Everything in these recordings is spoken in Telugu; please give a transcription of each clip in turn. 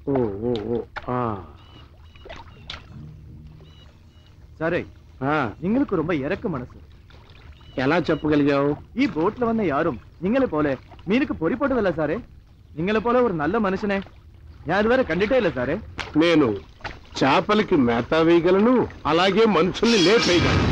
ఓ ఓ ఓ ஆ சரி ஆ നിങ്ങൾക്ക് ரொம்ப இறக்க மனசு ఎలా చెప్పగలిగావు ഈ ബോട്ടിൽ വന്ന യാരും നിങ്ങളെ പോലെ മീനുക്ക് പൊരിപ്പെട്ടതല്ല സാറേ നിങ്ങളെ പോലെ ഒരു നല്ല മനുഷ്യനെ ഞാൻ ഇതുവരെ കണ്ടിട്ടേ ഇല്ല സാറേ నేను చేపలకి మేత వేయగలను అలాగే మనుషుల్ని లేపేయగలను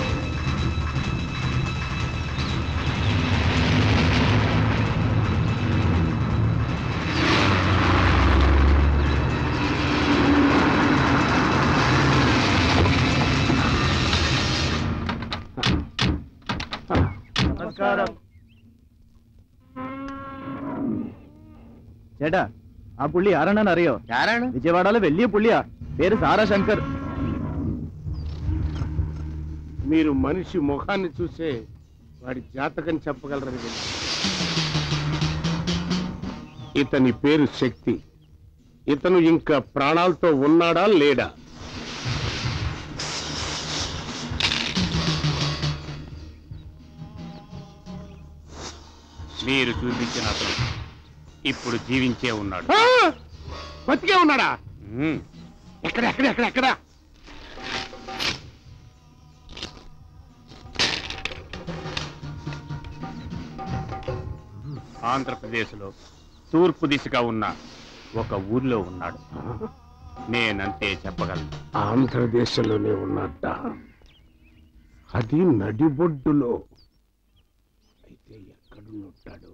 നമസ്കാരം ചേട്ടാ ആ പുള്ളി ആരാണെന്ന് അറിയോ యారాണ് വിജയവാഡയിലെ വലിയ പുള്ളിയാ പേര് സാറാ ശങ്കർ మీరు మనిషి ముఖాన్ని చూసే వాడి జాతకం చెప్పగలరని విన్నా. ఇతని పేరు శక్తి ఇతను ఇంకా ప్రాణాలతో ఉన్నాడా లేడా మీరు చూపించిన అతను ఇప్పుడు జీవించే ఉన్నాడు ఆ! బతికే ఉన్నాడా మ్మ్. ఎక్కడ ఎక్కడ ఎక్కడ ఎక్కడ ఆంధ్రప్రదేశ్లో తూర్పు దిశగా ఉన్న ఒక ఊర్లో ఉన్నాడు నేనంతే చెప్పగలను ఆంధ్రదేశంలోనే ఉన్నట్ట అది నడిబొడ్డులో అయితే ఎక్కడుంటాడు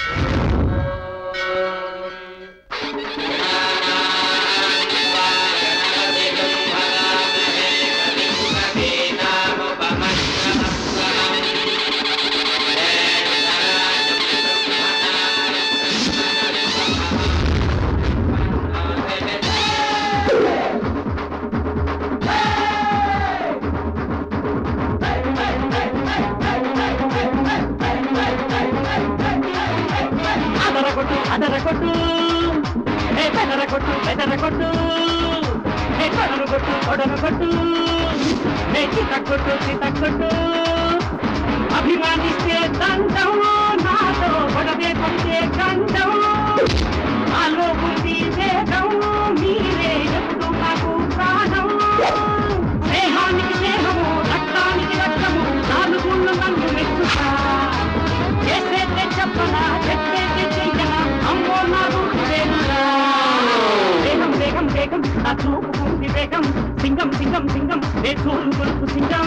అదరగొట్టు అదరగొట్టు ఏ బెదరగొట్టు బెదరగొట్టు ఏ కొడనుగొట్టు కొడనుగొట్టు ఏ చితగొట్టు చితగొట్టు అభిమానిస్తే దండం నాతో గొడవే కొట్టే గండం నాలో బుద్ధి వేగం మీరే ఎప్పుడు నాకు ప్రాణం స్నేహానికి స్నేహము రక్తానికి రక్తము నాలుగుళ్ళు నన్ను మెచ్చుతా చేసేదే చెప్పనా చెప్పేదే చెయ్యనా అమ్మో నా రూపు వేరురా వేగం వేగం వేగం నా చూపు ఉంది వేగం సింగం సింగం సింగం నే చూలు గొలుపు సింగం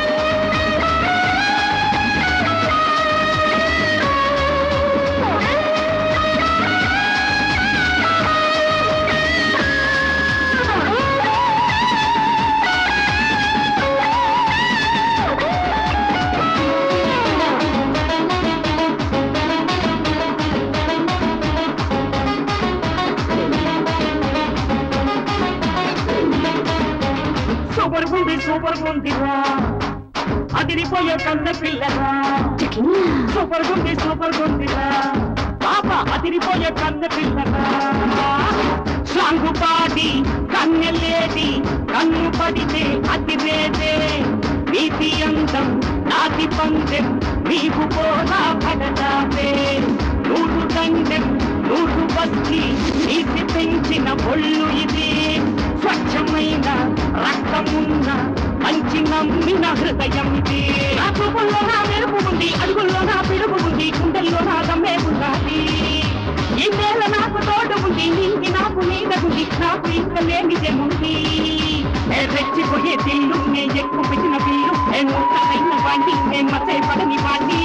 సూపర్ గుంది సూపర్ గుందిరా అదిరిపోయే కన్న పిల్లరా సూపర్ గుంది సూపర్ గుందిరా పాప అదిరిపోయే కన్న పిల్లరా సాంగు పాడి కన్నెల్లేది కన్ను పడితే అతిరేదే నీతి అందం నాతి పందెం నీకు పోరా పడదావే నూరు దండెం నూరు బస్తి నీతి పెంచిన ఒళ్ళు ఇది స్వచ్ఛమైన రక్తమున్న మంచి నమ్మిన హృదయం ఇది నా చూపుల్లో నా మెరుపు ఉంది అడుగుల్లో నా పిలుపు ఉంది గుండెల్లో నా దమ్మే ఉన్నది ఈ నేల నాకు తోడు ఉంది నీకి నాకు నీడ ఉంది నాకు ఇంకా లేనిదేముంది ఏ రెచ్చిపోయే తిల్లు నే ఎక్కువ పెట్టిన బిల్లు ఏ నూట అయిన వాణ్ణి నే మతే పడని వాణ్ణి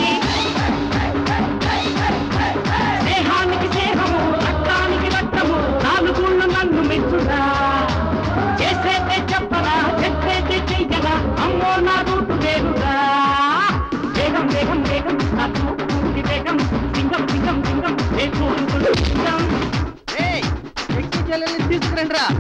స్నేహానికి స్నేహము రక్తానికి రక్తము నాలుగుళ్ళు నన్ను మెచ్చురా చేసేదే చెప్పరా చెప్పేదే చెయ్యరా అమ్మో నా రూటు వేరురా వేగం వేగం వేగం నా చూపు ఉంది వేగం సింగం సింగం సింగం ఏ చూడు సింగం తీసుకురండి రా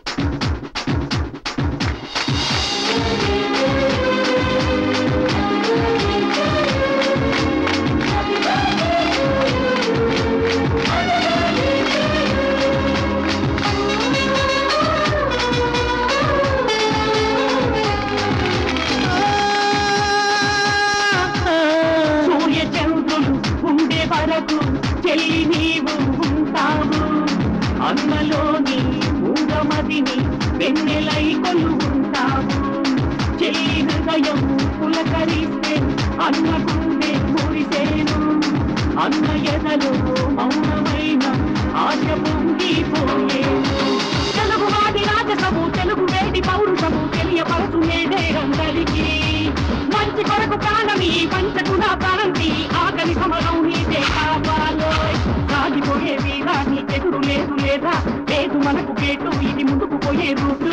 సూర్య చంద్రులు ఉండే వరకు చెల్లి నీవు ఉంటావు అన్నలోని వెన్నెలై కొలువుంటావు చెల్లి హృదయం పులకరిస్తే అన్న గుండె మురిసేను అన్న ఎదలో మౌనమైన ఆశ పొంగిపోయేను తెలుగు వాడి రాజసము తెలుగు వేడి పౌరుషము తెలియపరచు నేడే అందరికీ మంచి కొరకు ప్రాణమి పంచకు నా ప్రాణంతి ఆకలి సమరం నీదే కావాలో సాగిపోయే వీరా నీ ఎదురు లేదు లేదా లేదు మనకు గేటు ఇది ముందుకు పోయే రూటు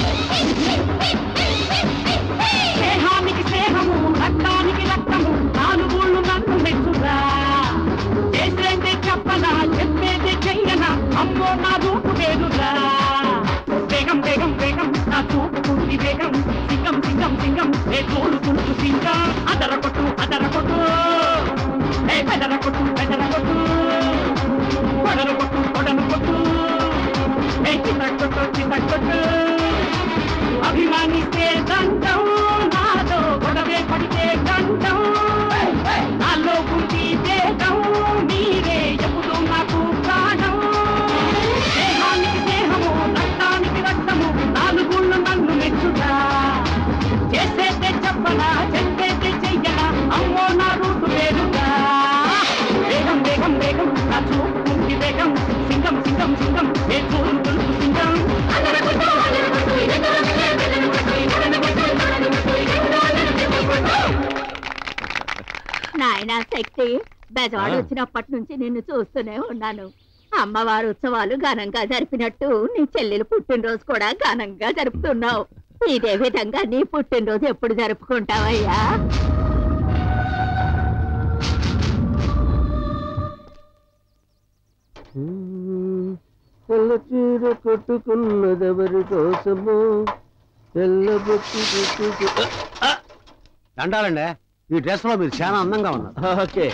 స్నేహానికి స్నేహము రక్తానికి రక్తము నాలుగోళ్ళు నన్ను మెచ్చురా చేసేదే చెప్పనా చెప్పేదే చెయ్యనా అమ్మో నా రూపు వేరురా వేగం వేగం వేగం నా చూపు కుంది వేగం సింగం సింగం సింగం ఏ తోడు కుంటు సింగం అదర కొట్టు అదర కొట్టు ఏ పెదర కొట్టు పెదర కొట్టు కొడను కొట్టు కొడను కొట్టు ఏ చిన్న కొట్టు చిన్న కొట్టు అభిమానిస్తే దండం నాలో గొడవే పడితే గండం నాలో గుండి వేగం మీరే ఎప్పుడు నాకు ప్రాణం దేహానికి దేహము రక్తానికి రక్తము నాలుగుళ్ళు నన్ను మెచ్చుతా చేసేదే చెప్పనా చెప్పేదే చెయ్యనా అమ్మో నా రూటు వేరుగా వేగం వేగం వేగం నా చూపు కుంటి వేగం సింగం సింగం సింగం ఏ చూడు గొలుసు సింగం అదరగొట్టు, అదరగొట్టు, ఎదరగొట్టు, ఎదరగొట్టు, ఎదరగొట్టు, ఎదరగొట్టు, ఎదరగొట్టు. నాయనా శక్తి బెజవాడు వచ్చినప్పటి నుంచి నిన్ను చూస్తూనే ఉన్నాను అమ్మవారు ఉత్సవాలు ఘనంగా జరిపినట్టు నీ చెల్లెలు పుట్టినరోజు కూడా ఘనంగా జరుపుతున్నావు ఇదే విధంగా నీ పుట్టినరోజు ఎప్పుడు జరుపుకుంటావయ్యా తెల్ల చీర కొట్టుకున్నదెవరి కోసము తెల్ల బొట్టు పెట్టుకు దండాలండి ఈ డ్రెస్ లో మీరు చాలా అందంగా ఉన్నారు ఓకే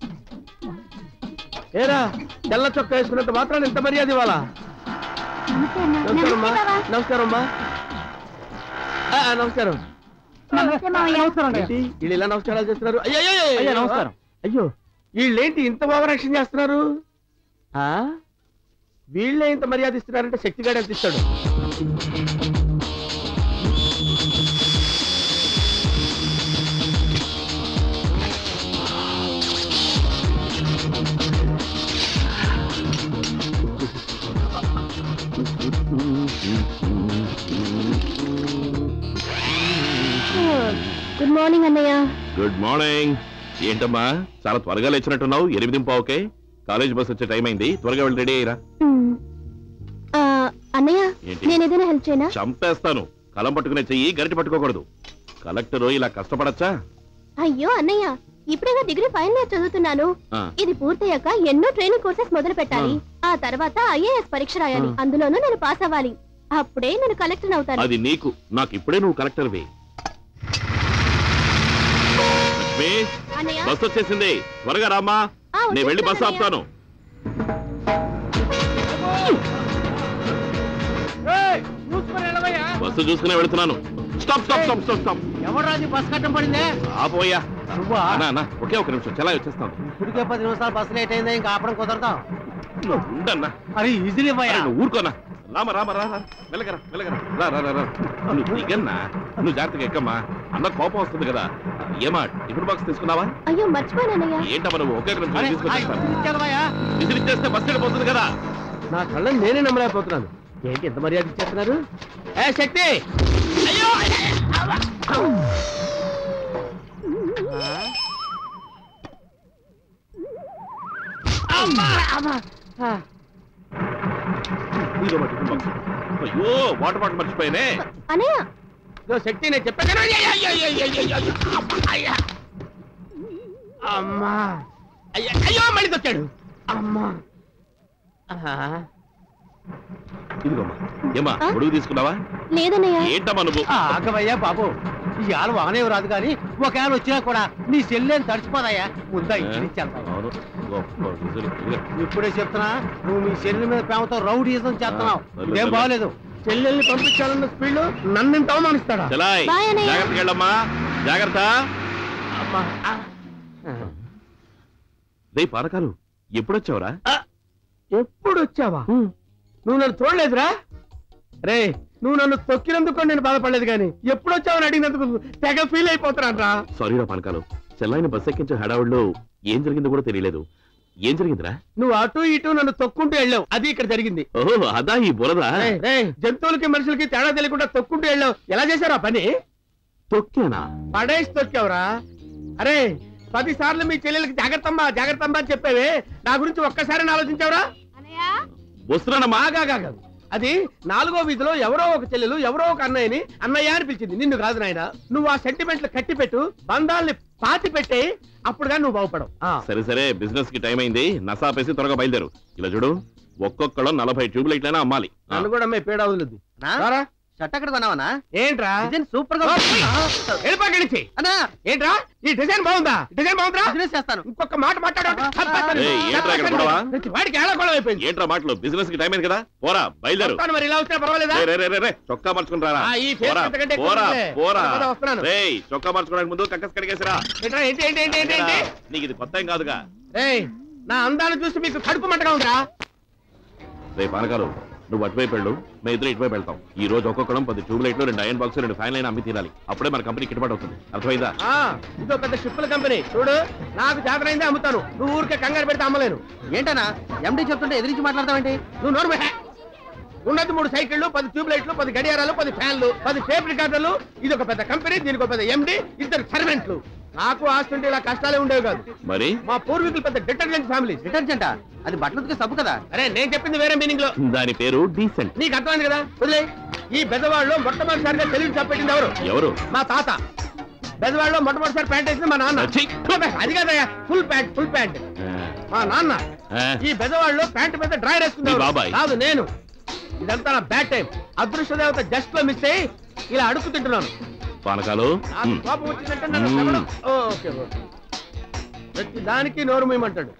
ఏరా తెల్ల చొక్కా వేసుకున్నంత మాత్రాన్ని ఎంత మర్యాద ఇవ్వాలా నమస్కారం అమ్మా నమస్కారం అమ్మా ఆ, ఆ, నమస్కారం ఏంటి వీళ్ళు ఇలా నమస్కారాలు చేస్తున్నారు అయ్యో అయ్యో, అయ్యో, అయ్యా, నమస్కారం. అయ్యో వీళ్ళేంటి ఇంత ఓవరాక్షన్ చేస్తున్నారు ఆ వీళ్ళే ఇంత మర్యాద ఇస్తున్నారంటే శక్తిగాడు ఎంత ఇస్తాడు గుడ్ మార్నింగ్ అన్నయ్య గుడ్ మార్నింగ్ ఏంటమ్మా చాలా త్వరగా లేచినట్టున్నావు ఎనిమిది పావుకే కాలేజ్ బస్ వచ్చే టైం అయింది త్వరగా వెళ్ళి రెడీ అయ్యిరా అన్నయ్య ఏంటి? నేను ఏదైనా హెల్ప్ చేయనా చంపేస్తాను కలం పట్టుకునే చెయ్యి గరిటి పట్టుకోకూడదు కలెక్టర్ ఇలా కష్టపడచ్చా అయ్యో అన్నయ్య ఇప్పుడేగా డిగ్రీ ఫైనల్ ఇయర్ చదువుతున్నాను ఆ. ఇది పూర్తయ్యాక ఎన్నో ట్రైనింగ్ కోర్సెస్ మొదలు పెట్టాలి ఆ తర్వాత ఐఏఎస్ పరీక్ష రాయాలి ఆ. అందులోనూ నేను పాస్ అవ్వాలి అప్పుడే నేను కలెక్టర్ అవుతాను అది నీకు నాకు ఇప్పుడే నువ్వు కలెక్టర్వి లక్ష్మి అన్నయ్య బస్ వచ్చేసింది త్వరగా రామ్మా ఆ, నేను వెళ్ళి బస్సు వచ్చేస్తాను ఆపుతాను బస్సు చూసుకునే వెళుతున్నాను stop stop stop stop stop ఎవరాది బస్ కట్టం పడిందే ఆపోయా నువ్వా? అన్నా అన్నా ఒకే ఒక నిమిషం చాలా వచ్చేస్తాను ఇప్పటికే పది నిమిషాలు బస్ లేట్ అయిందా ఇంకా ఆపడం కుదరదా నువ్వు ఉండన్నా అరే ఈజీలీ అరే, నువ్వు ఊరుకోనా రామ రామ రా రా వెళ్ళగరా వెళ్ళగరా రా రా రా రా నువ్వు దిగన్నా నువ్వు జాగ్రత్తగా ఎక్కమ్మా అన్న కోపం వస్తుంది కదా ఏమా టిఫిన్ బాక్స్ తీసుకున్నావా అయ్యో మర్చిపోయాను అన్నయ్య ఏంటమ్మా నువ్వు ఒకే ఒక నిమిషం తీసుకొచ్చేస్తాను అరే విసిరిచ్చేస్తే బస్సు వెళ్ళిపోతుంది కదా నా కళ్ళని నేనే నమ్మలేకపోతున్నాను ఏంటి ఎంత మర్యాద ఇచ్చేస్తున్నారు ఏ శక్తి అయ్యో ఇదిగో మా టిఫిన్ బాక్స్ అయ్యో వాటర్ బాటిల్ మర్చిపోయానే అన్నయ్య ఇదో శక్తి నేను చెప్పాను కదా, అయ్య, అయ్య, అయ్య, అయ్య, అయ్య, అయ్య, అమ్మ, అయ్య. అమ్మా అయ్య, అయ్యో మళ్ళీ తొక్కాడు అమ్మా ఆహా. ఇదిగోమ్మా ఏమా ఆ? గొడుగు తీసుకున్నావా లేదన్నయ్య ఏంటమ్మా నువ్వు ఆగవయ్యా బాబు ఈ ఆలు వాగనే రాదు కానీ ఒకవేళ వచ్చినా కూడా నీ సెల్లేని తడిచిపోదాయా ముందా ఇంటి నుంచి వెళ్తావు అవును ఇదిగో, ఇదిగో, విసురు, ఇదిగో. ఇప్పుడే చెప్తున్నా నువ్వు మీ శరీరం మీద ప్రేమతో రౌడీజం చేస్తున్నావు ఇదేం బాగలేదు చెల్లెల్ని పంపించాలన్న స్పీడ్ లో నన్ను ఇంత అవమానిస్తాడా చలాయ్ బాయ్ అన్నయ్య. జాగ్రత్తగా వెళ్ళమ్మా జాగ్రత్త అమ్మా ఆ. రే పానకాలు ఎప్పుడొచ్చావురా ఎప్పుడు వచ్చావా నువ్వు నన్ను చూడలేదురా రే నువ్వు నన్ను తొక్కినందుకు నేను బాధపడలేదు కానీ ఎప్పుడు వచ్చావని అడిగినందుకు తెగ ఫీల్ అయిపోతున్నాను రా సారీరా పానకాలు చెల్లాయిని బస్ ఎక్కించే హడావుడిలో ఏం జరిగిందో కూడా తెలియలేదు ఏం జరిగిందిరా నువ్వు అటు ఇటు నన్ను తొక్కుంటూ వెళ్ళావు అది ఇక్కడ జరిగింది ఓహో అదా ఈ బురద రేయ్, రేయ్, జంతువులకి మనుషులకి తేడా తెలియకుండా తొక్కుంటూ వెళ్ళావు ఎలా చేశారు ఆ పని తొక్కేనా పడేసి తొక్కావురా అరే పది సార్లు మీ చెల్లెలకి జాగ్రత్తమ్మా జాగ్రత్తమ్మా అని చెప్పేవే నా గురించి ఒక్కసారి ఆలోచించావురా వస్తున్నానమ్మా ఆగాగాగా అది నాలుగో వీధిలో ఎవరో ఒక చెల్లెలు ఎవరో ఒక అన్నయ్యని అన్నయ్య అని పిలిచింది నిన్ను కాదు నాయన నువ్వు ఆ సెంటిమెంట్లు కట్టి పెట్టు బంధాల్ని పాతి పెట్టే అప్పుడుగా నువ్వు బాగుపడవు ఆ. సరే సరే బిజినెస్ కి టైం అయింది నసాపేసి త్వరగా బయలుదేరు ఇలా చూడు ఒక్కొక్కడు నలభై ట్యూబ్ లైట్లైనా అమ్మాలి ఆ, నన్ను కూడా అమ్మాయి పేడ వదులుద్ది నా? రారా. షర్ట్ ఎక్కడ కొన్నావనా ఏంట్రా డిజైన్ సూపర్ గా వెళ్ళిపోయి నుంచి అన్నా ఏంట్రా ఈ డిజైన్ బాగుందా డిజైన్ బాగుందా బిజినెస్ చేస్తాను ఇంకొక మాట మాట్లాడాడు ఏయ్, ఏంట్రా ఇక్కడ గొడవ? వాడికి ఎలా గొడవ అయిపోయింది ఏంట్రా మాటలు బిజినెస్ కి టైం అయింది కదా పోరా బయలుదేరు వస్తాను మరి ఇలా వచ్చినా పర్వాలేదా రే, రే, రే, రే, రే, చొక్కా మార్చుకుని రారా ఆ, ఈ ఫేస్ పోరా ఎంతకంటే ఎక్కువ పోరా ఉందిలే. పోరా పద, వస్తున్నాను. రేయ్ చొక్కా మార్చుకోవడానికి ముందు కక్కస్ కడిగేసిరా ఏంట్రా, ఏంటి ఏంటి ఏంటి ఏంటి ఏంటి నీకు ఇది కొత్త ఏం కాదుగా ఏయ్ నా అందాన్ని చూసి మీకు కడుపు మంటగా ఉందిరా రే పానకాలు నువ్వు అటువైపు వెళ్ళు మేము ఇద్దరు ఇటువైపు వెళ్తాం ఈ రోజు ఒక్కొక్కడం పది ట్యూబ్ లైట్లు రెండు ఐరన్ బాక్స్ రెండు ఫ్యాన్ లైన్ అమ్మి తీరాలి అప్పుడే మన కంపెనీ గిట్టుబాటు అవుతుంది అర్థమైందా ఆ, ఇదో పెద్ద షిప్పుల కంపెనీ చూడు నాకు జాతరైందే అమ్ముతాను నువ్వు ఊరికే కంగారు పెడితే అమ్మలేను ఏంటన్నా ఎండి చెప్తుంటే ఎదిరించి మాట్లాడతావేంటి నువ్వు నోరు మూయ్. ఉన్నది మూడు సైకిళ్ళు పది ట్యూబ్ లైట్లు పది గడియారాలు పది ఫ్యాన్లు పది టేప్ రికార్డర్లు ఇది ఒక పెద్ద కంపెనీ దీనికి ఒక పెద్ద ఎండి ఇద్దరు సర్వెంట్లు నాకు ఆస్తుంటే ఇలా కష్టాలే ఉండేవి కాదు మరి మా పూర్వీకులు పెద్ద డిటర్జెంట్ ఫ్యామిలీ డిటర్జెంట్ అది బట్టలు ఉతికే సబ్బు కదా అరే నేను చెప్పింది వేరే మీనింగ్ లో దాని పేరు డీసెంట్ నీకు అర్థమైంది కదా వదిలే ఈ బెదవాడలో మొట్టమొదటిసారిగా తెలివి చెప్పెట్టింది ఎవరు ఎవరు మా తాత బెదవాడలో మొట్టమొదటిసారి ప్యాంట్ వేసింది మా నాన్న ఛీ! అది కదయ్యా ఫుల్ ప్యాంట్ ఫుల్ ప్యాంట్ ఆ, మా నాన్న ఆ, ఈ బెదవాడలో ప్యాంట్ మీద డ్రైర్ వేసుకుంది మీ ఎవరు? బాబాయ్. కాదు నేను ఇదంతా నా బ్యాడ్ టైం అదృష్ట దేవత జస్ట్ లో మిస్ అయ్యి ఇలా అడుగు తింటున్నాను పానకాలు నాకు ఉమ్. కోపం వచ్చిందంటే నన్ను మ్మ్. చెప్పడం. ఓ, ఓకే ఓకే ప్రతి దానికి నోరు మూయమంటాడు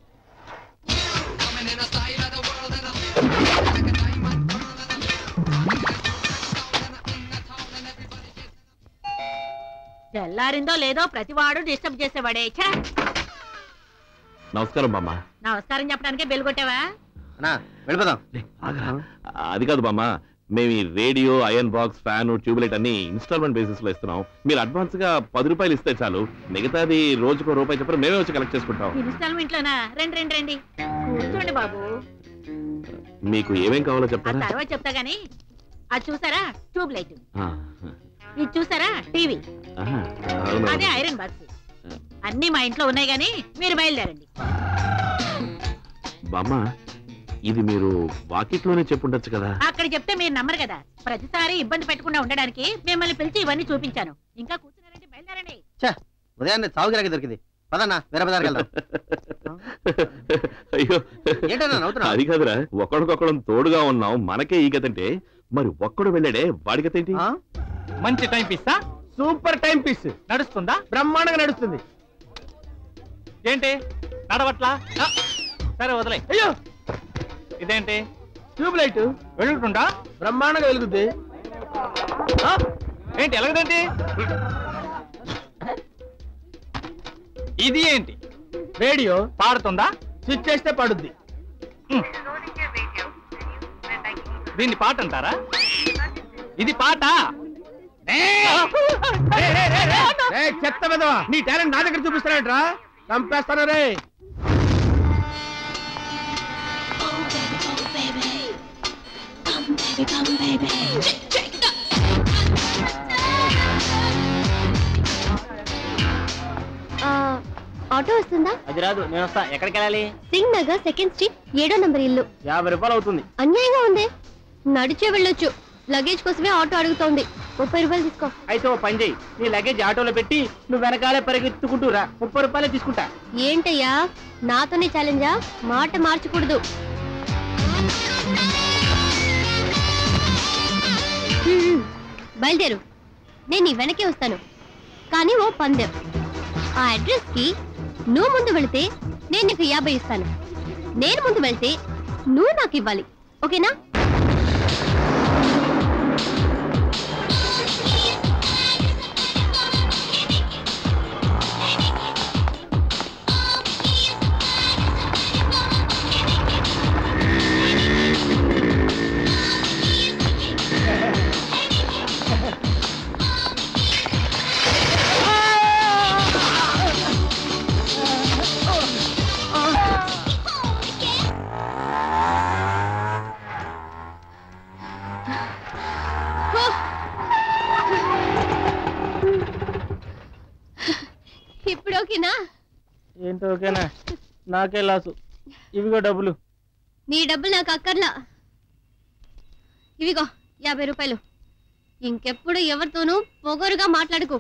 తెల్లారిందో లేదో ప్రతివాడు డిస్టర్బ్ చేసేవాడే ఛే! నమస్కారం బామ్మ నమస్కారం చెప్పడానికే బెల్ కొట్టావా అన్నా వెళ్ళిపోదాం అది కాదు బామ్మ మేము ఈ radio iron box fan tube light అన్ని ఇన్స్టాల్మెంట్ బేసిస్ లో ఇస్తున్నాం మీరు అడ్వాన్స్ గా పది రూపాయలు ఇస్తే చాలు మిగతాది రోజుకో రూపాయి చెప్పిన మేమే వచ్చి కలెక్ట్ చేసుకుంటాం ఇన్స్టాల్మెంట్ లోనా రండి రండి రండి కూర్చోండి బాబు మీకు ఏమేం కావాలో ఆ చెప్తారా తర్వాత చెప్తా గానీ అది చూసారా ట్యూబ్ లైట్ ఆ, ఇది చూసారా టీవీ ఆహా, అవును, అదే అవును. ఐరన్ బాక్స్ అన్ని మా ఇంట్లో ఉన్నాయి గానీ మీరు బయలుదేరండి బామ్మ ఇది మీరు వాకిట్లోనే చెప్పుండొచ్చు కదా అక్కడ చెప్తే మీరు నమ్మరు కదా ప్రతిసారి ఇబ్బంది పెట్టకుండా ఉండడానికి మిమ్మల్ని పిలిచి ఇవన్నీ చూపించాను ఇంకా కూర్చున్నారంటే బయలుదేరండి ఉదయాన్నే చావు గిరాకి దొరికింది పదన్నా వేరే బజార్కి వెళ్దాం అయ్యో ఏంటన్నా నవ్వుతున్నావ్? అది కాదురా ఒకడికొకడం తోడుగా ఉన్నాం మనకే ఈ గతంటే మరి ఒక్కడు వెళ్ళాడే వాడి గత ఏంటి ఆ? మంచి టైం పిస్తా సూపర్ టైం పీస్ నడుస్తుందా బ్రహ్మాండంగా నడుస్తుంది ఏంటి నడవట్లా ఆ, సరే వదిలే అయ్యో ఇదేంటి ట్యూబ్ లైట్ వెళ్తుంటా బ్రహ్మాండంగా వెలుగుద్ది ఏంటి ఎలాగదేంటి ఇది ఏంటి రేడియో పాడుతుందా స్విచ్ చేస్తే పడుద్ది ఉమ్. దీన్ని పాట అంటారా ఇది పాట రే చెత్త విధవా నీ టాలెంట్ నా దగ్గర చూపిస్తానంట్రా చంపేస్తాను రే ఆటో వస్తుందా అది రాదు నేను వస్తా ఎక్కడికి వెళ్ళాలి సింగ్ నగర్ సెకండ్ స్ట్రీట్ ఏడో నంబర్ ఇల్లు యాభై రూపాయలు అవుతుంది అన్యాయంగా ఉంది నడిచే వెళ్ళొచ్చు లగేజ్ కోసమే ఆటో అడుగుతోంది ముప్పై రూపాయలు తీసుకో అయితే ఓ పని చేయి నీ లగేజ్ ఆటోలో పెట్టి నువ్వు వెనకాలే పరిగెత్తుకుంటూ రా ముప్పై రూపాయలే తీసుకుంటా ఏంటయ్యా నాతోనే ఛాలెంజా మాట మార్చకూడదు హ్మ్, హ్మ్. బయలుదేరు నేను నీ వెనకే వస్తాను కానీ ఓ పందెం ఆ అడ్రస్ కి నువ్వు ముందు వెళితే నేను నీకు యాభై ఇస్తాను నేను ముందు వెళ్తే నువ్వు నాకు ఇవ్వాలి ఓకేనా నాకే లాసు ఇవిగో డబ్బులు నీ డబ్బులు నాకు అక్కర్లా ఇవిగో యాభై రూపాయలు ఇంకెప్పుడు ఎవరితోనూ పొగరుగా మాట్లాడుకో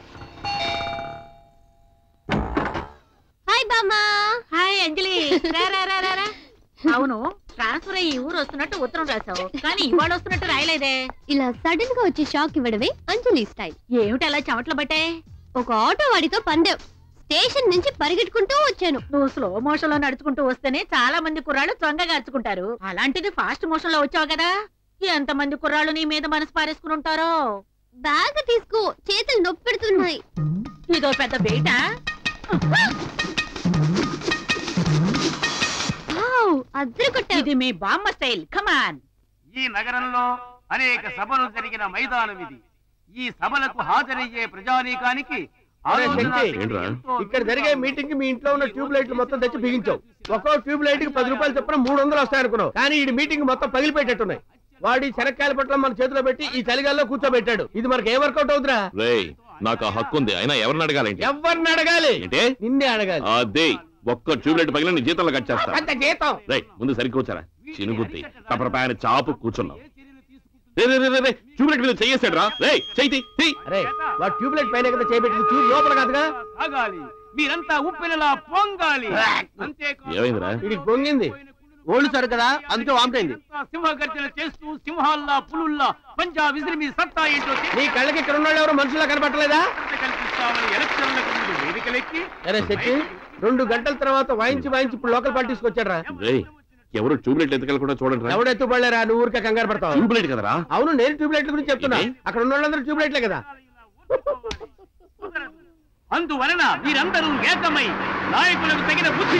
హాయ్ బామ్మా హాయ్ అంజలి రా రా రా రా, రా అవును ట్రాన్స్ఫర్ అయ్యి ఈ ఊరు వస్తున్నట్టు ఉత్తరం రాసావు కానీ ఇవాళ వస్తున్నట్టు రాయలేదే ఇలా సడన్ గా వచ్చి షాక్ ఇవ్వడమే అంజలి స్టైల్ ఏమిటి అలా చెమట్లు పట్టే ఒక ఆటో వాడితో పందెం స్టేషన్ నుంచి పరిగెట్టుకుంటూ వచ్చాను నువ్వు స్లో మోషన్ లో నడుచుకుంటూ వస్తేనే చాలా మంది కుర్రాళ్ళు త్వరగా అరుచుకుంటారు అలాంటిది ఫాస్ట్ మోషన్ లో వచ్చావు కదా ఎంత మంది కుర్రాళ్ళు నీ మీద మనసు పారేసుకుని ఉంటారో బ్యాగ్ తీసుకో చేతులు నొప్పి పెడుతున్నాయి ఇదో పెద్ద బేట వావ్, అద్దరు కొట్టావు ఇది మీ బామ్మ స్టైల్ కమాన్ ఈ నగరంలో అనేక సభలు జరిగిన మైదానం ఇది ఈ సభలకు హాజరయ్యే ప్రజానీకానికి అరే ఆలోచన శక్తి, ఏంట్రా? ఇక్కడ జరిగే మీటింగ్ కి మీ ఇంట్లో ఉన్న ట్యూబ్ లైట్లు మొత్తం తెచ్చి బిగించావు ఒక్కో ట్యూబ్ లైట్ కి పది రూపాయలు చొప్పున మూడు వందలు వస్తాయనుకున్నావు కానీ ఈ మీటింగ్ మొత్తం పగిలిపెట్టేట్టున్నాయి వాడి శనక్కాయల పట్ల మన చేతిలో పెట్టి ఈ చలిగాల్లో కూర్చోబెట్టాడు ఇది మనకి ఏ వర్కౌట్ అవుతురా రేయ్ నాకు ఆ హక్కు ఉంది అయినా ఎవరిని అడగాలంటే ఎవరిని అడగాలి ఏంటే నిన్నే అడగాలి అదే ఒక్క ట్యూబ్లైట్ పగిలిన నీ జీతంలో కట్ చేస్తా అంత జీతం రేయ్ ముందు సరిగ్గా కూర్చోరా చినుగుద్ది తప్పర పైన చాపు కూర్చున్నావు రే రే రే, రే రే ట్యూబ్లైట్ మీద చెయ్యేసాడు రా రే చెయ్యి తీ అరే వాడు ట్యూబ్ లైట్ పైన కదా చేపెట్టింది ట్యూబ్ లోపల కాదుగా సాగాలి మీరంతా ఉప్పెనలా పొంగాలి అంతేకాదు ఏమైందిరా వీడికి పొంగింది ఓళ్ళు సరు కదా అందుకే వామిటైంది సింహగర్జన చేస్తూ సింహాల్లా పులుల్లా పంజాబ్ విసిరి మీ సత్తా ఏంటో నీ కళ్ళకి ఇక్కడ ఉన్న వాళ్ళు ఎవరు మనుషులా కనపట్టలేదా తెలిసి కల్పిస్తామని ఎలక్షన్లకు ముందు వేదికలెక్కి అరే శక్తి రెండు గంటల తర్వాత వాయించి వాయించి ఇప్పుడు లోకల్ పార్టీస్కి వచ్చాడు రేయ్ ఎవరు ట్యూబ్లైట్ ఎత్తుకెళ్ళకుండా చూడండి రా ఎవడు ఎత్తుపడలేరా నువ్వు ఊరికే కంగారు పడతావు ట్యూబ్లైట్ కదరా అవును నేను ట్యూబ్ లైట్ల గురించి చెప్తున్నా ఏంటి? అక్కడ ఉన్న వాళ్ళందరూ ట్యూబ్ లైట్లే కదా అందువలన మీరందరూ ఏకమై నాయకులకు తగిన బుద్ధి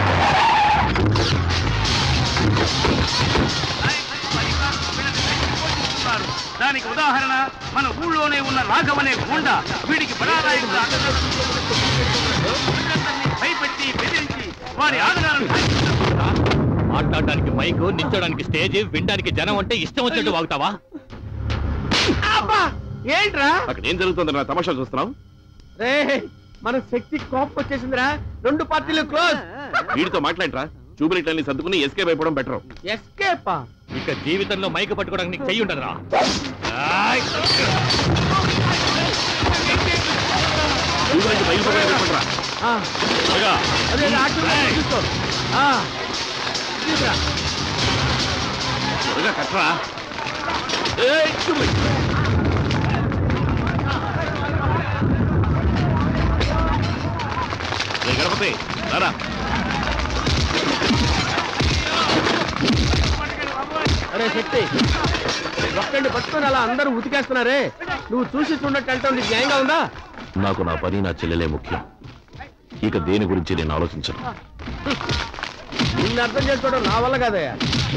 నాయకులకు అధికారులకు వీళ్ళని పోషిస్తున్నారు. దానికి ఉదాహరణ మన ఊళ్ళోనే ఉన్న రాఘవ్ అనే గూండా వీడికి బడానాయకుల అందరినీ భయపెట్టి బెదిరించి వారి ఆధారాలను మాట్లాడడానికి మైకు నిల్చోడానికి స్టేజ్ వినడానికి జనం అంటే ఇష్టం వచ్చినట్టు వాగుతావా అబ్బా ఏంట్రా అక్కడ ఏం జరుగుతుంది నా తమాషా చూస్తున్నావు రే మన శక్తి కోపం వచ్చేసిందిరా రెండు పార్టీలు క్లోజ్ వీడితో మాట్లాడరా ట్యూబ్లైట్ అన్ని సర్దుకుని ఎస్కేప్ అయిపోవడం బెటర్ ఎస్కేపా ఇక జీవితంలో మైకు పట్టుకోవడానికి నీకు చెయ్యి ఉండదురా ఆయ్! ట్యూబ్లైట్ బయలుపోయి త్వరగా అదే ఆ ట్యూబ్ లైట్ చూసుకో ఆ, తీసుకురా. త్వరగా కట్టరా ఏయ్, ట్యూబ్లైట్. రేయ్ గణపతి రారా అరే శక్తి ఒక్కడిని పట్టుకొని అలా అందరూ ఉతికేస్తున్నారే నువ్వు చూసి చూడట్టు అంటావు నీకు న్యాయంగా ఉందా నాకు నా పని నా చెల్లెలే ముఖ్యం ఇక దేని గురించి నేను ఆలోచించను నిన్ను అర్థం చేసుకోవడం నా వల్ల కాదయ్యా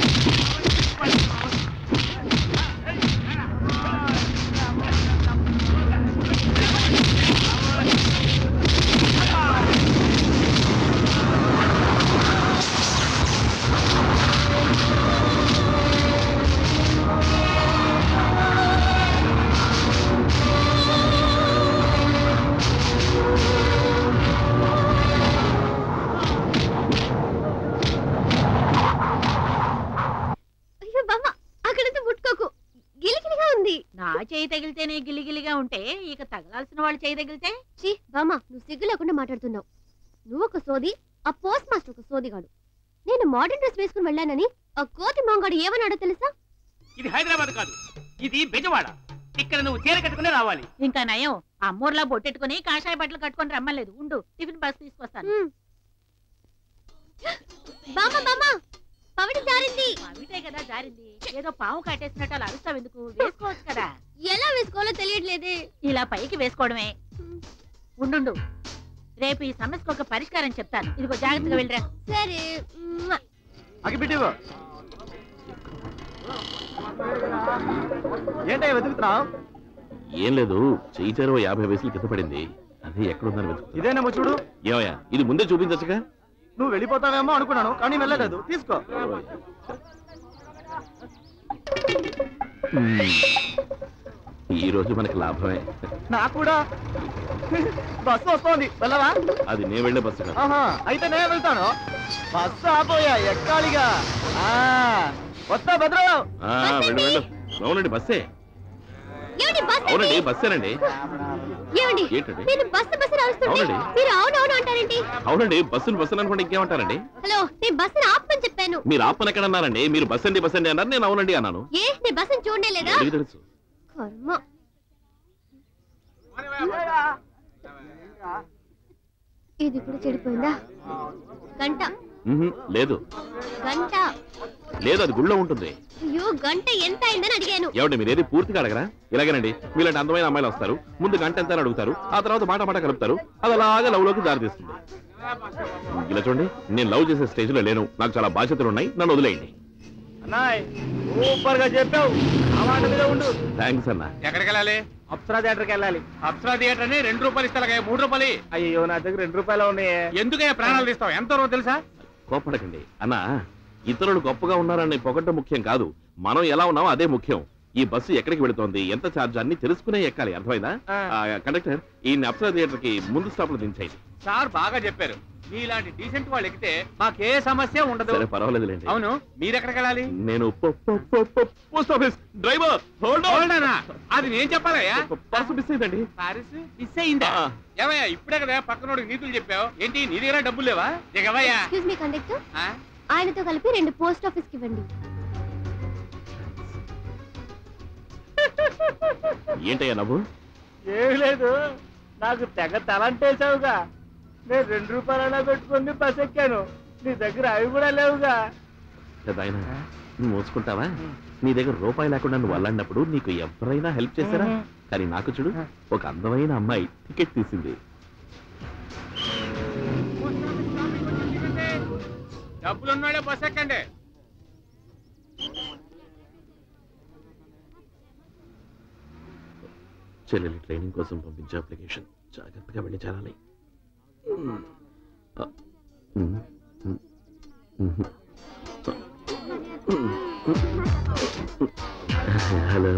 అయ్యో బామ్మ అక్కడంతా ముట్టుకోకు గిలిగిలిగా ఉంది నా చేయి తగిలితేనే గిలిగిలిగా ఉంటే ఇక తగలాల్సిన వాళ్ళు చేయి తగిలితే చీ బామ్మ నువ్వు సిగ్గు లేకుండా మాట్లాడుతున్నావు నువ్వు ఒక సోది ఆ పోస్ట్ మాస్టర్ ఒక సోదిగాడు నేను మోడర్న్ డ్రెస్ వేసుకుని వెళ్ళానని ఆ కోతి మొంగాడు ఏమన్నాడో తెలుసా ఇది హైదరాబాద్ కాదు ఇది బెజవాడ ఇక్కడ నువ్వు చీర కట్టుకునే రావాలి ఇంకా నయం అమ్మూర్లా బొట్టెట్టుకుని కాషాయ బట్టలు కట్టుకొని రమ్మలేదు ఉండు టిఫిన్ బస్ తీసుకొస్తాను హ్మ్. బామ్మ బామ్మ పవిడి జారింది అవిటే కదా జారింది ఏదో పాము కట్టేసినట్టు అలా అరుస్తావు ఎందుకు వేసుకోవచ్చు కదా ఎలా వేసుకోవాలో తెలియట్లేదే ఇలా పైకి వేసుకోవడమే ఉండు రేపు ఈ సమస్యకు ఒక పరిష్కారం చెప్తాను ఇదిగో జాగ్రత్తగా వెళ్ళరా సరే మ్మ్. అగిపెట్టివో ఏంటయ్యా వెతుకుతున్నావు ఏం లేదు చెయ్యి చేరువ యాభై వయసులు కింద పడింది అది ఎక్కడుందని వెతుకుతున్నా. ఇదేనేమో చూడు ఏమయ్యా ఇది ముందే చూపించచ్చుగా నువ్వు వెళ్ళిపోతావేమో అనుకున్నాను కానీ వెళ్ళలేదు తీసుకో ఈ రోజు మనకి లాభమే నా కూడా బస్సు వస్తోంది వెళ్ళవా అది నేను వెళ్ళే బస్సు కాదు ఆహా అయితే నేను వెళ్తాను బస్సు ఆపోయా ఎక్కాలిగా ఆ, వస్తా భద్రం ఆ, వెళ్ళు వెళ్ళు అవునండి బస్సే ఏమండి బస్ అవునండి బస్సేనండి ఏమండి ఏంటండి? నేను బస్సు బస్సు రాస్తుంటే అవునండి. మీరు అవునవును అంటారేంటి అవునండి బస్సును బస్సును అనుకుంటే ఇంకేమంటారండి హలో నేను బస్సును ఆపమని చెప్పాను మీరు ఆపని ఎక్కడ అన్నారండి మీరు బస్ అండి బస్ అండి అన్నారు నేను అవునండి అన్నాను ఏ నేను బస్సును చూడనే లేదా ఎవరికి తెలుసు కర్మ ఇది కూడా చెడిపోయిందా గంట మ్హూ, లేదు గంట లేదు అది గుళ్ళో ఉంటుంది అయ్యో గంట ఎంత అయిందని అడిగాను ఏమండి మీరు ఏది పూర్తిగా అడగరా ఇలాగేనండి మీలాంటి అందమైన అమ్మాయిలు వస్తారు ముందు గంట ఎంత అని అడుగుతారు ఆ తర్వాత మాట మాట కలుపుతారు అది అలాగా లవ్ లోకి దారితీస్తుంది ఇలా చూడండి నేను లవ్ చేసే స్టేజ్ లో లేను నాకు చాలా బాధ్యతలు ఉన్నాయి నన్ను వదిలేయండి అన్నాయ్ సూపర్ గా చెప్పావు ఆ మాట మీద ఉండు థ్యాంక్స్ అన్న ఎక్కడికి వెళ్ళాలి అప్సరా థియేటర్కి వెళ్ళాలి అప్సరా థియేటర్ అని రెండు రూపాయలు ఇస్తా మూడు రూపాయలు అయ్యో నా దగ్గర రెండు రూపాయలు ఉన్నాయి ఎందుకయ్యా ప్రాణాలు తీస్తావు ఎంత రోజు తెలుసా కోపడకండి అన్న ఇతరులు గొప్పగా ఉన్నారని పొగట్టం ముఖ్యం కాదు మనం ఎలా ఉన్నామో అదే ముఖ్యం ఈ బస్సు ఎక్కడికి వెళుతోంది ఎంత ఛార్జ్ అన్ని తెలుసుకునే ఎక్కాలి అర్థమైందా ఆ. ఆ, కండక్టర్ ఈ అప్సరా థియేటర్ కి ముందు స్టాప్ లో దించేయండి సార్ బాగా చెప్పారు మీలాంటి డీసెంట్ వాళ్ళు ఎక్కితే మాకే సమస్య ఉండదు సరే పర్వాలేదులేండి అవును మీరు ఎక్కడికి వెళ్ళాలి నేను పో- పో- పో- పో- post office driver hold on. అవునా? అది నేను చెప్పాలయ్యా పర్సు మిస్ అయిందండి పారిస్ మిస్ అయిందా ఆ. ఏమయ్యా ఇప్పుడే కదా పక్కనోడికి నీతులు చెప్పావు ఏంటి నీ దగ్గర డబ్బులు లేవా దిగవయ్యా ఎక్స్క్యూజ్ మీ కండక్టర్ ఆ? ఆయనతో కలిపి రెండు పోస్ట్ ఆఫీస్ కి ఇవ్వండి ఏంటయ్యా నవ్వు ఏం లేదు నాకు తెగ తలంటేసావుగా నేను రెండు రూపాయలైనా పెట్టుకుని బస్ ఎక్కాను నీ దగ్గర అవి కూడా లేవుగా పెద్ద ఆయన నువ్వు మోసుకుంటావా నీ దగ్గర రూపాయి లేకుండా నువ్వు అల్లాడినప్పుడు నీకు ఎవరైనా హెల్ప్ చేశారా కానీ నాకు చూడు ఒక అందమైన అమ్మాయి టికెట్ తీసింది డబ్బులు ఉన్నాడే బస్ ఎక్కండి చెల్లెలి ట్రైనింగ్ కోసం పంపించే అప్లికేషన్ జాగ్రత్తగా వెళ్ళి చేరాలి ఆ, ఉమ్, ఉమ్, ఉమ్. హలో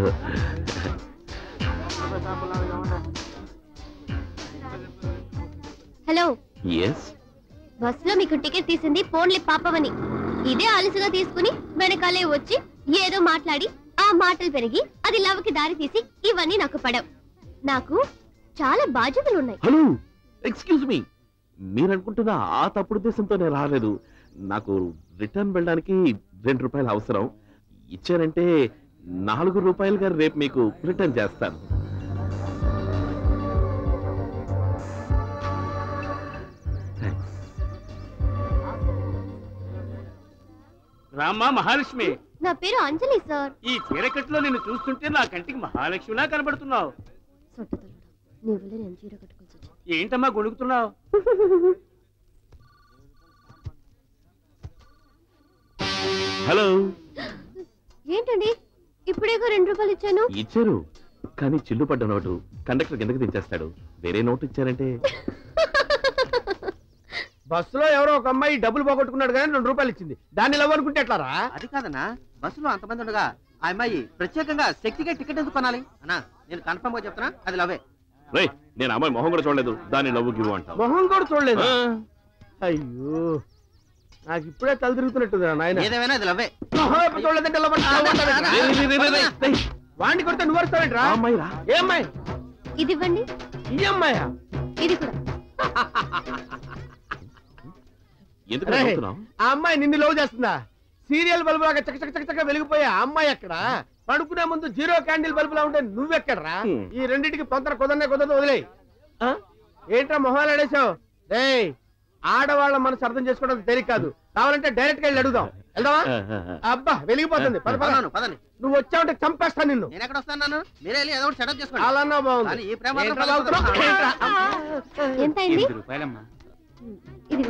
హలో ఎస్ బస్సులో మీకు టికెట్ తీసింది ఫోన్లే పాపవని ఇదే ఆలస్యంగా తీసుకుని వెనకాలే వచ్చి ఏదో మాట్లాడి ఆ మాటలు పెరిగి అది లవ్కి దారి తీసి ఇవన్నీ నాకు పడవు నాకు చాలా బాధ్యతలు ఉన్నాయి హలో ఎక్స్క్యూజ్ మీ మీరు అనుకుంటున్న ఆ తప్పుడు ఉద్దేశంతో నేను రాలేదు నాకు రిటర్న్ వెళ్ళడానికి రెండు రూపాయలు అవసరం ఇచ్చారంటే నాలుగు రూపాయలుగా రేపు మీకు రిటర్న్ చేస్తాను థాంక్స్. రామ్మా మహాలక్ష్మి నా పేరు అంజలి సార్ ఈ చీరకట్టులో నిన్ను చూస్తుంటే నా కంటికి మహాలక్ష్మిలా కనబడుతున్నావు సొట్టతలుడా నీ వల్ల నేను చీర కట్టుకోవాల్సి వచ్చింది ఏంటమ్మా గొణుకుతున్నావు హలో ఏంటండి ఇప్పుడేగా రెండు రూపాయలు ఇచ్చాను ఇచ్చారు కానీ చిల్లు పడ్డ నోటు కండక్టర్ కిందకి దించేస్తాడు వేరే నోటు ఇచ్చారంటే బస్సులో ఎవరో ఒక అమ్మాయి డబ్బులు పోగొట్టుకున్నాడు కానీ రెండు రూపాయలు ఇచ్చింది దాన్ని లవ్ అనుకుంటే ఎట్లారా అది కాదన్నా బస్సులో అంతమంది ఉండగా ఆ అమ్మాయి ప్రత్యేకంగా శక్తిగా టికెట్ ఎందుకు కొనాలి అన్నా నేను కన్ఫర్మ్ గా చెప్తున్నా అది లవే రేయ్ నేను అమ్మాయి మొహం కూడా చూడలేదు దాన్ని లవ్వు గివ్వు అంటావు మొహం కూడా చూడలేదు ఆ, అయ్యో నాకు ఇప్పుడే తల తిరుగుతున్నట్టుంది నాయన ఏదేమైనా అది లవే మొహం ఎప్పుడు చూడలేదంటే లవ్ అంటే లవ్ అంటావేంట్రా? రేయ్, రేయ్, రేయ్, రేయ్, రేయ్. వాడిని కొడితే నువ్వు వస్తావేంట్రా ఆ అమ్మాయి రా ఏ అమ్మాయి ఇది ఇవ్వండి ఈ అమ్మాయా ఇది కూడా ఎందుకు రేయ్, నవ్వుతున్నావు ఆ అమ్మాయి నిన్ను లవ్ చేస్తుందా సీరియల్ బల్బు లాగా చక్క చక్క చక్క చక్క వెలిగిపోయే ఆ అమ్మాయి ఎక్కడ పడుకునే ముందు జీరో క్యాండిల్ బల్బులా ఉంటే నువ్వెక్కడరా హ్మ్. ఈ రెండింటికి పొంతన కుదరనే కుదరదు వదిలే ఏంట్రా మొహాలు ఆడేసావు రేయ్ ఆడవాళ్ళ మనసు అర్థం చేసుకోవడం తేలిక కాదు కావాలంటే డైరెక్ట్ గా వెళ్ళి అడుగుదాం వెళ్దామా అబ్బా వెలిగిపోతుంది పద, పద. పదను పదని నువ్వు వచ్చావంటే చంపేస్తా నిన్ను నేను ఎక్కడ వస్తాను మీరే వెళ్ళి ఏదో ఒకటి సెటప్ చేసుకోండి అలా అన్నా బాగుంది కానీ ఈ ప్రేమ మాత్రం ఏంట్రా పగలదు. బాగుతున్నావు? ఏంట్రా? ఎంత అయింది ఎనిమిది రూపాయలమ్మా ఇదిగో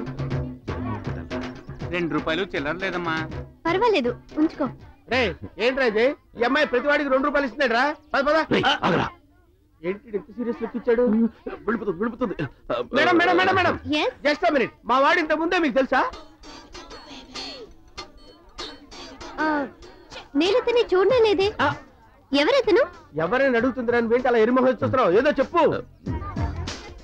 రెండు రూపాయలు చిల్లర లేదమ్మా పర్వాలేదు ఉంచుకో రేయ్ ఏంట్రా ఇది ఈ అమ్మాయి ప్రతివాడికి రెండు రూపాయలు ఇస్తున్నాడు రా పద పద రేయ్, ఆగరా. ఏంటి ఈడు ఎంత సీరియస్ లుక్ ఇచ్చాడు వెళ్ళిపోతుంది వెళ్ళిపోతుంది madam madam madam madam yes just minute మా వాడు ఇంత ముందే మీకు తెలుసా నేను ఇతన్ని చూడనే లేదే ఆ. ఎవరతను ఎవరైనా అడుగుతుందిరా నువ్వు ఏంటి అలా ఎరిమొహం చూస్తున్నావు ఏదో చెప్పు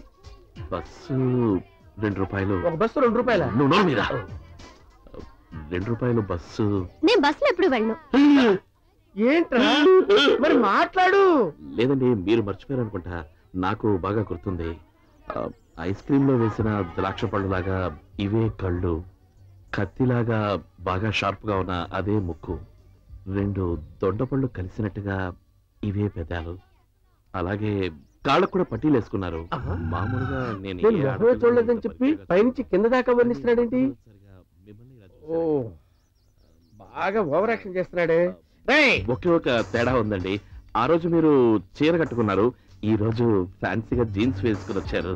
బస్సు రెండు రూపాయలు ఒక బస్సు రెండు రూపాయల నువ్వు నోరు మీద రెండు రూపాయలు బస్సు నేను బస్సులో ఎప్పుడు వెళ్ళను ఏంట్రా మరి మాట్లాడు లేదండి మీరు మర్చిపోయారు అనుకుంటా నాకు బాగా గుర్తుంది ఆ, ఐస్ క్రీమ్ లో వేసిన ద్రాక్ష పళ్ళు లాగా ఇవే కళ్ళు కత్తిలాగా బాగా షార్ప్ గా ఉన్న అదే ముక్కు రెండు దొండపళ్ళు కలిసినట్టుగా ఇవే పెదాలు అలాగే కాళ్ళకు కూడా పట్టీలు వేసుకున్నారు ఆహా. మామూలుగా నేను నేను ఏ మొహమే ఆడపిల్లని చూడలేదని ఇంత చెప్పి పైగా పైనుంచి కింద దాకా వర్ణిస్తున్నాడేంటి సరిగా మిమ్మల్ని ఇలా ఓ చూశాను. బాగా ఓవర్ యాక్షన్ చేస్తున్నాడే రేయ్ ఒకే ఒక తేడా ఉందండి ఆ రోజు మీరు చీర కట్టుకున్నారు ఈ రోజు ఫ్యాన్సీగా జీన్స్ వేసుకుని వచ్చారు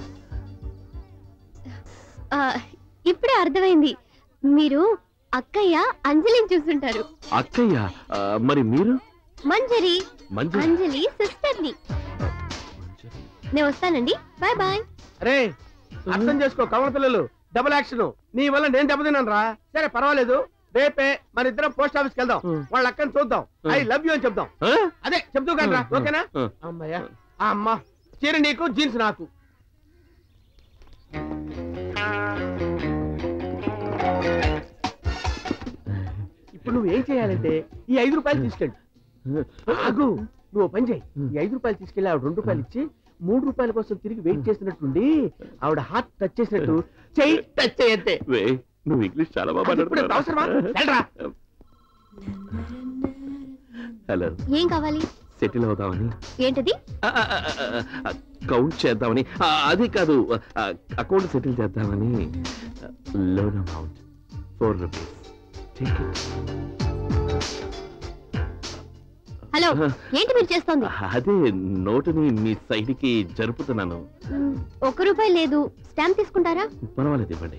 ఆ, ఇప్పుడే అర్థమైంది మీరు అక్కయ్య అంజలిని చూసుంటారు అక్కయ్య ఆ, మరి మీరు మంజరి మంచి అంజలి సిస్టర్ని నేను వస్తానండి బాయ్ బాయ్ రే అర్థం చేసుకో కమల పిల్లలు డబుల్ యాక్షన్ నీ వల్ల నేను దెబ్బతిన్నాను రా సరే పర్వాలేదు రేపే మన ఇద్దరం పోస్ట్ ఆఫీస్కి వెళ్దాం Hmm. వాళ్ళ అక్కని చూద్దాం Hmm. ఐ లవ్ యూ అని చెప్దాం ఆ? అదే చెప్తూ కదరా Hmm. ఓకేనా Hmm. అమ్మయ్యా ఆ అమ్మా చీర నీకు జీన్స్ నాకు ఇప్పుడు నువ్వు ఏం చేయాలంటే ఈ ఐదు రూపాయలు తీసుకెళ్ళి ఆగు నువ్వు ఓ పని చేయి ఈ ఐదు రూపాయలు తీసుకెళ్ళి ఆవిడ రెండు రూపాయలు ఇచ్చి మూడు రూపాయల కోసం తిరిగి వెయిట్ చేసినట్టుండి ఆవిడ హార్ట్ టచ్ చేసినట్టు చెయ్యి టచ్ చేయతే వే నువ్వు ఇంగ్లీష్ చాలా బాగా అది ఇప్పుడు ఎంత అవసరమా? వెళ్ళరా. హలో ఏం కావాలి సెటిల్ అవుదామని ఏంటది ఆ, ఆ, ఆ, ఆ, ఆ, కౌంట్ చేద్దామని ఆ, అది కాదు ఆ, అకౌంట్ సెటిల్ చేద్దామని loan amount four rupees hello ఏంటి మీరు చేస్తోంది అదే నోటుని మీ సైడ్ కి జరుపుతున్నాను మ్, ఒక్క రూపాయి లేదు స్టాంప్ తీసుకుంటారా పర్వాలేదు ఇవ్వండి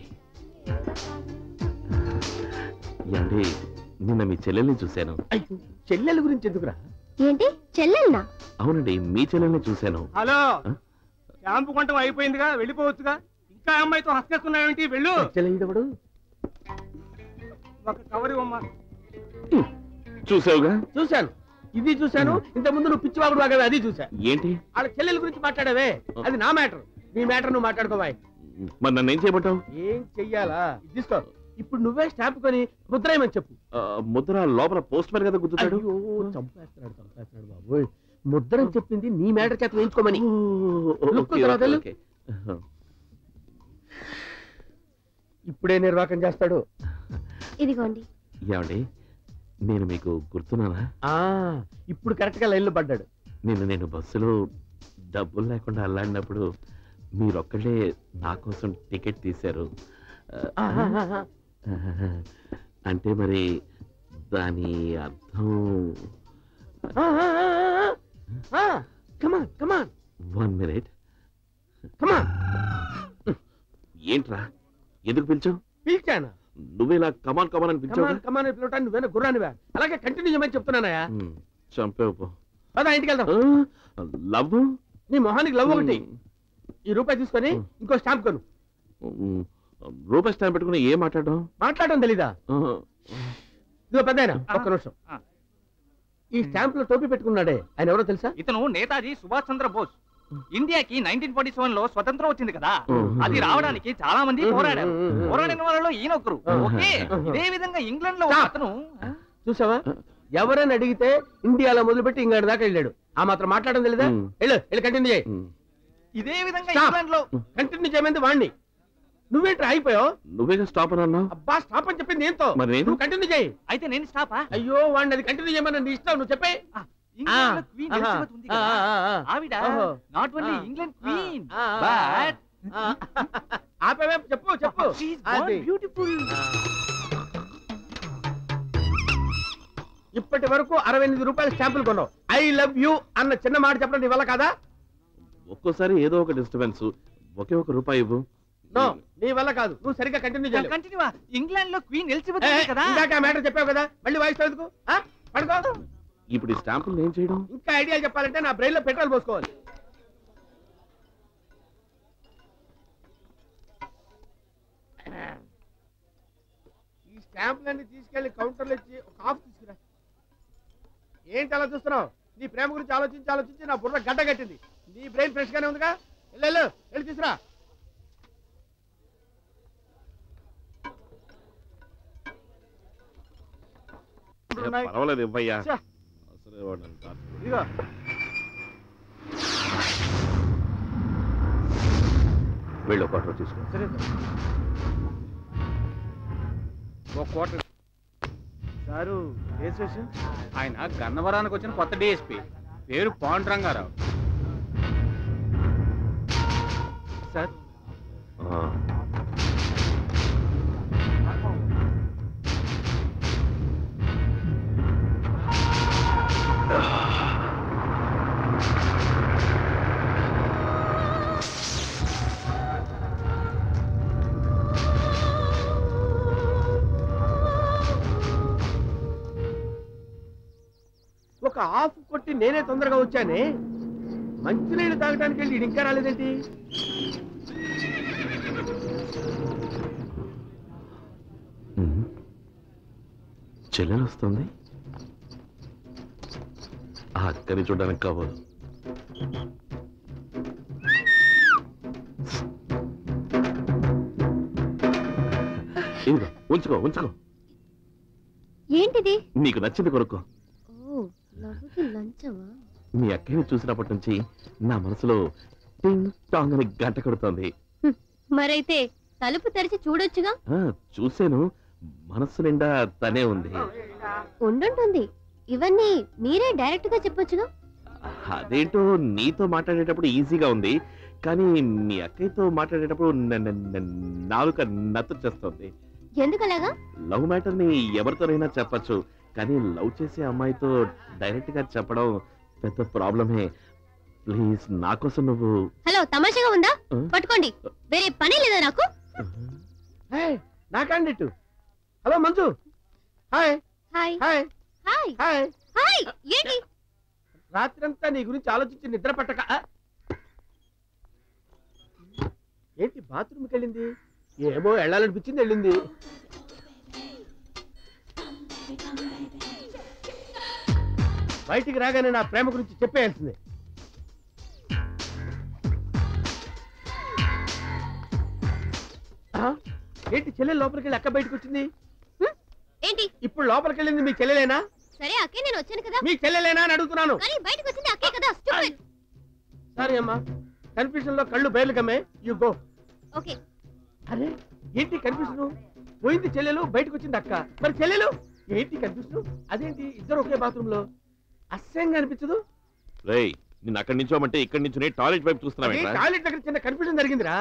ఏమండి నిన్న మీ చెల్లెల్ని చూశాను అయ్యో చెల్లెల గురించి ఎందుకురా ఏంటి చెల్లెల్నా అవునండి మీ చెల్లెల్ని చూశాను హలో ఆ? షాంపు కొంటాం అయిపోయిందిగా వెళ్ళిపోవచ్చుగా ఇంకా అమ్మాయితో హస్కేస్తున్నావేంటి వెళ్ళు చెల్లెడవడు ఒక కవర్ ఇవ్వమ్మా చూసావుగా చూశాను ఇది చూశాను ఇంత ముందు నువ్వు పిచ్చివాగుడు వాగవే అది చూసా ఏంటి వాళ్ళ చెల్లెల గురించి మాట్లాడావే అది నా మ్యాటర్ నీ మ్యాటర్ నువ్వు మాట్లాడుకోవాయి మరి నన్ను ఏం చేయమంటావు ఏం చెయ్యాలా ఇది తీసుకో ఇప్పుడు నువ్వే స్టాంప్ కొని ముద్రేయమని చెప్పు ఆ, ముద్ర లోపల పోస్ట్ మ్యాన్ కదా గుద్దుతాడు అయ్యో చంపేస్తున్నాడు చంపేస్తున్నాడు బాబోయ్ ముద్రని చెప్పింది నీ మ్యాటర్ చేత వేయించుకోమని ఓ, ఓ, లుక్కు ఓకే, తర్వాత ఓకే, వెళ్ళు. ఓకే. ఇప్పుడే నిర్వాకం చేస్తాడు ఇదిగోండి ఏమండి నేను మీకు గుర్తున్నానా ఆ ఇప్పుడు కరెక్ట్ గా లైన్ లో పడ్డాడు నిన్న నేను బస్సులో డబ్బులు లేకుండా అల్లాడినప్పుడు మీరొక్కడే నా కోసం టికెట్ తీశారు ఆ, ఆహాహాహా. అంటే మరి దాని అర్థం ఆ, కమాన్ కమాన్ వన్ మినిట్ కమాన్ ఏంట్రా ఎందుకు పిలిచావు పిలిచాను నువ్వేలా కమాన్ కమాన్ అని పిలిచావు కమాన్ కమాన్ పిలవటాన్ని నువ్వేనా గుర్రానివా అలాగే కంటిన్యూ చేయమని చెప్తున్నానయ్యా చంపేవు పో. పదా ఇంటికి వెళ్దాం ఆ, లవ్ నీ మొహానికి లవ్ ఒకటి ఈ రూపాయి తీసుకొని ఇంకో స్టాంప్ కొను ఉమ్, రూపాయి స్టాంప్ పెట్టుకుని ఏం మాట్లాడడం మాట్లాడడం తెలీదా ఇదిగో పెద్ద ఒక్క నిమిషం ఆ. ఈ స్టాంప్ లో టోపీ పెట్టుకున్నాడే ఆయన ఎవరో తెలుసా ఇతను నేతాజీ సుభాష్ చంద్ర బోస్ ఇండియాకి నైన్టీన్ ఫార్టీ సెవెన్ లో స్వతంత్రం వచ్చింది కదా ఉమ్. అది రావడానికి చాలా మంది పోరాడారు ఉమ్, ఉమ్, ఉమ్. పోరాడిన వాళ్ళలో ఈయన ఒకరు ఉమ్. ఓకే ఉమ్. ఇదే విధంగా ఇంగ్లాండ్ లో ఒక Stop. అతను చూసావా ఎవరైనా అడిగితే ఇండియాలో మొదలుపెట్టి ఇంగ్లాండ్ దాకా వెళ్ళాడు ఆ మాత్రం మాట్లాడడం తెలీదా ఉమ్. వెళ్ళు వెళ్ళి కంటిన్యూ చేయి ఉమ్, ఇదే విధంగా Stop. ఇంగ్లాండ్ లో కంటిన్యూ చేయమంది వాణ్ణి నువ్వేంట్రా అయిపోయావు నువ్వేగా స్టాప్ అని అన్నావు అబ్బా స్టాప్ అని చెప్పింది ఏంతో మరి నేను? నువ్వు కంటిన్యూ చేయి అయితే నేను స్టాపా అయ్యో వాడిని అది కంటిన్యూ చేయమని నీ ఇష్టం నువ్వు చెప్పే ఇంగ్లాండ్ లో క్వీన్ ఎలిజబెత్ ఉంది కదా ఆవిడ ఓహో. నాట్ ఓన్లీ ఆ. ఇంగ్లాండ్ క్వీన్ ఆ, ఆ, బట్ ఆపేవే చెప్పు చెప్పు అది. బ్యూటిఫుల్ ఆ. ఇప్పటి వరకు అరవై ఎనిమిది రూపాయల స్టాంపులు కొన్నావు ఐ లవ్ యూ అన్న చిన్న మాట చెప్పడం నీ వల్ల కాదా ఒక్కోసారి ఏదో ఒక డిస్టర్బెన్స్ ఒకే ఒక రూపాయి ఇవ్వు నో నీ వల్ల కాదు నువ్వు సరిగ్గా కంటిన్యూ చేయాలి కంటిన్యూ ఇంగ్లాండ్ లో క్వీన్ ఎలిజబెత్ ఉంది కదా ఇందాక మ్యాటర్ చెప్పావు కదా మళ్ళీ వాయిస్ ఎందుకు ఆ? పడుకో ఇప్పుడు ఈ స్టాంపులు ఏం చేయడం ఇంకా ఐడియా చెప్పాలంటే నా బ్రెయిన్ లో పెట్రోల్ పోసుకోవాలి ఈ స్టాంపులన్నీ తీసుకెళ్లి కౌంటర్లో ఇచ్చి ఒక హాఫ్ తీసుకురా ఏంటి అలా చూస్తున్నావు నీ ప్రేమ గురించి ఆలోచించి ఆలోచించి నా బుర్ర గడ్డ కట్టింది నీ బ్రెయిన్ ఫ్రెష్ గానే ఉందిగా వెళ్ళు వెళ్ళు వెళ్ళి తీసుకురా ఎప్పుడు ఉన్నాయి పర్వాలేదు ఇవ్వయ్యా ఛ. అసలే వాడు నన్ను కాదు. ఇదిగో వెళ్ళు ఒక ఆటో తీసుకో సరే సార్ ఒక కోట సారు ఏ స్టేషన్ ఆయన గన్నవరానికి వచ్చిన కొత్త డిఎస్పి పేరు పాండురంగారావు సార్ ఆ. ఒక ఆఫ్ కొట్టి నేనే తొందరగా వచ్చానే మంచినీళ్ళు తాగడానికి వెళ్ళి ఈడు ఇంకా రాలేదేంటి ఉమ్. చెల్లెలు వస్తుంది ఆ అక్కని చూడడానికి కావాలి ఇదిగో ఉంచుకో ఉంచుకో ఏంటిది నీకు నచ్చింది కొనుక్కో ఓ లవ్వుకి లంచమా మీ అక్కని చూసినప్పటి నుంచి నా మనసులో టింగ్ టాంగ్ అని గంట కొడుతోంది మరైతే తలుపు తెరిచి చూడొచ్చుగా ఆ, చూశాను మనస్సు నిండా తనే ఉంది ఉండుంటుంది ఇవన్నీ మీరే డైరెక్ట్ గా చెప్పొచ్చుగా అదేంటో నీతో మాట్లాడేటప్పుడు ఈజీగా ఉంది కానీ మీ అక్కయ్యతో మాట్లాడేటప్పుడు న- న- న- నాలుక నత్తు చేస్తుంది ఎందుకలాగా లవ్ మ్యాటర్ ని ఎవరితోనైనా చెప్పచ్చు కానీ లవ్ చేసే అమ్మాయితో డైరెక్ట్ గా చెప్పడం పెద్ద ప్రాబ్లమే ప్లీజ్ నా కోసం నువ్వు హలో తమాషాగా ఉందా ఆ? పట్టుకోండి వేరే పని లేదా నాకు నా candidate hello Manju hi hi hi hi hi hi ఏంటి రాత్రంతా నీ గురించి ఆలోచించి నిద్ర పట్టక ఆ? ఏంటి బాత్రూమ్కి వెళ్ళింది ఏమో వెళ్ళాలనిపించింది వెళ్ళింది బయటికి రాగానే నా ప్రేమ గురించి చెప్పేయాల్సిందే ఆ? ఏంటి చెల్లెలు లోపలికి వెళ్ళి అక్క బయటకు వచ్చింది ఏంటి ఇప్పుడు లోపలికి వెళ్ళింది మీ చెల్లెలేనా సరే అక్కే నేను వచ్చాను కదా మీ చెల్లెలేనా అని అడుగుతున్నాను కానీ బయటకు వచ్చింది అక్కే కదా stupid. సారీ అమ్మా కన్ఫ్యూజన్ లో కళ్ళు బయలు కమ్మే యు గో ఓకే అరే ఏంటి కన్ఫ్యూజన్ పోయింది చెల్లెలు బయటకు వచ్చింది అక్క మరి చెల్లెలు ఏంటి కన్ఫ్యూజన్ అదేంటి ఇద్దరు ఒకే బాత్రూమ్ లో అసహ్యంగా అనిపించదు రేయ్ నిన్ను అక్కడి నుంచోమంటే ఇక్కడి నుంచి టాయిలెట్ వైపు చూస్తున్నావేంట్రా టాయిలెట్ దగ్గర చిన్న కన్ఫ్యూజన్ జరిగిందిరా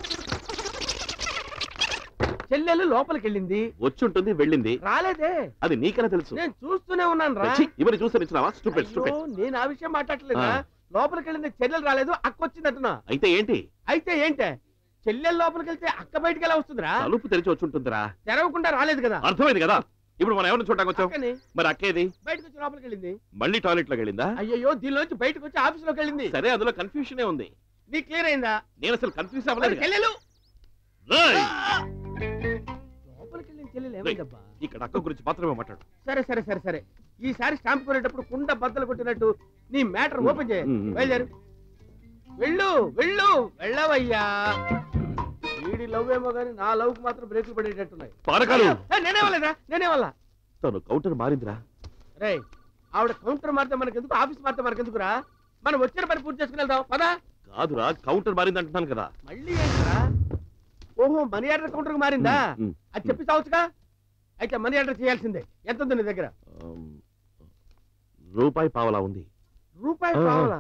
చెల్లెలు లోపలికి వెళ్ళింది వచ్చి ఉంటుంది వెళ్ళింది రాలేదే అది నీకెలా తెలుసు నేను చూస్తూనే ఉన్నాను రా ఛీ, ఇవన్నీ చూస్తే ఇచ్చినావా స్టూపిడ్ స్టూపిడ్ అయ్యో, నేను ఆ విషయం మాట్లాడలేదా ఆ. లోపలికి వెళ్ళింది చెల్లెలు రాలేదు అక్క వచ్చిందంటున్నా అయితే ఏంటి అయితే ఏంటే చెల్లెలు లోపలికి వెళ్తే అక్క బయటికి ఎలా వస్తుందిరా తలుపు తెరిచి వచ్చి ఉంటుందిరా తెరవకుండా రాలేదు కదా అర్థమైంది కదా ఇప్పుడు మనం ఎవరిని చూడడానికి వచ్చాం అక్కని మరి అక్కేది బయటకు వచ్చి లోపలికి వెళ్ళింది మళ్ళీ టాయిలెట్ లోకి వెళ్ళిందా అయ్యో దీనిలోంచి బయటకు వచ్చి ఆఫీస్ లోకి వెళ్ళింది సరే అందులో కన్ఫ్యూషనే ఉంది నీకు క్లియర్ అయిందా నేను అసలు కన్ఫ్యూజ్ మరి అవ్వలేదు చెల్లెలు రేయ్! లోపలికి వెళ్ళిన చెల్లెలు ఏమైందబ్బా ఇక్కడ అక్క గురించి మాత్రమే మాట్లాడు సరే సరే సరే సరే ఈసారి స్టాంప్ కొనేటప్పుడు కుండ బద్దలు కొట్టినట్టు నీ మ్యాటర్ ఓపెన్ చేయ ఉమ్, ఉమ్. బయలుదేరు వెళ్ళు వెళ్ళు వెళ్ళవయ్యా వీడి లవ్ ఏమో కానీ నా లవ్ కు మాత్రం బ్రేకులు పడేటట్టున్నాయి పానకాలు ఏ, నేనే వాళ్ళరా నేనే వాళ్ళ తను కౌంటర్ మారిందిరా రే ఆవిడ కౌంటర్ మారితే మనకెందుకు ఆఫీస్ మారితే మనకెందుకురా మనం వచ్చిన పని పూర్తి చేసుకుని వెళ్దాం పదా కాదురా కౌంటర్ మారింది అంటున్నాను కదా మళ్ళీ ఏంట్రా ఓహో మనీ ఆర్డర్ కౌంటర్ మారిందా ఉమ్, ఉమ్. అది చెప్పి చావచ్చుగా అయితే మనీ ఆర్డర్ చేయాల్సిందే ఎంత ఉంది నీ దగ్గర ఆమ్, రూపాయి పావలా ఉంది రూపాయి ఆ. కావాలా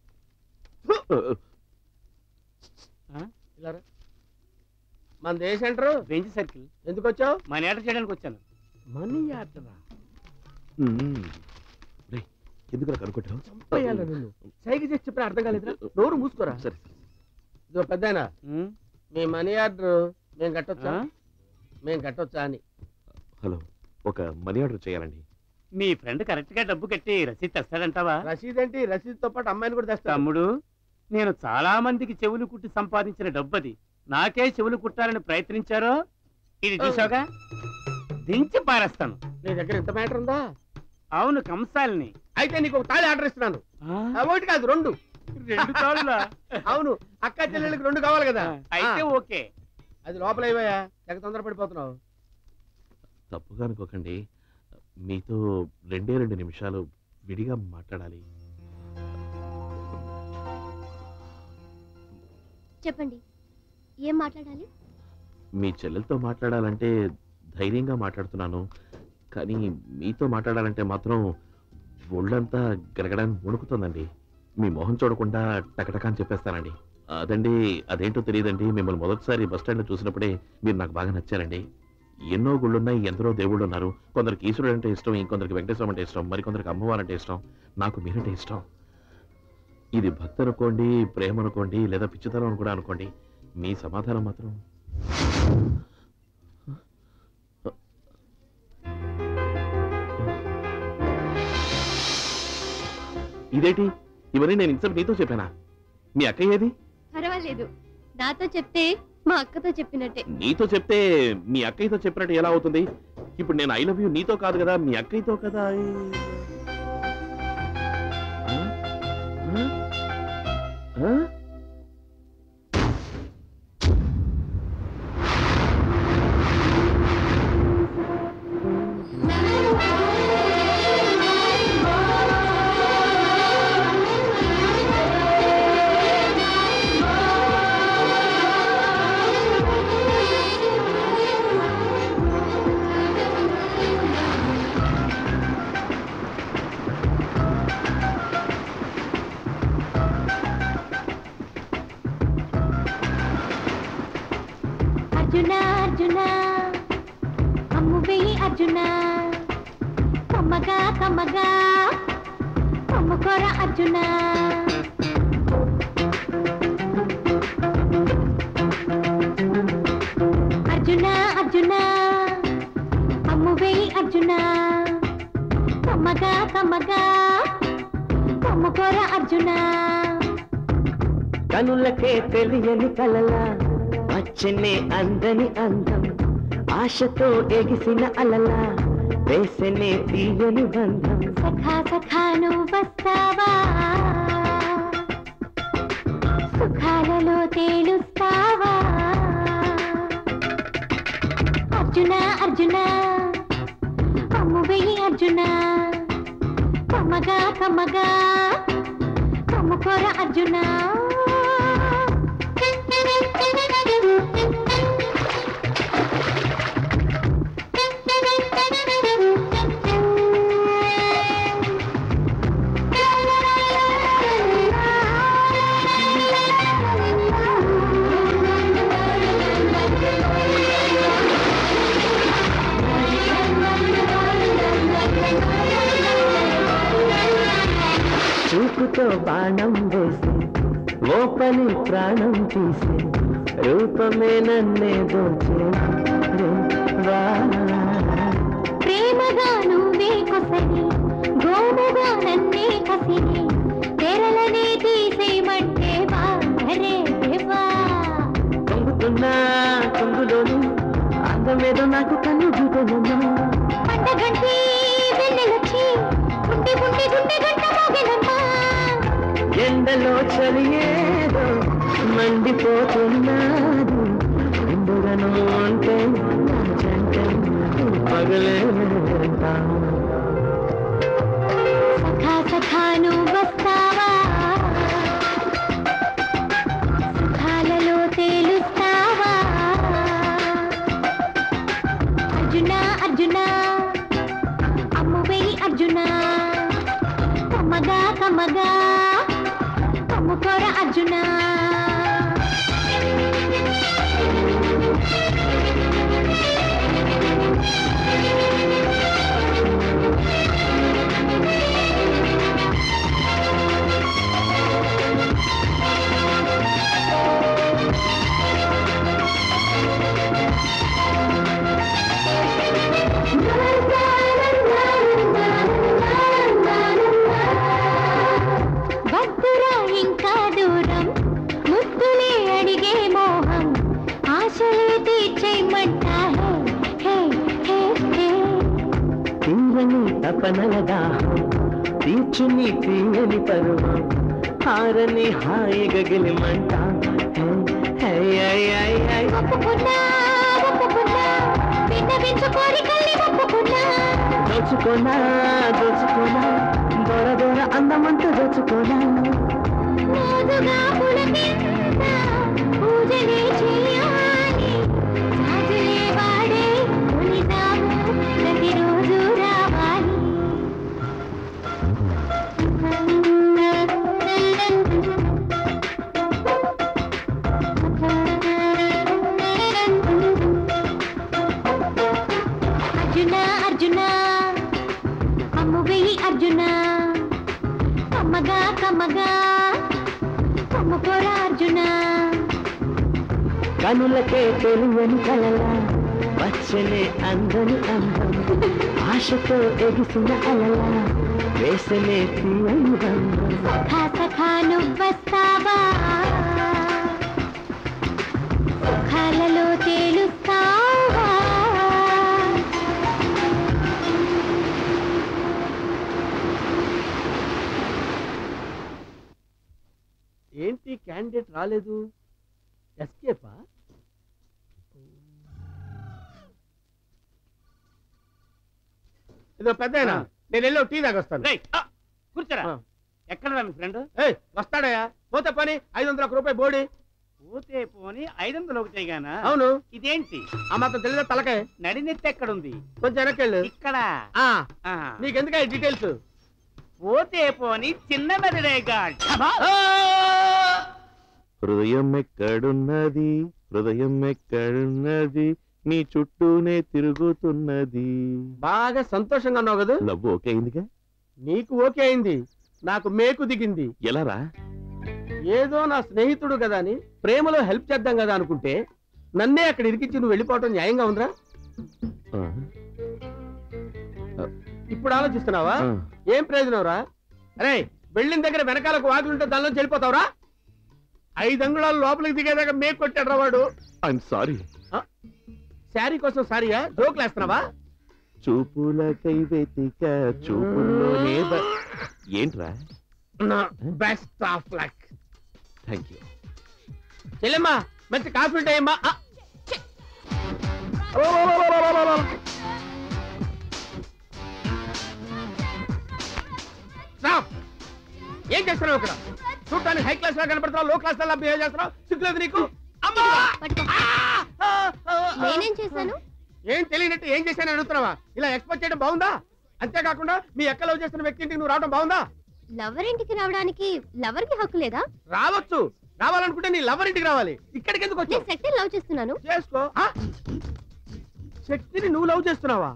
ఆ, ఇలా రా. మన ఏ సెంటర్ బెంచ్ సర్కిల్ ఎందుకు వచ్చావు మనీ ఆర్డర్ చేయడానికి వచ్చాను మనీ ఆర్డరా ఉమ్. రేయ్, ఎందుకురా కనుక్కుంటావు చంపేయాలి నిన్ను సైకి చేసి చెప్పిన అర్థం కాలేదురా నోరు మూసుకోరా సరే ఇదో పెద్దాయన మీ మనీ ఆర్డర్ మేము కట్టొచ్చా ఆ? మేము కట్టొచ్చా అని హలో ఒక మనీ ఆర్డర్ చేయాలండి మీ ఫ్రెండ్ కరెక్ట్ గా డబ్బు కట్టి రసీదు తెస్తాడంటావా రసీద్ ఏంటి రసీద్తో పాటు అమ్మాయిని కూడా తెస్తాం తమ్ముడు నేను చాలా మందికి చెవులు కుట్టి సంపాదించిన డబ్బు అది నాకే చెవులు కుట్టాలని ప్రయత్నించారో ఇది చూసావుగా దించి పారేస్తాను నీ దగ్గర ఇంత మ్యాటర్ ఉందా అవును కంసాలిని అయితే నీకు ఒక తాళి ఆర్డర్ ఇస్తున్నాను ఆ, ఒకటి కాదు రెండు రెండు తాళ్ళులా అవును అక్క చెల్లెళ్ళకి రెండు కావాలి కదా అయితే ఆ, ఓకే అది లోపల అయిపోయా తెగ తొందరపడిపోతున్నావు తప్పుగా అనుకోకండి మీతో రెండే రెండు నిమిషాలు విడిగా మాట్లాడాలి చెప్పండి ఏం మాట్లాడాలి మీ చెల్లెలతో మాట్లాడాలంటే ధైర్యంగా మాట్లాడుతున్నాను కానీ మీతో మాట్లాడాలంటే మాత్రం ఒళ్ళంతా గరగడానికి వణుకుతుందండి మీ మొహం చూడకుండా టకటకా అని చెప్పేస్తానండి అదండి అదేంటో తెలియదండి మిమ్మల్ని మొదటిసారి బస్ స్టాండ్లో చూసినప్పుడే మీరు నాకు బాగా నచ్చారండి ఎన్నో గుళ్ళున్నాయి ఎందరో దేవుళ్ళు ఉన్నారు కొందరికి ఈశ్వరుడు అంటే ఇష్టం ఇంకొందరికి వెంకటేశ్వరం అంటే ఇష్టం మరికొందరికి అమ్మవారు అంటే ఇష్టం నాకు మీరంటే ఇష్టం ఇది భక్తి అనుకోండి ప్రేమ అనుకోండి లేదా పిచ్చితనం అని కూడా అనుకోండి మీ సమాధానం మాత్రం ఇదేంటి ఇవన్నీ నేను ఇంత నీతో చెప్పానా మీ అక్క ఏది పర్వాలేదు నాతో చెప్తే మా అక్కతో చెప్పినట్టే నీతో చెప్తే మీ అక్కయ్యతో చెప్పినట్టు ఎలా అవుతుంది ఇప్పుడు నేను ఐ లవ్ యూ నీతో కాదు కదా మీ అక్కయ్యతో కదా ఆ? ఆ? ఆ? అర్జున అర్జున అమ్ము వెయ్యి అర్జున కమ్మగా కమ్మగా కమ్ముకోర అర్జున అర్జున అర్జున అమ్ము వెయ్యి అర్జున కమ్మగా కమ్మగా కమ్ముకోర అర్జున కనులకే తెలియని కలల వచ్చనే అందని అందం ఆశతో ఎగిసిన అలల వేసనే తీయని బంధం సఖా సఖాను వస్తావా సుఖాలలో తేలుస్తావా అర్జున అర్జున అమ్ము వెయ్యి అర్జున కమ్మగా కమ్మగా కమ్ముకోర అర్జున చూపుతో బాణం వేసి ఓపని ప్రాణం తీసి రూపమే నన్నే దోచే రే వా. ప్రేమగా నువ్వే కొసని గోముగా నన్నే కసిని తెరలనే తీసేయమంటే వా రే వా పొంగుతున్నా కొంగులోని అందమేదో నాకు కన్ను చూపనమ్మా పండగంటి వెన్నెలొచ్చి గుండె గుండె గుండె గంట మోగెనమ్మా ఎండలో చలియేదో మండిపోతున్నాడు ఎండుగను అంటే నా జంట పగలే సఖా సఖాను వస్తావా సుఖాలలో తేలుస్తావా అర్జున అర్జున అమ్ము వెయ్యి అర్జున కమ్మగా కమ్మగా కమ్ముకోర అర్జున వద్దురా ఇంకా దూరం ముద్దులే అడిగే మోహం ఆశలే తీర్చేయమంట హే హే హే తీరని తపనల దాహం తీర్చుని తీయని పరువం హారని హాయిగా గెలిమంట హే, హే, హై, హై, హై. ఒప్పుకున్నా ఒప్పుకున్నా విన్నవించు కోరికల్ని ఒప్పుకున్నా దోచుకోనా దోచుకోనా దొర దొర అందమంతా దోచుకోనా మోదుగా పులకింత పూజలే చేయాలి రాజులే వాడే తొలిసాము ప్రతిరోజు రావాలి అర్జున అర్జున అమ్ము వెయ్యి అర్జున కమ్మగా కమ్మగా కమ్ముకోరా అర్జున కనులకే తెలియని కలలా వచ్చలే అందని అందం ఆశతో ఎగిసిన అలలా వేసలే తీయని బంధం సఖా సఖా నువ్వస్తావా సుఖాలలో తేలుస్తావా ఏంటి క్యాండిడేట్ రాలేదు ఎస్కేపా ఇదో పెద్ద నేను వెళ్ళి టీ తాగొస్తాను రేయ్, ఆ, కూర్చోరా ఎక్కడ మీ ఫ్రెండ్ ఏయ్ వస్తాడయ్యా పోతే పని ఐదు వందల రూపాయి బోడి పోతే పోని ఐదు వందలు ఒకటే గానా అవును ఇదేంటి ఆ మాత్రం తెలియదా తలకాయ నడినెత్తి ఎక్కడుంది కొంచెం వెనక్కెళ్ళు ఇక్కడ ఆ, ఆహా. నీకెందుకా ఈ డీటెయిల్స్ పోతే పోని చిన్న మెదడేగా ఢమా. హృదయం ఎక్కడున్నది హృదయం ఎక్కడున్నది నీ చుట్టూనే తిరుగుతున్నది బాగా సంతోషంగా ఉన్నావు కదా లవ్ ఓకే అయిందిగా నీకు ఓకే అయింది నాకు మేకు దిగింది ఎలా రా ఏదో నా స్నేహితుడు కదా అని ప్రేమలో హెల్ప్ చేద్దాం కదా అనుకుంటే నన్నే అక్కడ ఇరికించి నువ్వు వెళ్ళిపోవటం న్యాయంగా ఉందిరా ఆ, ఇప్పుడు ఆలోచిస్తున్నావా ఆ. ఏం ప్రయోజనం రా అరే వెళ్ళిన దగ్గర వెనకాలకు వాకిలుంటే దానిలో వెళ్ళిపోతావురా ఐదు అంగుళాలు లోపలికి దిగేదాకా మేకు కొట్టాడు రా వాడు ఐఎమ్ సారీ శారీ కోసం సారీయా జోకులు వేస్తున్నావా చూపులకై వెతిక చూపుల్లోనే బ- ఏంట్రా నా best of luck thank you చెల్లెమ్మా మంచి కాఫీ ఉంటాయమ్మా ఆ, ఛీ. ఓ, ఓ, ఓ, ఓ, ఓ, ఓ, ఓ. Stop. ఏం చేస్తున్నావు ఇక్కడ చూడటానికి హై క్లాస్ లా కనపడుతున్నావు లో క్లాస్ లా బిహేవ్ చేస్తున్నావు సిగ్గులేదు నీకు అమ్మా! ఆ! ఆ! ఆ! నేనేం చేశాను ఏం తెలియనట్టు ఏం చేశానని అడుగుతున్నావా ఇలా ఎక్స్పెక్ట్ చేయడం బాగుందా అంతేకాకుండా మీ ఎక్క లవ్ చేస్తున్న వ్యక్తి ఇంటికి నువ్వు రావడం బాగుందా లవర్ ఇంటికి రావడానికి లవర్ కి హక్కు లేదా రావచ్చు రావాలనుకుంటే నీ లవర్ ఇంటికి రావాలి ఇక్కడికి ఎందుకు నేను వచ్చావు శక్తిని లవ్ చేస్తున్నాను చేసుకో ఆ? శక్తిని నువ్వు లవ్ చేస్తున్నావా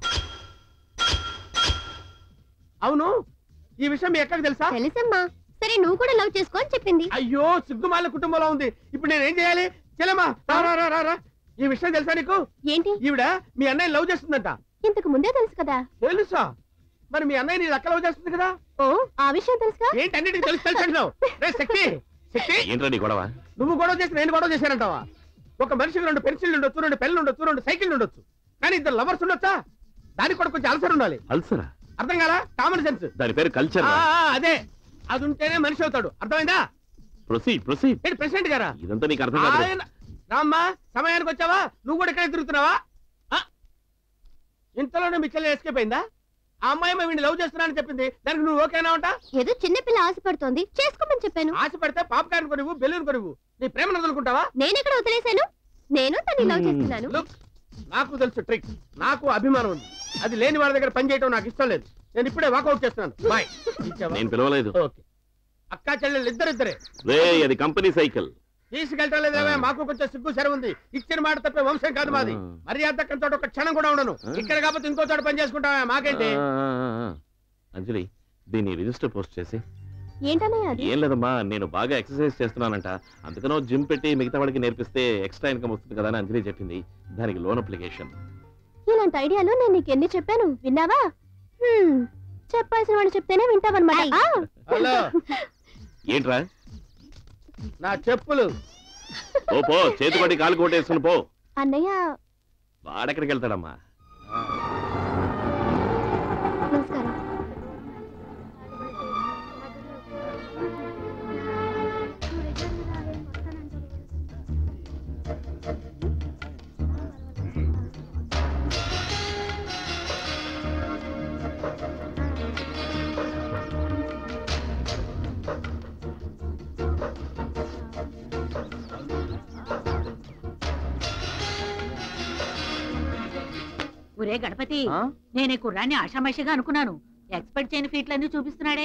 అవును ఈ విషయం మీ ఎక్కడికి తెలుసా తెలుసమ్మా సరే నువ్వు కూడా లవ్ చేసుకో అని చెప్పింది అయ్యో సిగ్గుమాల కుటుంబంలో ఉంది ఇప్పుడు నేను ఏం చేయాలి చెల్లెమ్మా రా రా రా, రా రా ఈ విషయం తెలుసా నీకు ఏంటి ఈవిడ మీ అన్నయ్య లవ్ చేస్తుందంట ఇంతకు ముందే తెలుసు కదా తెలుసా మరి మీ అన్నయ్య నీ లక్క లవ్ చేస్తుంది కదా ఓ ఆ విషయం తెలుసుగా ఏంటి అన్నిటికీ తెలుసు తెలుసు అంటున్నావు రే శక్తి శక్తి ఏంట్రా నీ గొడవ నువ్వు గొడవ చేసి నేను గొడవ చేశానంటావా ఒక మనిషికి రెండు పెన్సిల్ ఉండొచ్చు రెండు పెన్నులు ఉండొచ్చు రెండు సైకిల్ ఉండొచ్చు కానీ ఇద్దరు లవర్స్ ఉండొచ్చా దానికి కూడా కొంచెం అలసర్ ఉండాలి అల్సరా అర్థం కాలా కామన్ సెన్స్ దాని పేరు కల్చర్ అదే అది ఉంటేనే మనిషి అవుతాడు అర్థమైందా ప్రొసీడ్ ప్రొసీడ్ ఏంటి ప్రెసిడెంట్ గారా ఇదంతా నీకు అర్థం కాదు ఆయన రామ్మా సమయానికి వచ్చావా నువ్వు కూడా ఇక్కడే తిరుగుతున్నావా ఆ? ఇంతలోనే మీ చెల్లి ఎస్కేప్ అయిందా ఆ అమ్మాయి వీడిని లవ్ చేస్తున్నానని చెప్పింది దానికి నువ్వు ఓకేనా ఉంటా ఏదో చిన్న పిల్ల ఆశపడుతోంది చేసుకోమని చెప్పాను ఆశ పడితే పాపకాయను కొనివ్వు బెలూన్ కొనివ్వు నీ ప్రేమను వదులుకుంటావా నేనెక్కడ వదిలేశాను నేను తన్ని లవ్ చేస్తున్నాను లుక్ నాకు తెలుసు ట్రిక్ నాకు అభిమానం ఉంది అది లేని వాళ్ళ దగ్గర పని చేయటం నాకు ఇష్టం లేదు నేను ఇప్పుడే వాకౌట్ చేస్తున్నాను బాయ్ నేను పిలవలేదు ఓకే అక్కా చెల్లెళ్ళు ఇద్దరిద్దరే రే అది కంపెనీ సైకిల్ తీసుకెళ్ళటం లేదేవే మాకు కొంచెం సిగ్గు సరి ఉంది ఇచ్చిన మాట తప్పే వంశం కాదు మాది ఆ. మర్యాద దక్కని చోట ఒక క్షణం కూడా ఉండను ఆ. ఇక్కడ కాకపోతే ఇంకో చోట పని చేసుకుంటావా మాకేంటి ఆ, ఆ, ఆ. అంజలి దీన్ని రిజిస్టర్ పోస్ట్ చేసి ఏంటన్నయ్య అది ఏం లేదమ్మా నేను బాగా ఎక్సర్సైజ్ చేస్తున్నానంట అందుకనో జిమ్ పెట్టి మిగతా వాడికి నేర్పిస్తే ఎక్స్ట్రా ఇన్కమ్ వస్తుంది కదా అని అంజలి చెప్పింది దానికి లోన్ అప్లికేషన్ ఇలాంటి ఐడియాలు నేను నీకు ఎన్ని చెప్పాను విన్నావా హ్మ్, చెప్పాల్సిన వాడు చెప్తేనే వింటావన్నమాట ఆ, హలో ఏంట్రా నా చెప్పులు ఓ పో చేతి పడి కాలు కొట్టేసుకుని పో అన్నయ్య వాడెక్కడికి వెళ్తాడమ్మా నమస్కారం ఒరే గణపతి నేనే కుర్రాన్ని ఆషామాషిగా అనుకున్నాను ఎక్స్పెక్ట్ చేయని ఫీట్లన్నీ చూపిస్తున్నాడే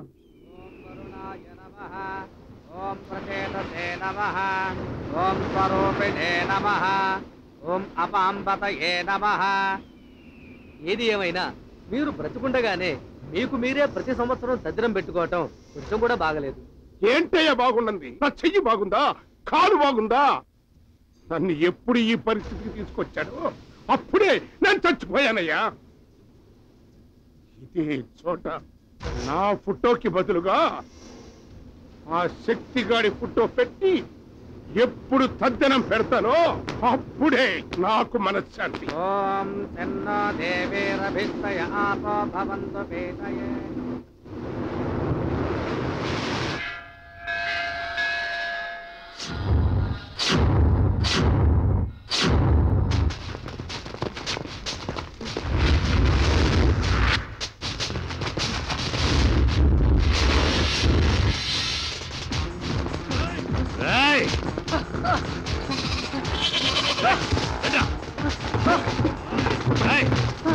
ఓం ప్రచేతసే నమః ఓం స్వరూపిణే నమః ఓం అపాంబతయే నమః ఏది ఏమైనా మీరు బ్రతికుండగానే మీకు మీరే ప్రతి సంవత్సరం తద్దినం పెట్టుకోవటం కొంచెం కూడా బాగలేదు ఏంటయ్యా బాగుండంది నా చెయ్యి బాగుందా కాలు బాగుందా నన్ను ఎప్పుడు ఈ పరిస్థితికి తీసుకొచ్చాడు అప్పుడే నేను చచ్చిపోయానయ్యా ఇదే చోట నా ఫోటోకి బదులుగా ఆ శక్తిగాడి ఫోటో పెట్టి ఎప్పుడు తద్దనం పెడతానో అప్పుడే నాకు మనశ్శాంతి ఓం తన్నో దేవీరభిస్తయ ఆపో భవంతు పీతయే ఏయ్! ఏయ్!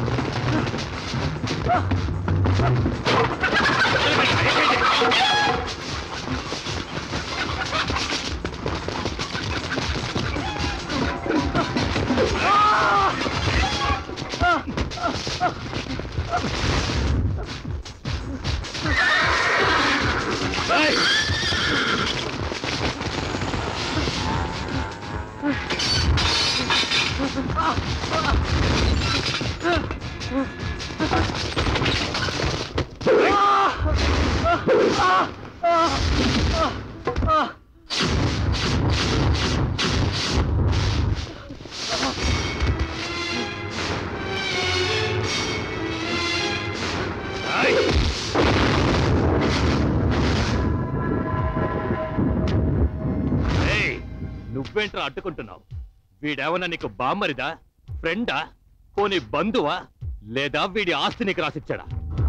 ఏయ్! ఏయ్! నువ్వేంట్రా అడ్డుకుంటున్నావు వీడేమన్నా నీకు బామ్మరిదా ఫ్రెండా పోనీ బంధువా లేదా వీడి ఆస్తి నీకు రాసిచ్చాడా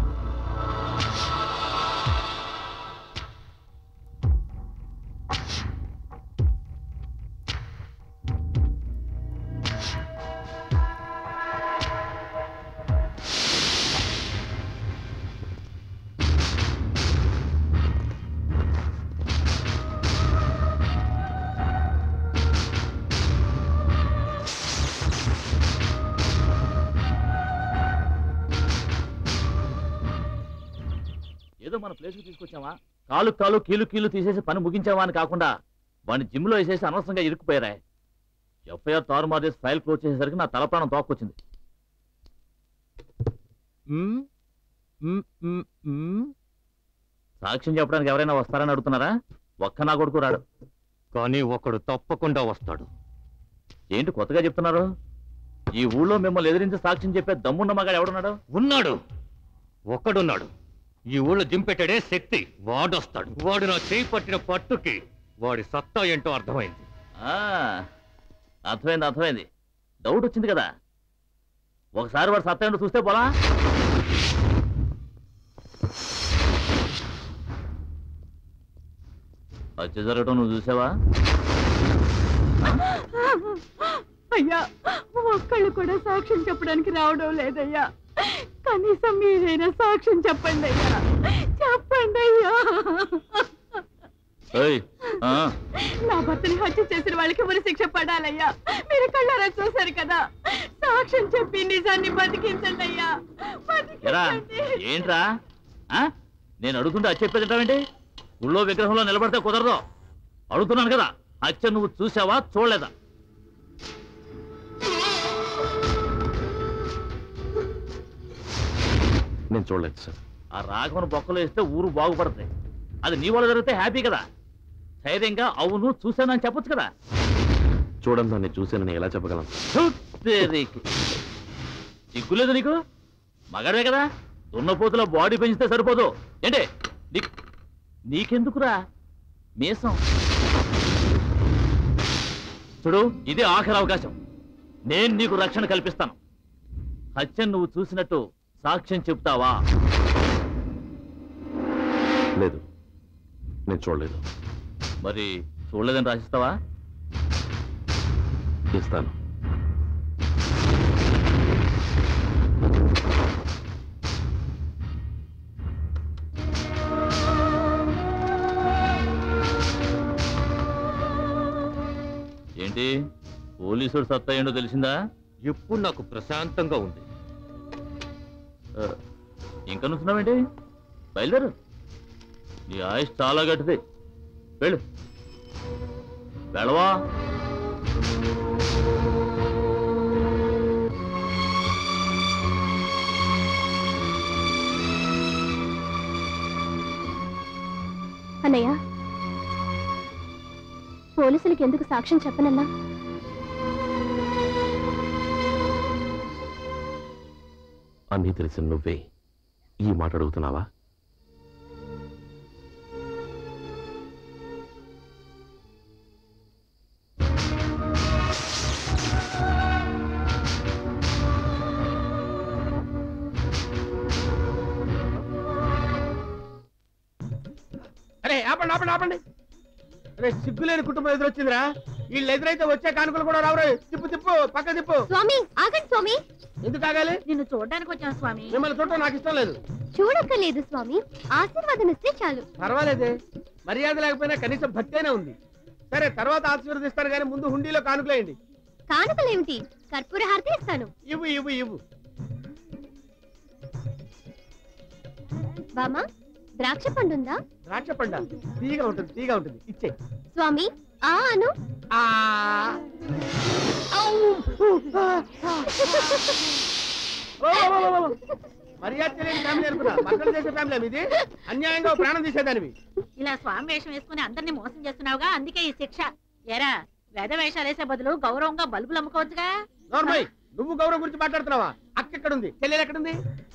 ఏదో మన ప్లేస్కి తీసుకొచ్చావా కాలు కాలు కీలు కీలు తీసేసి పని ముగించావా అని కాకుండా వాడిని జిమ్లో వేసేసి అనవసరంగా ఇరుక్కుపోయారా ఎఫ్ఐఆర్ తారుమారు చేసి ఫైల్ క్లోజ్ చేసేసరికి నా తల ప్రాణం తోక్కొచ్చింది మ్మ్? మ్మ్, మ్మ్, మ్మ్. సాక్ష్యం చెప్పడానికి ఎవరైనా వస్తారని అడుగుతున్నారా ఒక్క నా కొడుకు రాడు కానీ ఒకడు తప్పకుండా వస్తాడు ఏంటి కొత్తగా చెప్తున్నారు ఈ ఊళ్ళో మిమ్మల్ని ఎదిరించి సాక్ష్యం చెప్పే దమ్మున్న మగాడు ఎవడున్నాడు ఉన్నాడు ఒక్కడున్నాడు ఈ ఊళ్ళో దింపెట్టాడే శక్తి వాడొస్తాడు వాడు నా చేయి పట్టిన పట్టుకి వాడి సత్తా ఏంటో అర్థమైంది ఆ, అర్థమైంది అర్థమైంది డౌట్ వచ్చింది కదా ఒకసారి వాడు సత్తా ఏంటో చూస్తే పోలా హత్య జరగటం నువ్వు చూసావా అయ్యా ఒక్కళ్ళు కూడా సాక్ష్యం చెప్పడానికి రావడం లేదయ్యా కనీసం మీరైనా సాక్ష్యం చెప్పండి అయ్యా చెప్పండి అయ్యా ఏయ్, ఆ, నా భర్తని హత్య చేసిన వాళ్ళకి ఉరి శిక్ష పడాలయ్యా మీరు కళ్ళారా చూశారు కదా సాక్ష్యం చెప్పి నిజాన్ని బతికించండి అయ్యా ఎరా బతికించండి ఏంట్రా ఆ? నేను అడుగుతుంటే అది చెప్పేదింటావేంటి గుళ్ళో విగ్రహంలో నిలబడితే కుదరదు అడుగుతున్నాను కదా హత్య నువ్వు చూసావా చూడలేదా నేను చూడలేదు సార్ ఆ రాఘవను బొక్కలు వేస్తే ఊరు బాగుపడుతుంది అది నీ వల్ల జరిగితే హ్యాపీ కదా ధైర్యంగా అవును చూశానని చెప్పొచ్చు కదా చూడండి దాన్ని చూశానని ఎలా చెప్పగలను ధుత్తేరీకి. సిగ్గులేదు నీకు మగాడే కదా దున్నపోతులో బాడీ పెంచితే సరిపోదు ఏంటి నీ- నీకెందుకురా మీసం చూడు ఇదే ఆఖరి అవకాశం నేను నీకు రక్షణ కల్పిస్తాను హత్య నువ్వు చూసినట్టు సాక్ష్యం చెప్తావా లేదు నేను చూడలేదు మరి చూడలేదని రాసిస్తావా ఇస్తాను ఏంటి పోలీసుడు సత్తా ఏంటో తెలిసిందా ఇప్పుడు నాకు ప్రశాంతంగా ఉంది ఆ, ఇంకా నుంచున్నావేంటి బయలుదేరు నీ ఆయుష్ చాలా గట్టిది వెళ్ళు వెళ్ళవా అన్నయ్య పోలీసులకి ఎందుకు సాక్ష్యం చెప్పనన్నా అన్నీ తెలిసిన నువ్వే ఈ మాట అడుగుతున్నావా అరే ఆపండి ఆపండి ఆపండి అరే సిగ్గులేని కుటుంబం ఎదురొచ్చిందిరా వీళ్ళు ఎదురైతే వచ్చే కానుకలు కూడా రావురే తిప్పు తిప్పు పక్క తిప్పు స్వామి ఆగండి స్వామి ఎందుకు ఆగాలి నిన్ను చూడడానికి వచ్చాను స్వామి మిమ్మల్ని చూడటం నాకు ఇష్టం లేదు చూడక్కర్లేదు స్వామి ఆశీర్వాదం ఇస్తే చాలు పర్వాలేదే మర్యాద లేకపోయినా కనీసం భక్తి అయినా ఉంది సరే తర్వాత ఆశీర్వదిస్తాను కానీ ముందు హుండీలో కానుకలేయండి కానుకలేమిటి కర్పూర హారతి ఇస్తాను ఇవ్వు ఇవ్వు ఇవ్వు బామా ద్రాక్ష పండుందా ద్రాక్ష పండ తీగా ఉంటుంది తీగా ఉంటుంది ఇచ్చే స్వామి ఆ అను మర్యాద తెలియని ఫ్యామిలీ అనుకున్నా మద్దతు చేసే ఫ్యామిలీ ఇది అన్యాయంగా ఓ ప్రాణం తీసేదానివి ఇలా స్వామి వేషం వేసుకుని అందరినీ మోసం చేస్తున్నావుగా అందుకే ఈ శిక్ష ఎరా వేద వేషాలు వేసే బదులు గౌరవంగా బల్బులు అమ్ముకోవచ్చుగా నార్మల్ నువ్వు గౌరవం గురించి మాట్లాడుతున్నావా అక్క ఎక్కడుంది చెల్లెలు ఎక్కడుంది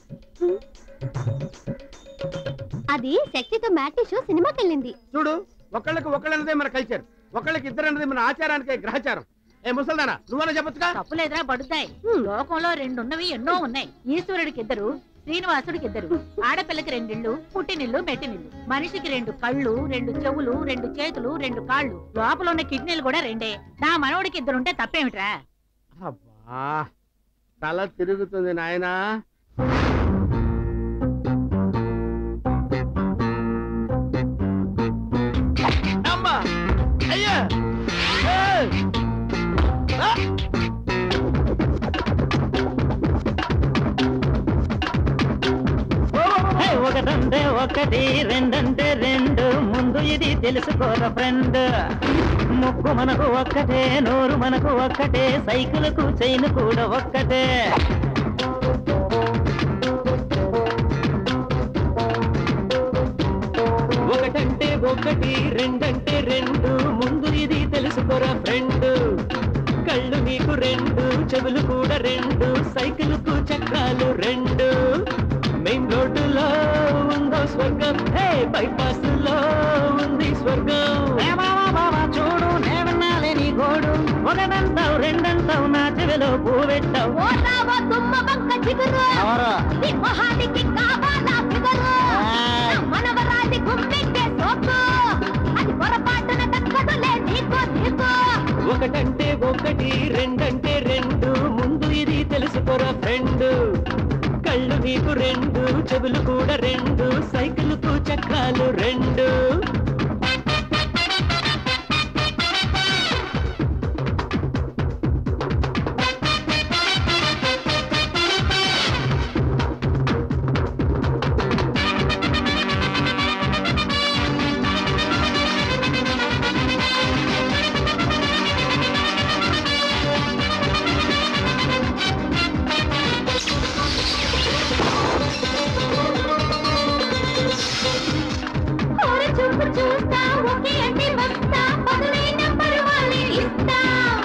అది శక్తితో మ్యాటీ షో సినిమాకి వెళ్ళింది చూడు ఒకళ్ళకి ఒకళ్ళన్నదే మన కల్చర్ ఒకళ్ళకి ఇద్దరు అన్నది మన ఆచారానికి గ్రహచారం ఏ ముసల్దానా నువ్వన్నా చెప్పొచ్చుగా తప్పులేదురా బడుద్దాయి లోకంలో రెండున్నవి ఎన్నో ఉన్నాయి ఈశ్వరుడికి ఇద్దరు శ్రీనివాసుడికి ఇద్దరు ఆడపిల్లకి రెండిళ్ళు పుట్టినిల్లు మెట్టినిల్లు మనిషికి రెండు కళ్ళు రెండు చెవులు రెండు చేతులు రెండు కాళ్ళు లోపల ఉన్న కిడ్నీలు కూడా రెండే నా మనవడికి ఇద్దరుంటే తప్పేమిట్రా అబ్బా తల తిరుగుతుంది నాయనా అమ్మా అయ్యా ఏయ్! ఆ! హే, ఒకటంటే ఒకటి రెండంటే రెండు ముందు ఇది తెలుసుకోర ఫ్రెండ్ ముక్కు మనకు ఒక్కటే నోరు మనకు ఒక్కటే సైకిల్కు చైన్ కూడా ఒక్కటే ఒకటంటే ఒకటి రెండంటే రెండు ముందు ఇది తెలుసుకోరా ఫ్రెండ్ కళ్ళు నీకు రెండు చెవులు కూడా రెండు సైకిల్కు చక్రాలు రెండు మెయిన్ రోడ్డులో ఉందో స్వర్గం హే బైపాస్ లో ఉంది స్వర్గం ఏ బావా బావా చూడు నేవన్నాలే నీ గోడు ఒకటంటావు రెండంటావు నా చెవిలో పువ్వెట్టావు ఎవరు? మనవరాది గుమ్మిట్టే సోకు అది పొరపాటున దక్కదులే నీకు నీకు ఒకటంటే ఒకటి రెండంటే రెండు ముందు ఇది తెలుసుకోరా ఫ్రెండ్ కళ్ళు నీకు రెండు చెవులు కూడా రెండు సైకిల్కు చక్రాలు రెండు ఓర చూపు చూస్తా ఒకే అంటే వస్తా పదులైన పర్వాలే ఇస్తా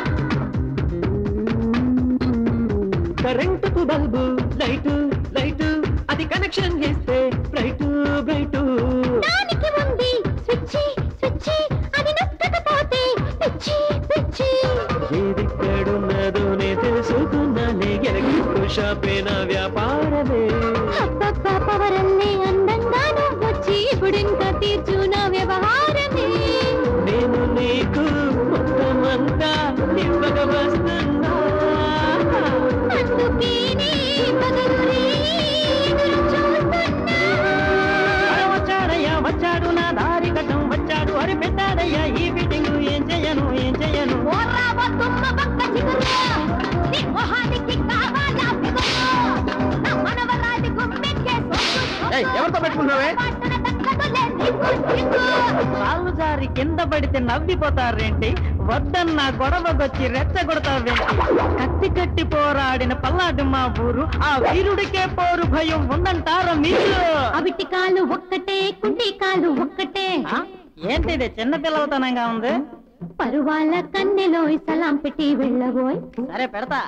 కరెంటుకు బల్బు లైటు లైటు అది కనెక్షన్ చేస్తే బ్రైట్ బ్రైట్ దానికి ఉంది స్విచ్చి స్విచ్చి అది నొక్కకపోతే పిచ్చి పిచ్చి ఏదిక్కడున్నదో నే తెలుసుకున్నానే ఎలక్ట్రిక్ షాపే నా వ్యాపారమే అబ్బబ్బా పవరల్లే అందంగా నువ్వొచ్చి ఇప్పుడింకా తీర్చు నా వ్యవహారమే నేను నీకు మొత్తమంతా ఇవ్వక వస్తున్నా అందుకే నీ పగలురే ఎదురు చూస్తున్నా అరే వచ్చాడయ్యా వచ్చాడు నా దారి కట్టం వచ్చాడు అరే పెట్టాడయ్యా ఈ ఫిట్టింగ్ ఏం చెయ్యను ఏం చెయ్యను ఓరా వద్దుమ్మ బంక చిగురు నీ మొహానికి కావాలా ఫిగురు నా మనవరాలి గుమ్మెక్కే సొగ్గు ఏయ్, ఎవరితో పెట్టుకుంటున్నావే పాటన దక్కదులే నీకు నీకు కాళ్ళు జారి కింద పడితే నవ్విపోతారేంటి వద్దన్న గొడవకొచ్చి రెచ్చగొడతావేంటి కత్తి కట్టి పోరాడిన పల్లాడి మా ఊరు ఆ వీరుడికే పోరు భయం ఉందంటారా మీరు అవిటి కాలు ఒక్కటే కుంటి కాలు ఒక్కటే ఏంటి ఇది చిన్న పిల్లలతనంగా ఉంది పరువాల కన్నెలో సలాం పెట్టి వెళ్ళబోయ్ సరే పెడతా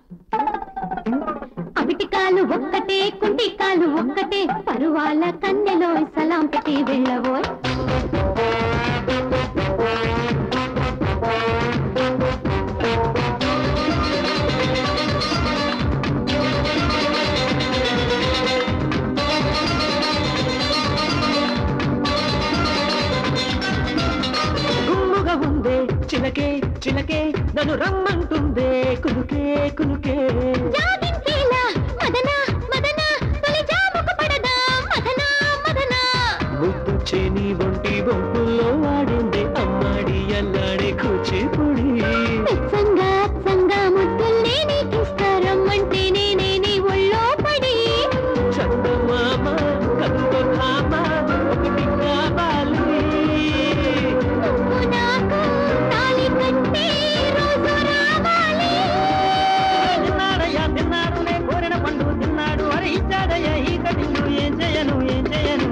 అవిటి కాలు ఒక్కటే కుంటి కాలు ఒక్కటే పరువాల కన్నెలో సలాం పెట్టి వెళ్ళబోయ్ గుమ్ముగా ఉందే చిలకే చిలకే నన్ను రమ్మంటుందే కునుకే కునుకే జాగించేలా మదన మదన తొలి జాముకు పడదా మదన మదన ముద్దు చేని ఒంటి బొంపుల్లో ఆడిందే అమ్మాడి అల్లాడే కూచిపూడి పెచ్చంగా అచ్చంగా ముద్దుల్నే నీకిస్తారమ్మంటే నేనే నీ ఒళ్ళో పడి చందమామ కదువ భామ ఒకటి కావాలి నువ్వు నాకు తాళి కట్టి రోజు రావాలి తిన్నాడయ్యా తిన్నాడు నే కోరిన పండు తిన్నాడు అరే ఇచ్చాడయ్యా ఈ కటింగు ఏం చేయను ఏం చేయను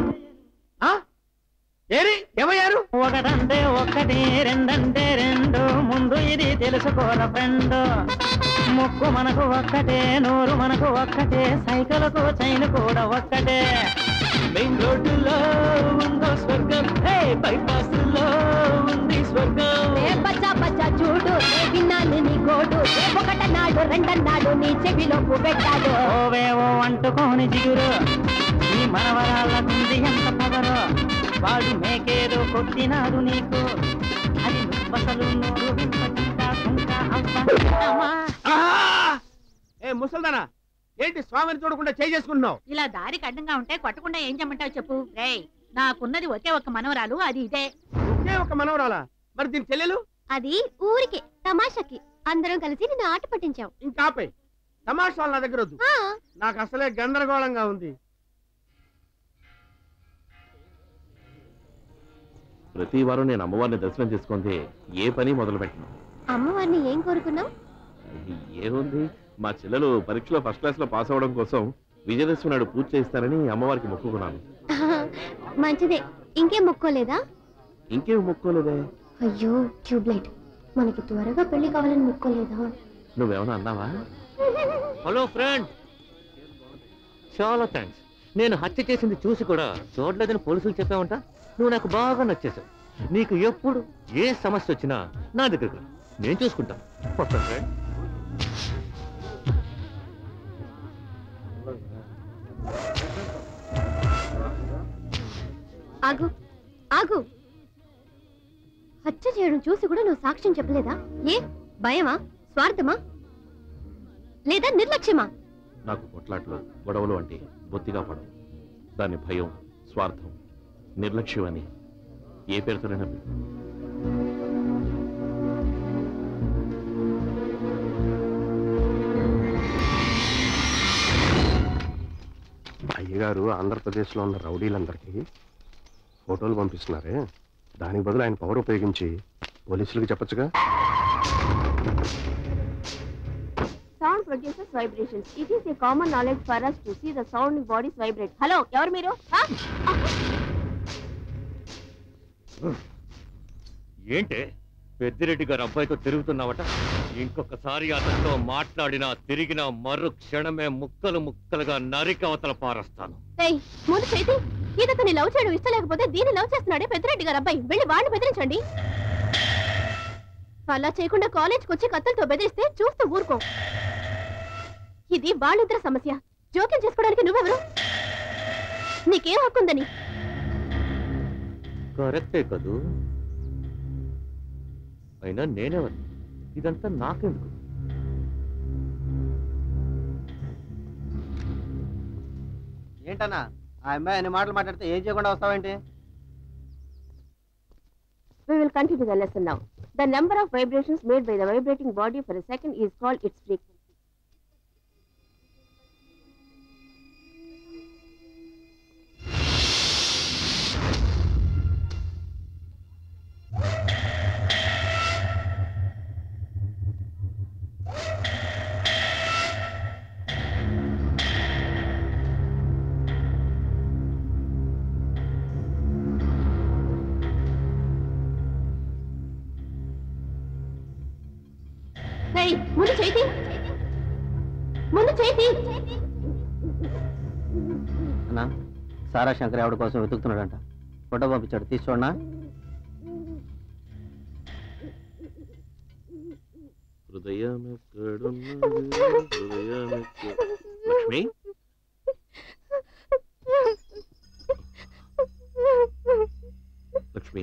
ఏరి ఏమయ్యారు ఒకటంటే ఒకటి రెండంటే రెండు ముందు ఇది తెలుసుకోర ఫ్రెండ్ ముక్కు మనకు ఒక్కటే నోరు మనకు ఒక్కటే సైకిల్కు చైన్ కూడా ఒక్కటే మెయిన్ రోడ్డులో ఉందో స్వర్గం హే బైపాస్ లో ఉంది స్వర్గం ఏ బచ్చా బచ్చా చూడు ఏ విన్నాను నీ గోడు ఏ ఒకటన్నాడు రెండన్నాడు నీ చెవిలో పెట్టాడు ఓవేవో అంటుకోని జిగురు ఈ మనవరాళ్ళకుంది ఎంత పవరు వాడు మేకేదో కొట్టినాడు నీకు అది నువ్వసలు నోరు వింపకుండా కుంక అవ్వ ఏ ముసల్దానా ఏంటి స్వామిని చూడకుండా చేయి చేసుకుంటున్నావు ఇలా దారికి అడ్డంగా ఉంటే కొట్టకుండా ఏం చేయమంటావు చెప్పు రేయ్ నాకున్నది ఒకే ఒక్క మనవరాలు అది ఇదే ఒకే ఒక మనవరాలా మరి దీని చెల్లెలు అది ఊరికే తమాషాకి అందరం కలిసి నిన్ను ఆట పట్టించాం ఇంకా ఆపే తమాషాలు నా దగ్గర వద్దు ఆ, నాకు అసలే గందరగోళంగా ఉంది ప్రతి వారం నేను అమ్మవారిని దర్శనం చేసుకుంటే ఏ పని మొదలు పెట్టను అమ్మవారిని ఏం కోరుకున్నావు ఏముంది మా చెల్లెలు పరీక్షలో ఫస్ట్ క్లాస్ లో పాస్ అవ్వడం కోసం విజయదశమి నాడు పూజ చేస్తారని అమ్మవారికి మొక్కుకున్నాను మంచిదే ఇంకేం మొక్కోలేదా ఇంకేం మొక్కోలేదే అయ్యో ట్యూబ్లైట్ మనకి త్వరగా పెళ్లి కావాలని మొక్కోలేదా నువ్వేమన్నా అన్నావా హలో ఫ్రెండ్ చాలా థ్యాంక్స్ నేను హత్య చేసింది చూసి కూడా చూడలేదని పోలీసులు చెప్పావంట నువ్వు నాకు బాగా నచ్చేసావు నీకు ఎప్పుడు ఏ సమస్య వచ్చినా నా దగ్గరకు రా. నేను చూసుకుంటాను వస్తాను ఫ్రెండ్ ఆగు ఆగు హత్య చేయడం చూసి కూడా నువ్వు సాక్ష్యం చెప్పలేదా ఏ భయమా స్వార్థమా లేదా నిర్లక్ష్యమా నాకు కొట్లాట్లు గొడవలు అంటే బొత్తిగా పడవు దాని భయం స్వార్థం నిర్లక్ష్యం అని ఏ పేరుతోనైనా పిలువు. అయ్యగారు ఆంధ్రప్రదేశ్లో ఉన్న రౌడీలందరికీ ఫోటోలు పంపిస్తున్నారే దానికి బదులు ఆయన పవర్ ఉపయోగించి పోలీసులకు చెప్పొచ్చుగా Sound produces vibrations. It is a common knowledge for us to see the sound in bodies vibrate. Hello ఎవరు మీరు ఆ? ఏంటే పెద్దిరెడ్డి గారు అబ్బాయితో తిరుగుతున్నావట ఇంకొకసారి అతనితో మాట్లాడినా తిరిగిన మరు క్షణమే ముక్కలు ముక్కలుగా నరికి అవతల పారేస్తాను ఏయ్ ముందు చేతి ఈతని లవ్ చేయడం ఇష్టం లేకపోతే దీన్ని లవ్ చేస్తున్నాడే పెద్దిరెడ్డి గారు అబ్బాయి వెళ్ళి వాడిని బెదిరించండి అలా చేయకుండా కాలేజ్కి వచ్చి కత్తులతో బెదిరిస్తే చూస్తూ ఊరుకో ఇది వాళ్ళిద్దరి సమస్య జోక్యం చేసుకోవడానికి నువ్వెవరు నీకేం హక్కుందని కరెక్టే కదూ అయినా నేనెవరు ఇదంతా నాకెందుకు ఏంటన్నా ఆ అమ్మాయి అన్ని మాటలు మాట్లాడితే ఏం చేయకుండా వస్తావేంటి We will continue the lesson now. The number of vibrations made by the vibrating body for a second is called its frequency. రేయ్, ముందు చేతి ముందు చేతి అన్నా సారా శంకర్ ఆవిడ కోసం వెతుకుతున్నాడంట ఫోటో పంపించాడు తీసి చూడనా హృదయం ఎక్కడున్నది? హృదయం ఎక్క- లక్ష్మి లక్ష్మి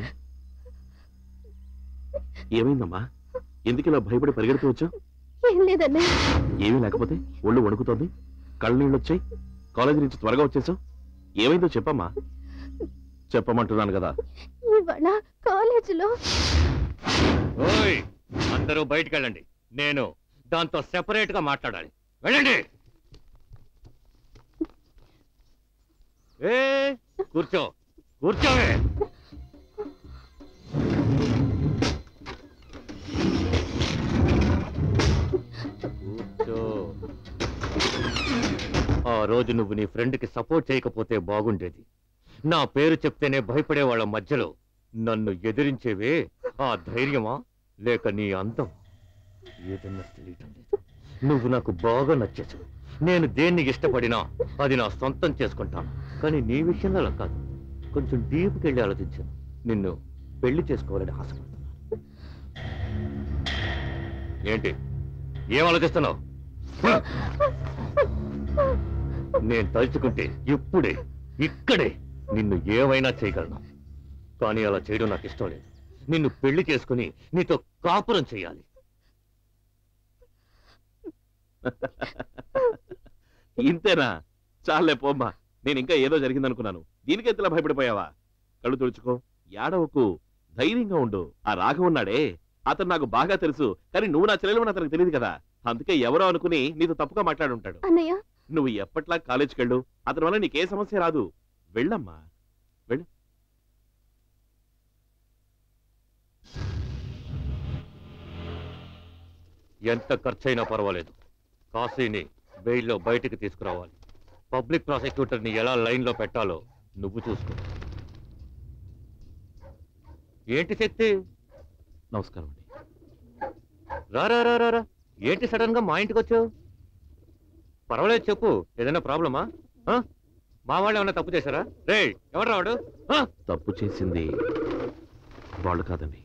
ఏమైందమ్మా ఎందుకు ఇలా భయపడి పరిగెడుతూ వచ్చావు ఏం లేదన్నయ్య ఏమీ లేకపోతే ఒళ్ళు వణుకుతోంది కళ్ళు నీళ్ళు వచ్చాయి కాలేజీ నుంచి త్వరగా వచ్చేసావు ఏమైందో చెప్పమ్మా చెప్పమంటున్నాను కదా ఇవాళ కాలేజీలో ఓయ్ అందరూ బయటికి వెళ్ళండి నేను దాంతో సెపరేట్ గా మాట్లాడాలి వెళ్ళండి ఏ కూర్చో కూర్చోవే కూర్చో ఆ రోజు నువ్వు నీ ఫ్రెండ్కి సపోర్ట్ చేయకపోతే బాగుండేది నా పేరు చెప్తేనే భయపడే వాళ్ళ మధ్యలో నన్ను ఎదిరించేవే ఆ ధైర్యమా లేక నీ అందం ఏదన్నా తెలియటం లేదు నువ్వు నాకు బాగా నచ్చేసావు నేను దేన్ని ఇష్టపడినా అది నా సొంతం చేసుకుంటాను కానీ నీ విషయంలో అలా కాదు కొంచెం డీప్కి వెళ్ళి ఆలోచించాను నిన్ను పెళ్లి చేసుకోవాలని ఆశపడుతున్నాను ఏంటి ఏం ఆలోచిస్తున్నావు నేను తలుచుకుంటే ఇప్పుడే ఇక్కడే నిన్ను ఏమైనా చేయగలను కానీ అలా చేయడం నాకు ఇష్టం లేదు నిన్ను పెళ్లి చేసుకుని నీతో కాపురం చేయాలి ఇంతేనా చాలే పోమ్మా నేను ఇంకా ఏదో జరిగిందనుకున్నాను దీనికి ఎంతలా భయపడిపోయావా కళ్ళు తుడుచుకో ఏడవకు ధైర్యంగా ఉండు ఆ రాఘవ ఉన్నాడే అతను నాకు బాగా తెలుసు కానీ నువ్వు నా చెల్లెలు అతనికి తెలియదు కదా అందుకే ఎవరో అనుకుని నీతో తప్పుగా మాట్లాడుంటాడు అన్నయ్య నువ్వు ఎప్పట్లా కాలేజీకి వెళ్ళు అతని వల్ల నీకే సమస్య రాదు వెళ్ళమ్మా వెళ్ళు ఎంత ఖర్చైనా పర్వాలేదు కాశీని బెయిల్లో బయటికి తీసుకురావాలి పబ్లిక్ ప్రాసిక్యూటర్ని ఎలా లైన్లో పెట్టాలో నువ్వు చూసుకో ఏంటి శక్తి నమస్కారం అండి రా రా రా రా రా ఏంటి సడన్ గా మా ఇంటికి వచ్చావు పర్వాలేదు చెప్పు ఏదైనా ప్రాబ్లమా ఆ? మా వాళ్ళు ఏమైనా తప్పు చేశారా రే ఎవరు రావాడు తప్పు చేసింది వాళ్ళు కాదండి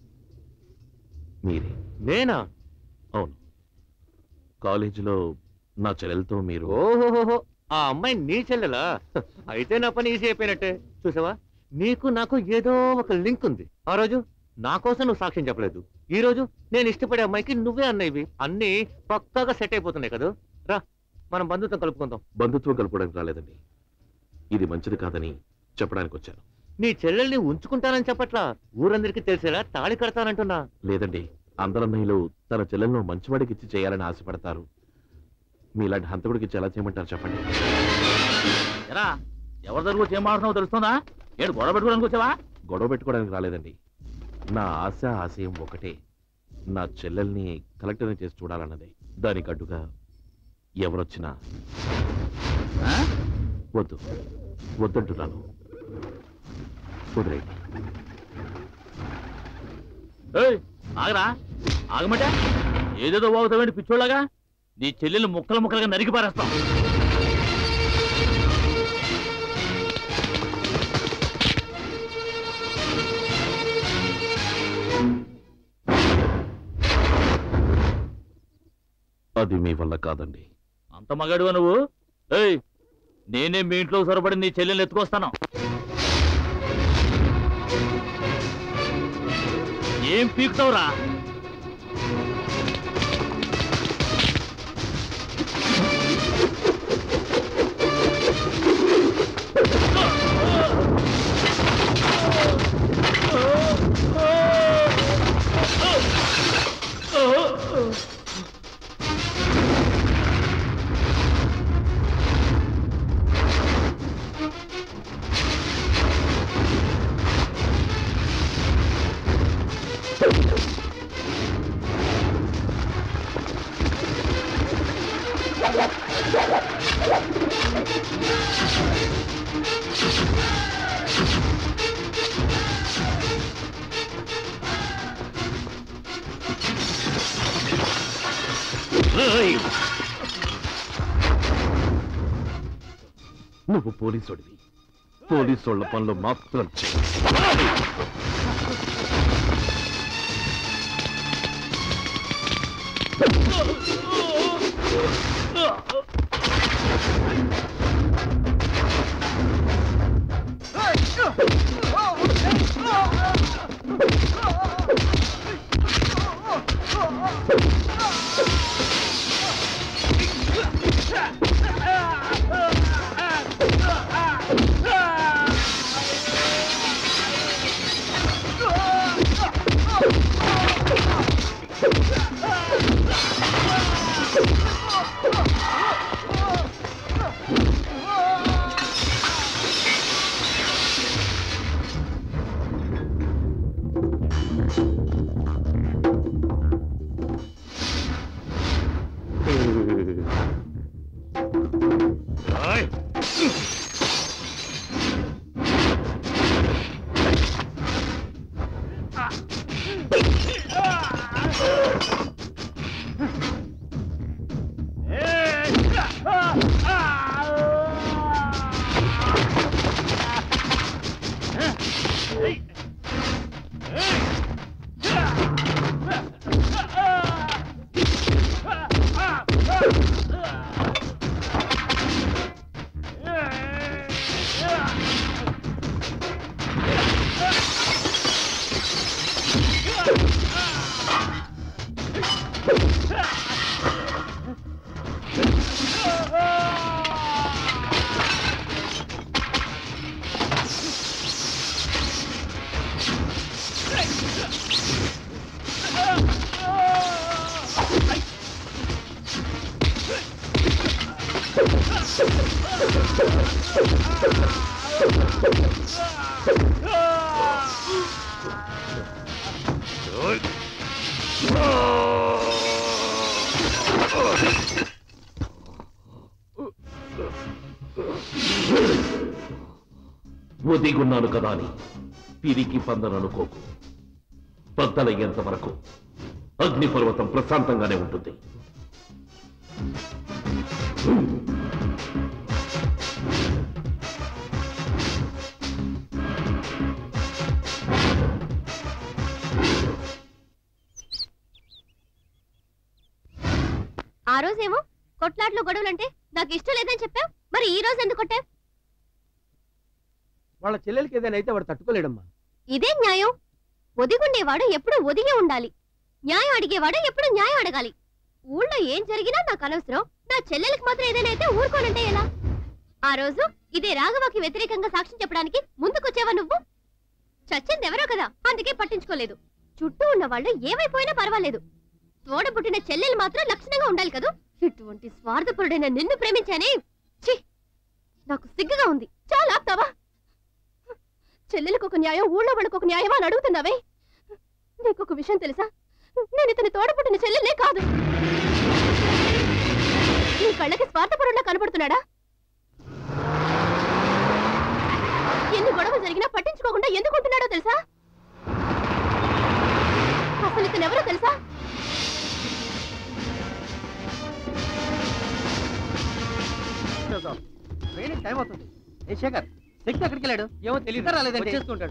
మీరే నేనా అవును కాలేజీలో నా చెల్లెలతో మీరు ఓహోహోహో ఆ అమ్మాయి నీ చెల్లెలా అయితే నా పని ఈజీ అయిపోయినట్టే చూసావా నీకు నాకు ఏదో ఒక లింక్ ఉంది ఆ రోజు నా కోసం నువ్వు సాక్ష్యం చెప్పలేదు ఈ రోజు నేను ఇష్టపడే అమ్మాయికి నువ్వే అన్నయ్యవి అన్నీ పక్కాగా సెట్ అయిపోతున్నాయి కదా రా మనం బంధుత్వం కలుపుకుందాం బంధుత్వం కలుపుకోవడానికి రాలేదండి ఇది మంచిది కాదని చెప్పడానికి వచ్చాను నీ చెల్లెల్ని ఉంచుకుంటానని చెప్పట్లా ఊరందరికీ తెలిసేలా తాళి కడతానంటున్నా లేదండి అందరన్నయ్యలు తన చెల్లెలను మంచివాడికి ఇచ్చి చేయాలని ఆశపడతారు మీలాంటి హంతకుడికి ఇచ్చి ఎలా చేయమంటారు చెప్పండి ఎరా ఎవరి దగ్గర వచ్చి ఏం మాట్లాడుతున్నావు తెలుస్తుందా ఏడు గొడవ పెట్టుకోవడానికి వచ్చావా గొడవ పెట్టుకోవడానికి రాలేదండి నా ఆశ ఆశయం ఒకటే నా చెల్లెల్ని కలెక్టర్ని చేసి చూడాలన్నదే దానికి అడ్డుగా ఎవరొచ్చినా వద్దు వద్దంటున్నాను కుదిరేయండి ఏయ్, ఆగరా ఆగమంటే ఏదేదో బాగుతావేంటి పిచ్చోళ్ళగా నీ చెల్లెలు ముక్కలు ముక్కలుగా నరికి పారేస్తాం అది మీ వల్ల కాదండి అంత మగాడువా నువ్వు ఏయ్ నేనే మీ ఇంట్లో సొరబడి నీ చెల్లెల్ని ఎత్తుకొస్తాను ఏం పీకుతావురా Oh! నువ్వు పోలీసుడివి పోలీసోళ్ళ పనులు మాత్రం చెయ్యి ఒదిగున్నాను కదా అని పిరికి పందననుకోకు బద్దలయ్యేంత వరకు అగ్నిపర్వతం ప్రశాంతంగానే ఉంటుంది ఆ రోజేమో కొట్లాట్లో గొడవలంటే నాకు ఇష్టం లేదని చెప్పావు మరి ఈ రోజు ఎందుకు కొట్టావు వాళ్ళ చెల్లెలకి ఏదైనా అయితే వాడు తట్టుకోలేడమ్మా ఇదే న్యాయం ఒదిగుండేవాడు ఎప్పుడు ఒదిగే ఉండాలి న్యాయం అడిగేవాడు ఎప్పుడు న్యాయం అడగాలి ఊళ్ళో ఏం జరిగినా నాకు అనవసరం నా చెల్లెలకు మాత్రం ఏదైనా అయితే ఊరుకోనంటే ఎలా ఆ రోజు ఇదే రాఘవకి వ్యతిరేకంగా సాక్ష్యం చెప్పడానికి ముందుకొచ్చావా నువ్వు చచ్చింది ఎవరో కదా అందుకే పట్టించుకోలేదు చుట్టూ ఉన్న వాళ్ళు ఏమైపోయినా పర్వాలేదు తోడ పుట్టిన చెల్లెలు మాత్రం లక్షణంగా ఉండాలి కదూ ఇటువంటి స్వార్థపరుడైన నిన్ను ప్రేమించానే ఛీ నాకు సిగ్గుగా ఉంది చాలా ఆపుతావా చెల్లెలకు ఒక న్యాయం ఊళ్ళో వాళ్ళకు ఒక న్యాయమా అని అడుగుతున్నావే నీకు ఒక విషయం తెలుసా నేను ఇతని తోడపుట్టిన చెల్లెలే కాదు నీ కళ్ళకి స్వార్థపరుల్లా కనబడుతున్నాడా ఎన్ని గొడవలు జరిగినా పట్టించుకోకుండా ఎందుకుంటున్నాడో తెలుసా అసలు ఇతను ఎవరో తెలుసా ట్రైన్ టైం అవుతుంది ఏ శేఖర్ శక్తి ఎక్కడికి వెళ్ళాడు ఏమో తెలియదు రాలేదండి వచ్చేస్తుంటాడు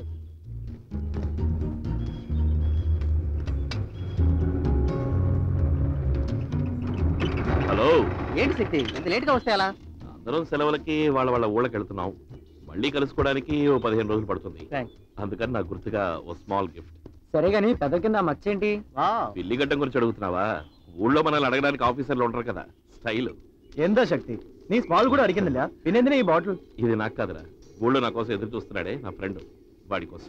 హలో ఏంటి శక్తి ఇంత లేట్ గా వస్తే ఎలా అందరం సెలవులకి వాళ్ళ వాళ్ళ ఊళ్ళకి వెళ్తున్నాం మళ్ళీ కలుసుకోవడానికి ఓ పదిహేను రోజులు పడుతుంది అందుకని నాకు గుర్తుగా ఓ స్మాల్ గిఫ్ట్ సరే గాని పెద్ద కింద మచ్చేంటి పిల్లి గడ్డం గురించి అడుగుతున్నావా ఊళ్ళో మనల్ని అడగడానికి ఆఫీసర్లు ఉంటారు కదా స్టైల్ ఎందా శక్తి నీ స్మాల్ కూడా అడిగిందిలే వినేందునే ఈ బాటిల్ ఇది నాకు కాదురా ఊళ్ళో నా కోసం ఎదురు చూస్తున్నాడే నా ఫ్రెండ్ వాడి కోసం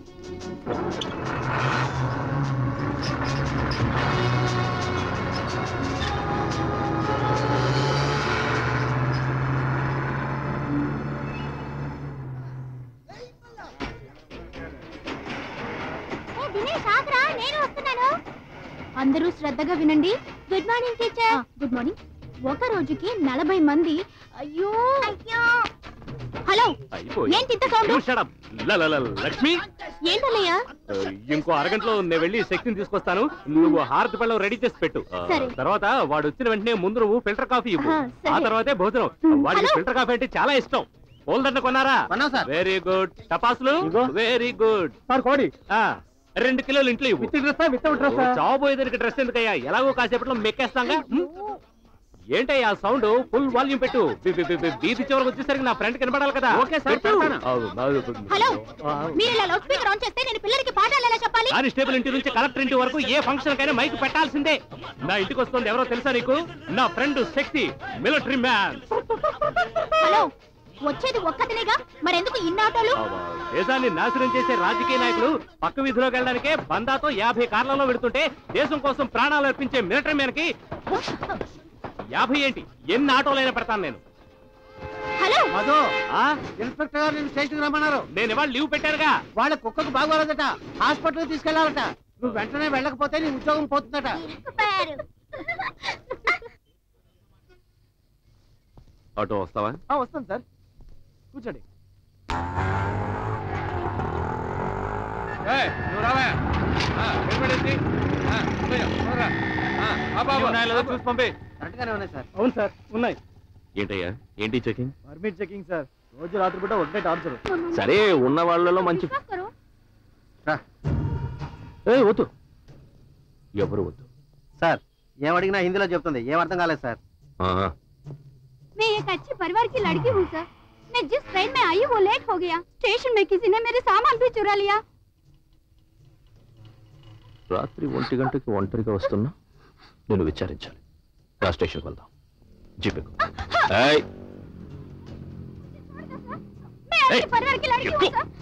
దినేష్ ఆగ్రా నేను వస్తున్నాను అందరూ శ్రద్ధగా వినండి good morning teacher good morning ఒక రోజుకి నలభై మంది అయ్యో అయ్యో హలో అయిపోయి ఏంటి ఇంత సౌండ్ ల- ల- ల- లక్ష్మి ఏంటన్నయ్యా ఆ, ఇంకో అరగంటలో నేను వెళ్ళి శక్తిని తీసుకొస్తాను నువ్వు హారతి పళ్ళం రెడీ చేసి పెట్టు ఆ, సరే. తర్వాత వాడు వచ్చిన వెంటనే ముందు నువ్వు ఫిల్టర్ కాఫీ ఇవ్వు ఆ, సరే. ఆ తర్వాతే భోజనం వాడికి ఫిల్టర్ కాఫీ అంటే చాలా ఇష్టం పోల్దండ కొన్నారా వెరీ గుడ్ టపాసులు వెరీ గుడ్ కోడి రెండు కిలోలు ఇంట్లో ఇవ్వు చావబోయేదానికి డ్రెస్ ఎందుకయ్యా ఎలాగో కాసేపట్లో మెక్కేస్తాగా ఏంటయ్యా సౌండ్ ఫుల్ వాల్యూమ్ పెట్టు బి- బి- బి- బి- బీది చివరికి వచ్చేసరికి నా ఫ్రెండ్ కనబడాలి కదా ఓకే సార్, పెట్టు. పెడతాను. అవును, అవును. హలో మీరు ఇలా లౌడ్ స్పీకర్ ఆన్ చేస్తే నేను పిల్లలకి పాఠాలు ఎలా చెప్పాలి కానిస్టేబుల్ ఇంటి నుంచి కలెక్టర్ ఇంటి వరకు ఏ ఫంక్షన్ కైనా మైక్ పెట్టాల్సిందే నా ఇంటికి వస్తుంది ఎవరో తెలుసా నీకు నా friend Shakti military man hello వచ్చేది ఒక్కతినేగా మరెందుకు ఇన్ని ఆటోలు దేశాన్ని నాశనం చేసే రాజకీయ నాయకులు పక్క వీధిలోకి వెళ్ళడానికే బందాతో యాభై కార్లలో వెళుతుంటే దేశం కోసం ప్రాణాలు అర్పించే మిలిటరీ మ్యాన్ కి యాభై ఏంటి ఎన్ని ఆటోలైనా పెడతాను నేను హలో మధు ఆ? ఇన్స్పెక్టర్ గారు నేను స్టేషన్ రమ్మన్నారు నేను ఇవాళ లీవ్ పెట్టానుగా వాళ్ళ కుక్కకు బాగోలేదట హాస్పిటల్ తీసుకెళ్లాలట నువ్వు వెంటనే వెళ్ళకపోతే నీ ఉద్యోగం పోతుందట ఆటో వస్తావా వస్తాను సార్ కూర్చోండి నువ్వు రావా నిలబడేసి చూసి పంపి కరెక్ట్గానే ఉన్నాయి సార్ అవును సార్ ఉన్నాయి ఏంటయ్యా ఏంటి చెకింగ్ పర్మిట్ చెకింగ్ సార్ రోజు రాత్రి పూట ఒకటే టార్చర్ సరే ఉన్న వాళ్ళలో మంచి ఏ వద్దు ఎవరు వద్దు సార్ ఏం అడిగినా హిందీలో చెప్తుంది ఏం అర్థం కాలేదు సార్ ఆహా. मैं एक अच्छे परिवार की लड़की हूँ सर मैं जिस ट्रेन में आई वो लेट हो गया स्टेशन में किसी ने मेरे सामान भी चुरा लिया రాత్రి ఒంటి గంటకి ఒంటరిగా వస్తున్నా నేను విచారించాలి రా స్టేషన్కి వెళ్దాం జీపెక్కు ఏయ్, मैं अच्छे परिवार की लड़की हूँ सर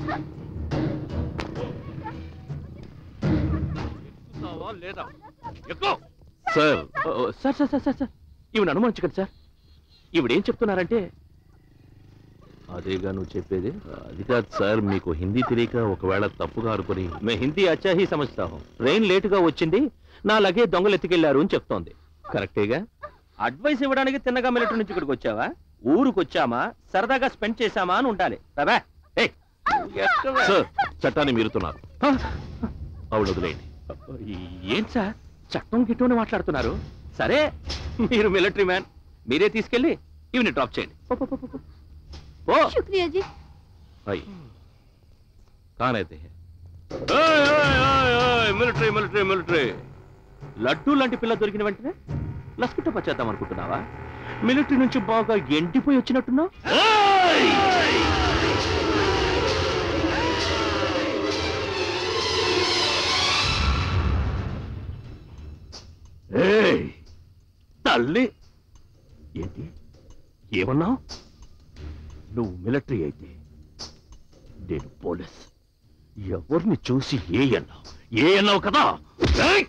లేదా సార్ ఓ, ఓ, sir sir sir sir sir ఈవిడ అనుమానించకండి సార్ ఈవిడ ఏం చెప్తున్నారంటే అదేగా నువ్వు చెప్పేది అది కాదు సార్ మీకు హిందీ తెలియక ఒకవేళ తప్పుగా అనుకుని మే హిందీ అచ్చా హీ సమజ్తా హూ ట్రైన్ లేటుగా వచ్చింది నా లగే దొంగలు ఎత్తుకెళ్లారు అని చెప్తోంది కరెక్టేగా అడ్వైస్ ఇవ్వడానికి తిన్నగా మిలిటరీ నుంచి ఇక్కడికి వచ్చావా ఊరికి వచ్చామా సరదాగా స్పెండ్ చేశామా అని ఉండాలి బాబా ఏయ్ సార్ చట్టాన్ని మీరుతున్నారు అవును వదిలేయండి ఏం సార్ చట్టం గిట్టని మాట్లాడుతున్నారు సరే మీరు మిలిటరీ మ్యాన్ మీరే తీసుకెళ్ళి ఇవని డ్రాప్ చేయండి పో, పో, పో, పో, పో. పో शुक्रिया जी అయ్యి కానైతే మిలిటరీ మిలిటరీ మిలిటరీ లడ్డూ లాంటి పిల్ల దొరికిన వెంటనే లస్కుట పచ్చేద్దాం అనుకుంటున్నావా మిలిటరీ నుంచి బాగా ఎండిపోయి వచ్చినట్టున్నావు ఏయ్! తల్లి ఏంటి ఏమన్నావు నువ్వు మిలిటరీ అయితే నేను పోలీస్ ఎవరిని చూసి ఏ అన్నావు ఏ అన్నావు కదా ఏయ్!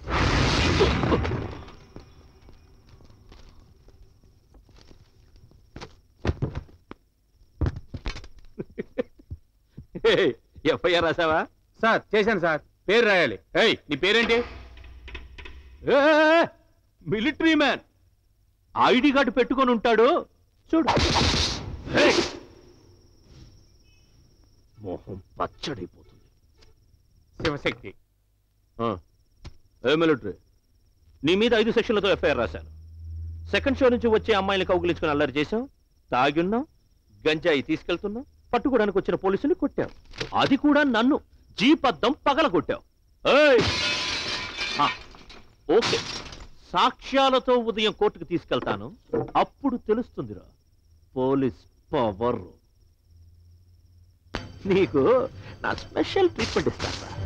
ఎఫ్ఐఆర్ రాసావా సార్ చేశాను సార్ పేరు రాయాలి ఏయ్ నీ పేరేంటి మిలిటరీ మ్యాన్ ఐడి కార్డు పెట్టుకొని ఉంటాడు చూడు ఏయ్! మొహం పచ్చడైపోతుంది శివశక్తి ఆ, ఏ మిలిటరీ నీ మీద ఐదు సెక్షన్లతో ఎఫ్ఐఆర్ రాశాను సెకండ్ షో నుంచి వచ్చే అమ్మాయిని కౌగులించుకుని అల్లరి చేశావు తాగున్నావు గంజాయి తీసుకెళ్తున్నావు పట్టుకోవడానికి వచ్చిన పోలీసుని కొట్టావు అది కూడా నన్ను జీప్ అద్దం పగల కొట్టావు ఏయ్! ఆ, ఓకే సాక్ష్యాలతో ఉదయం కోర్టుకు తీసుకెళ్తాను అప్పుడు తెలుస్తుందిరా పోలీస్ పవర్ నీకు నా స్పెషల్ ట్రీట్మెంట్ ఇస్తాను రా.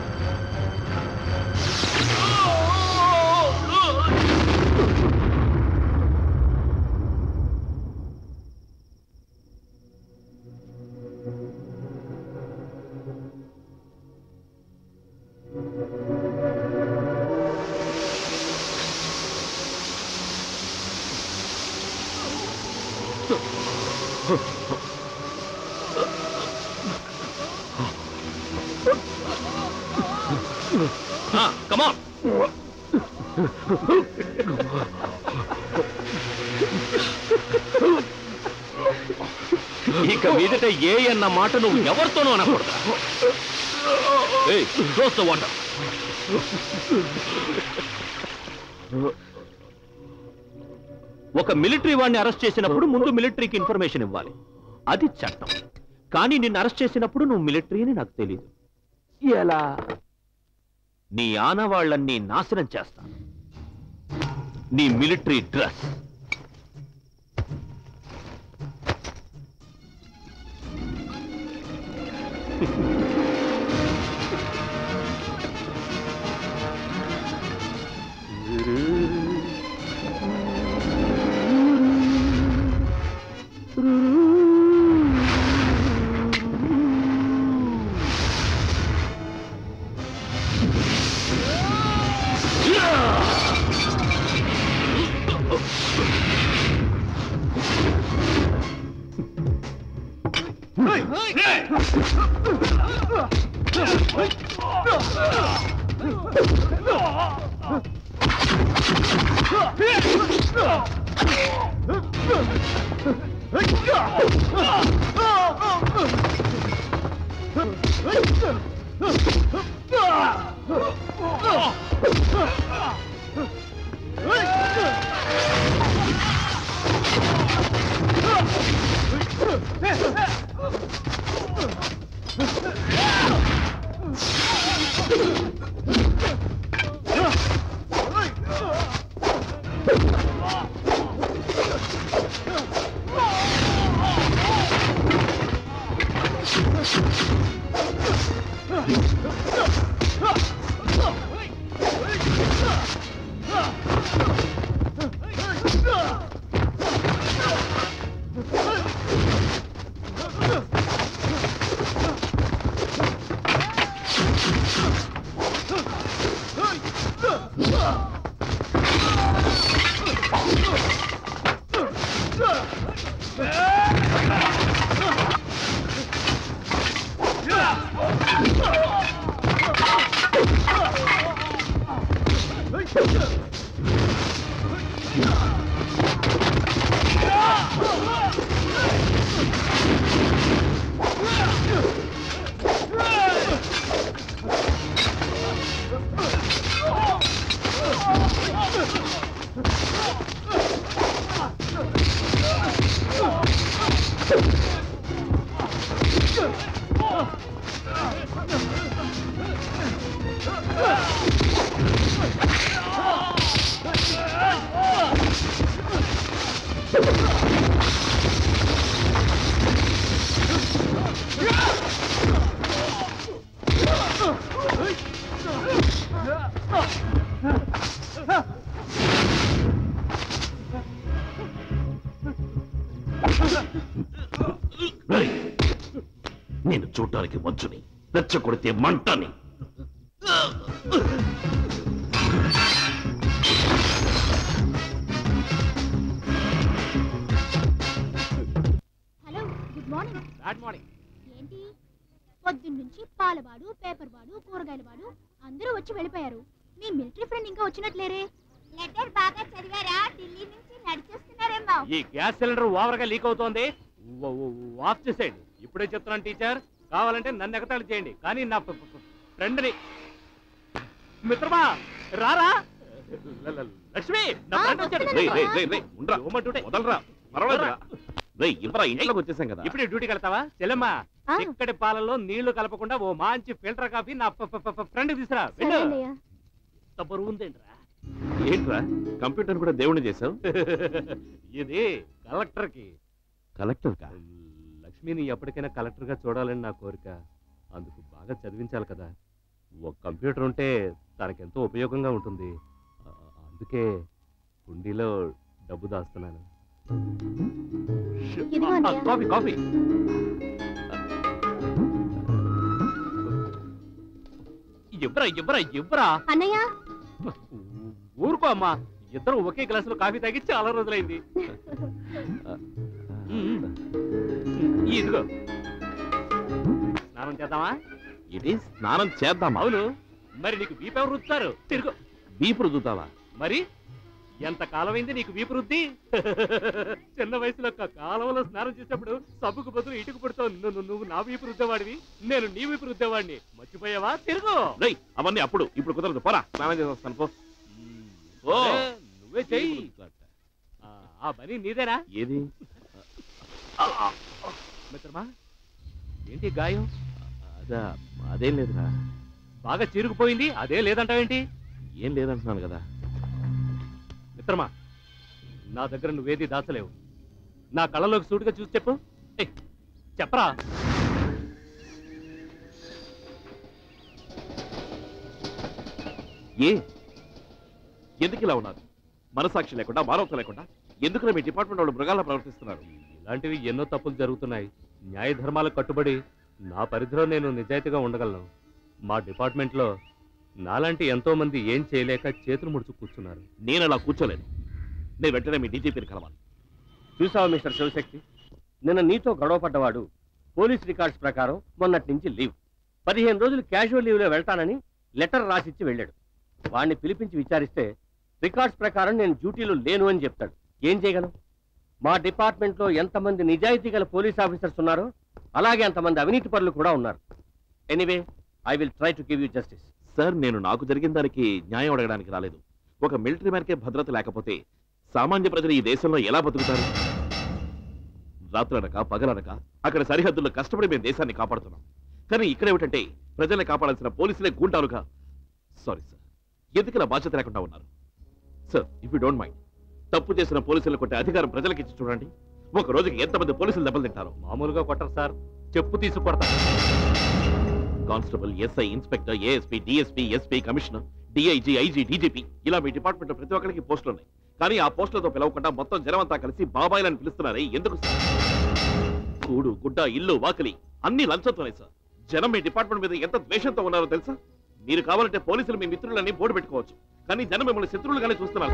come on. ఇక మీదట ఏ అన్న మాట నువ్వు ఎవరితోనూ అనకూడదు ఏయ్, close the water. ఒక మిలిటరీ వాడిని అరెస్ట్ చేసినప్పుడు ముందు మిలిటరీకి ఇన్ఫర్మేషన్ ఇవ్వాలి అది చట్టం కానీ నిన్ను అరెస్ట్ చేసినప్పుడు నువ్వు మిలిటరీ అని నాకు తెలియదు ఎలా నీ ఆనవాళ్ళన్నీ నాశనం చేస్తాను నీ మిలిటరీ డ్రెస్ రేయ్, నేను చూడటానికి మంచుని రెచ్చ కొడితే మంటని hello good morning good morning ఏంటి పొద్దున్న నుంచి పాలవాడు పేపర్ వాడు కూరగాయల వాడు అందరూ వచ్చి వెళ్ళిపోయారు మీ మిలిటరీ ఫ్రెండ్ ఇంకా వచ్చినట్లేరే లెటర్ బాగా చదివారా ఢిల్లీ నుంచి నడిచేస్తున్నారేమో ఈ గ్యాస్ సిలిండర్ ఓవర్ గా లీక్ అవుతోంది ఓ- ఓ- ఓ- ఆఫ్ చేసేయండి ఇప్పుడే చెప్తున్నాను టీచర్ కావాలంటే నన్ను ఎగతాళి చేయండి కానీ నా ఫ- ఫ- ఫ్రెండ్ని మిత్రమా రారా ల- ల- లక్ష్మి నా ఫ్రెండ్ వచ్చాడు. రేయ్, రేయ్, రేయ్, రేయ్, ఉండ్రా. ఇవ్వమంటుంటే. వదలరా పర్వాలేదురా రేయ్ ఇవ్వరా ఇంట్లోకి వచ్చేసాం కదా ఇప్పుడే డ్యూటీకి వెళ్తావా చెల్లెమ్మా ఇక్కడి పాలలో నీళ్లు కలపకుండా ఓ మంచి ఫిల్టర్ కాఫీ నా ఫ్రెండ్ తీసురా వెళ్ళు ఇంత బరువు ఉందేంట్రా ఏంట్రా కంప్యూటర్ కూడా దేవుని చేసావు ఇది కలెక్టర్ కి కలెక్టర్ కా లక్ష్మిని ఎప్పటికైనా కలెక్టర్ గా చూడాలని నా కోరిక అందుకు బాగా చదివించాలి కదా ఒక కంప్యూటర్ ఉంటే తనకెంతో ఉపయోగంగా ఉంటుంది ఆ, అందుకే కుండీలో డబ్బు దాస్తున్నాను ఇదిగో ఆ, అన్నయ్య. కాఫీ కాఫీ ఇవ్వరా ఇవ్వరా ఇవ్వరా అన్నయ్య ఊరుకో అమ్మా ఇద్దరు ఒకే గ్లాసులో కాఫీ తాగి చాలా రోజులైంది ఉమ్. ఇదిగో స్నానం చేద్దామా ఇది స్నానం చేద్దాం అవును మరి నీకు బీప్ ఎవరు రుద్దుతారు తిరుగు బీపు రుద్దుతావా మరి ఎంత కాలమైంది నీకు వీపు రుద్ది చిన్న వయసులో క- కాలువలో స్నానం చేసేప్పుడు సబ్బుకు బదులు ఇటుకు పుడతావు నువ్వు నువ్వు నా వీపు రుద్దేవాడివి నేను నీ వీపు రుద్దేవాడిని మర్చిపోయావా తిరుగు రేయ్ అవన్నీ అప్పుడు ఇప్పుడు కుదరదు పోరా స్నానం చేసి వస్తాను పో ఓ ఏ, నువ్వే చెయ్యి ఆ, ఆ పని నీదేనా ఏది మిత్రమా ఏంటి గాయం అదా అదేం లేదురా బాగా చిరుగుపోయింది అదే లేదంటావేంటి ఏం లేదంటున్నాను కదా మిత్రమా నా దగ్గర నువ్వేది దాచలేవు నా కళ్ళలోకి సూటిగా చూసి చెప్పు ఏయ్, చెప్పరా ఏ ఎందుకు ఇలా ఉన్నారు మనసాక్షి లేకుండా మానవత లేకుండా ఎందుకు మీ డిపార్ట్మెంట్ వాళ్ళు మృగాల్లా ప్రవర్తిస్తున్నారు ఇలాంటివి ఎన్నో తప్పులు జరుగుతున్నాయి న్యాయ ధర్మాలకు కట్టుబడి నా పరిధిలో నేను నిజాయితీగా ఉండగలను మా డిపార్ట్మెంట్లో నాలాంటి ఎంతో మంది ఏం చేయలేక చేతులు ముడుచు కూర్చున్నారు నేను అలా కూర్చోలేను నేను వెంటనే మీ డీజీపీని కలవాలి చూసావా మిస్టర్ శివశక్తి నిన్న నీతో గొడవ పడ్డవాడు పోలీస్ రికార్డ్స్ ప్రకారం మొన్నటి నుంచి లీవ్ పదిహేను రోజులు క్యాజువల్ లీవ్లో వెళ్తానని లెటర్ రాసిచ్చి వెళ్ళాడు వాడిని పిలిపించి విచారిస్తే రికార్డ్స్ ప్రకారం నేను డ్యూటీలో లేను అని చెప్తాడు ఏం చేయగలం మా డిపార్ట్మెంట్లో ఎంతమంది నిజాయితీ గల పోలీస్ ఆఫీసర్స్ ఉన్నారో అలాగే అంతమంది అవినీతి పరులు కూడా ఉన్నారు anyway I will try to give you justice sir నేను నాకు జరిగిన దానికి న్యాయం అడగడానికి రాలేదు ఒక మిలిటరీ మ్యాన్కే భద్రత లేకపోతే సామాన్య ప్రజలు ఈ దేశంలో ఎలా బతుకుతారు రాత్రనక పగలనక అక్కడ సరిహద్దుల్లో కష్టపడి మేము దేశాన్ని కాపాడుతున్నాం కానీ ఇక్కడ ఏమిటంటే ప్రజల్ని కాపాడాల్సిన పోలీసులే గూండాలుగా సారీ సార్ ఎందుకు ఇలా బాధ్యత లేకుండా ఉన్నారు sir if you don't mind తప్పు చేసిన పోలీసులు కొట్టే అధికారం ప్రజలకు ఇచ్చి చూడండి ఒక రోజుకి ఎంతమంది పోలీసులు దెబ్బలు తింటారు మామూలుగా కొట్టరు సార్ చెప్పు తీసి కొడతారు constable SI inspector ASP DSP SP commissioner DIG IG DGP ఇలా మీ డిపార్ట్మెంట్ ప్రతి ఒక్కరికి పోస్టులు ఉన్నాయి కానీ ఆ పోస్టులతో పిలవకుండా మొత్తం జనం అంతా కలిసి బాబాయిలని పిలుస్తున్నారే ఎందుకు సార్ కూడు గుడ్డ ఇల్లు వాకిలి అన్ని లంచంతోనే సార్ జనం మీ డిపార్ట్మెంట్ మీద ఎంత ద్వేషంతో ఉన్నారో తెలుసా మీరు కావాలంటే పోలీసులు మీ మిత్రులని బోర్డు పెట్టుకోవచ్చు కానీ జనం మిమ్మల్ని శత్రువులుగానే చూస్తున్నారు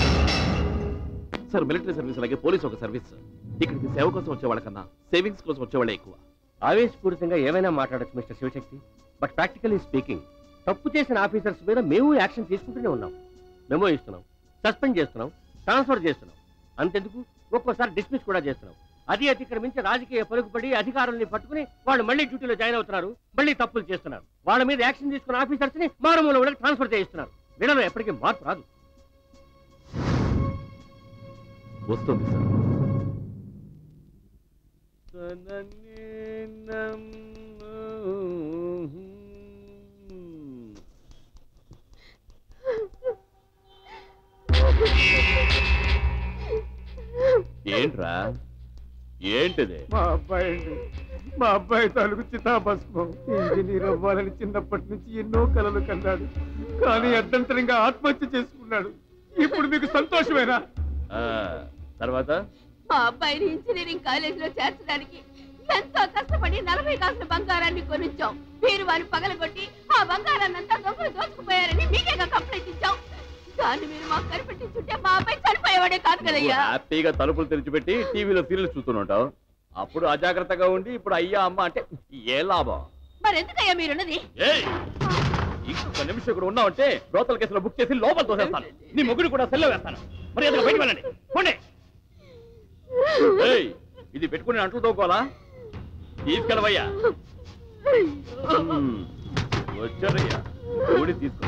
సార్ మిలిటరీ సర్వీస్ అలాగే పోలీస్ ఒక సర్వీస్ సార్ ఇక్కడికి సేవ కోసం వచ్చే వాళ్ళకన్నా సేవింగ్స్ కోసం వచ్చే వాళ్ళే ఎక్కువ ఆవేశపూరితంగా ఏమైనా మాట్లాడచ్చు mister Shivashakti but practically speaking తప్పు చేసిన ఆఫీసర్స్ మీద మేము యాక్షన్ తీసుకుంటూనే ఉన్నాం మెమో ఇస్తున్నాం సస్పెండ్ చేస్తున్నాం ట్రాన్స్ఫర్ చేస్తున్నాం అంతెందుకు ఒక్కోసారి డిస్మిస్ కూడా చేస్తున్నాం అది అతిక్రమించి రాజకీయ పలుకుపడి అధికారుల్ని పట్టుకుని వాళ్ళు మళ్ళీ డ్యూటీలో జాయిన్ అవుతున్నారు మళ్ళీ తప్పులు చేస్తున్నారు వాళ్ళ మీద యాక్షన్ తీసుకున్న ఆఫీసర్స్ ని మారుమూల వాళ్ళకి ట్రాన్స్ఫర్ చేయిస్తున్నారు వీళ్ళలో ఎప్పటికీ మార్పు రాదు వస్తుంది సార్ ఏంట్రా ఏంటిది మా అబ్బాయి అండి మా అబ్బాయి తాలూకు చితాభస్మం ఇంజనీర్ అవ్వాలని చిన్నప్పటి నుంచి ఎన్నో కలలు కన్నాడు కానీ అర్ధంతరంగా ఆత్మహత్య చేసుకున్నాడు ఇప్పుడు మీకు సంతోషమేనా ఆ, తర్వాత మా అబ్బాయిని ఇంజనీరింగ్ కాలేజీలో చేర్చడానికి ఎంతో కష్టపడి నలభై కాసుల బంగారాన్ని కొనిచ్చాం మీరు వారిని పగలగొట్టి ఆ బంగారాన్ని అంతా దొంగలు దోచుకుపోయారని మీకేగా కంప్లైంట్ ఇచ్చాం దాన్ని మీరు మాకు కనిపెట్టించుంటే మా అబ్బాయి చనిపోయేవాడే కాదు నువ్వు కదయ్యా హ్యాపీగా తలుపులు తెరిచిపెట్టి టీవీలో సీరియల్ చూస్తుంటావు అప్పుడు అజాగ్రత్తగా ఉండి ఇప్పుడు అయ్యా అమ్మ అంటే ఏ లాభం మరి ఎందుకయ్యా మీరున్నది ఏయ్! ఇంకొక నిమిషం ఇక్కడ ఉన్నావంటే బ్రోతల కేసులో బుక్ చేసి లోపల తోసేస్తాను నీ మొగుడు కూడా సెల్లో వేస్తాను మరి ఎందుకు బయట వెళ్ళండి పోండి ఏయ్, ఇది పెట్టుకుని అంట్లు తోకోవాలా తీసుకెళ్ళవయ్యా హ్మ్, వచ్చారయ్యా ఓడి తీసుకో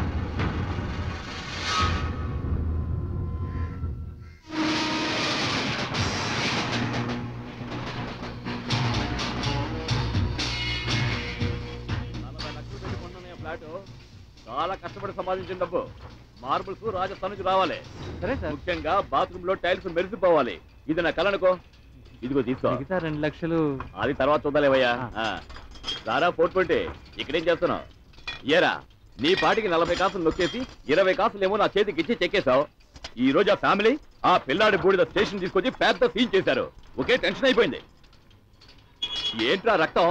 ఫ్లాట్ చాలా కష్టపడి సంపాదించిన డబ్బు మార్బుల్స్ రాజస్థాన్ నుంచి రావాలి సరే సార్ ముఖ్యంగా బాత్రూమ్ లో టైల్స్ మెరిసిపోవాలి ఇది నా కలనుకో ఇదిగో తీసుకో మిగతా రెండు లక్షలు అది తర్వాత చూద్దాలేవయ్యా ఆ. రారా పోట్పంటే ఇక్కడేం చేస్తున్నావు ఏరా నీ పాటికి నలభై కాసులు నొక్కేసి ఇరవై కాసులేమో నా చేతికి ఇచ్చి చెక్కేశావు ఈ రోజు ఆ ఫ్యామిలీ ఆ పిల్లాడి బూడిద స్టేషన్ తీసుకొచ్చి పెద్ద సీన్ చేశారు ఒకే టెన్షన్ అయిపోయింది ఏంట్రా రక్తం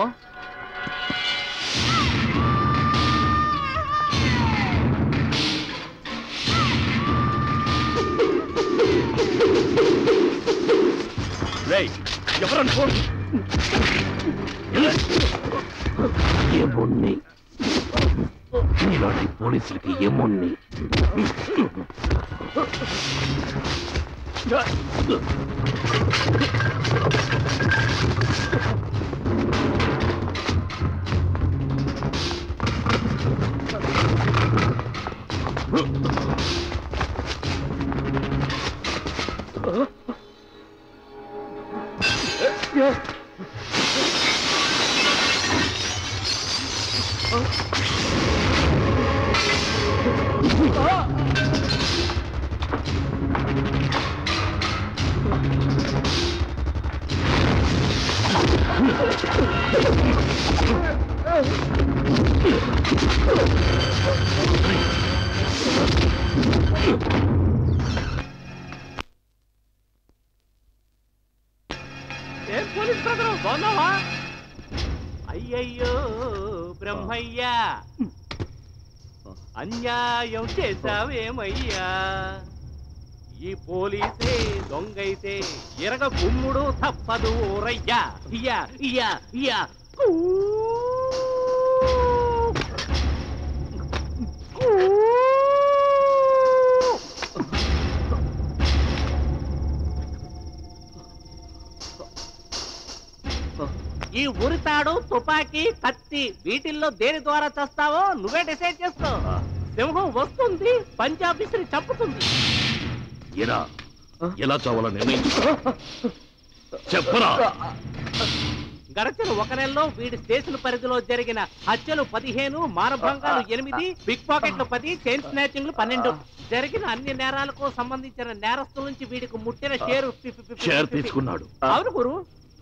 రేయ్ ఎవరన్నా ఫోన్ ఏమున్నాయి నీలాంటి పోలీసులకి ఏముంది ఏం పోలీస్ బ్రదరు బాగున్నావా అయ్యయ్యో బ్రహ్మయ్యా అన్యాయం చేశావేమయ్యా ఈ పోలీసే దొంగైతే ఎరగ గుమ్ముడు తప్పదు ఓరయ్యా ఇయ్యా ఇయ్యా ఇయ్యా ఈ ఉరితాడు తుపాకీ కత్తి వీటిల్లో దేని ద్వారా చస్తావో నువ్వే డిసైడ్ చేసుకో సింహం వస్తుంది పంజాబ్ విసిరి చంపుతుంది ఎలా ఎలా చావాలో నిర్ణయించు చెప్పరా గడచిన ఒక నెలలో వీడి స్టేషన్ పరిధిలో జరిగిన హత్యలు పదిహేను మానభంగాలు ఎనిమిది పిక్ పాకెట్లు పది చైన్ స్నాచింగ్లు పన్నెండు జరిగిన అన్ని నేరాలకు సంబంధించిన నేరస్తుల నుంచి వీడికి ముట్టిన షేరు ఫి- ఫి- ఫి- షేర్ ఫి- ఫి- తీసుకున్నాడు అవును గురు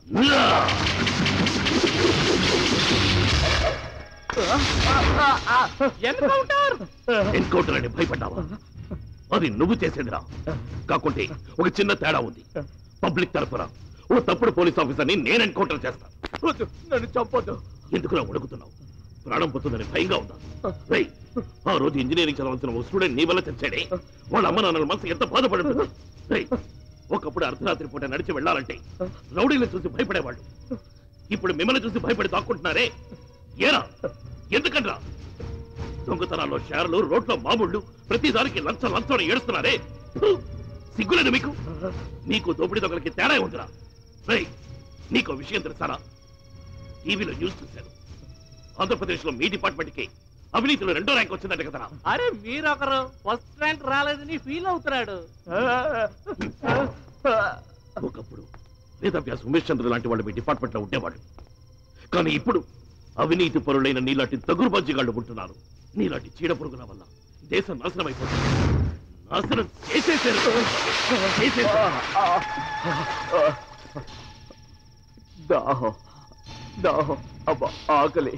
ఎన్కౌంటర్ ఎన్కౌంటర్ అని భయపడ్డావా అది నువ్వు చేసేదిరా కాకుంటే ఒక చిన్న తేడా ఉంది పబ్లిక్ తరఫున ఓ తప్పుడు పోలీస్ ఆఫీసర్ని నేను ఎన్కౌంటర్ చేస్తాను నన్ను చంపొద్దు ఎందుకులా ఉడుకుతున్నావు ప్రాణం పోతుందని భయంగా ఉందా రేయ్, ఆ రోజు ఇంజనీరింగ్ చదవాల్సిన ఓ స్టూడెంట్ నీ వల్ల తెచ్చాడే వాళ్ళ అమ్మ నాన్నల మనసు ఎంత బాధపడి ఉంటుంది రేయ్, ఒకప్పుడు అర్ధరాత్రి పూట నడిచి వెళ్ళాలంటే రౌడీలను చూసి భయపడేవాళ్ళు ఇప్పుడు మిమ్మల్ని చూసి భయపడి దాక్కుంటున్నారే ఏరా ఎందుకనరా దొంగతనాల్లో షేర్లు రోడ్లో మామూళ్ళు ప్రతిదానికి లంచం లంచం అని ఏడుస్తున్నారే ఫు! సిగ్గులేదు మీకు నీకు దోపిడీ దొంగలకి తేడా ఉందిరా రేయ్ నీకు విషయం తెలుసారా టీవీలో న్యూస్ చూశాను ఆంధ్రప్రదేశ్ లో మీ డిపార్ట్మెంట్ కి అవినీతిలో రెండో ర్యాంక్ వచ్చిందంట కదరా అరే మీరొకరు ఫస్ట్ ర్యాంక్ రాలేదని ఫీల్ అవుతున్నాడు ఒకప్పుడు వేదవ్యాస్ ఉమేష్ చంద్ర లాంటి వాళ్ళు మీ డిపార్ట్మెంట్ లో ఉండేవాళ్ళు కానీ ఇప్పుడు అవినీతి పరులైన నీలాంటి తగురు బజ్జిగాళ్ళు ఉంటున్నారు నీలాంటి చీడ పురుగుల వల్ల దేశం నాశనం అయిపోతుంది నాశనం చేసేసారు చేసేసారు. దాహం దాహం అబ్బా ఆకలి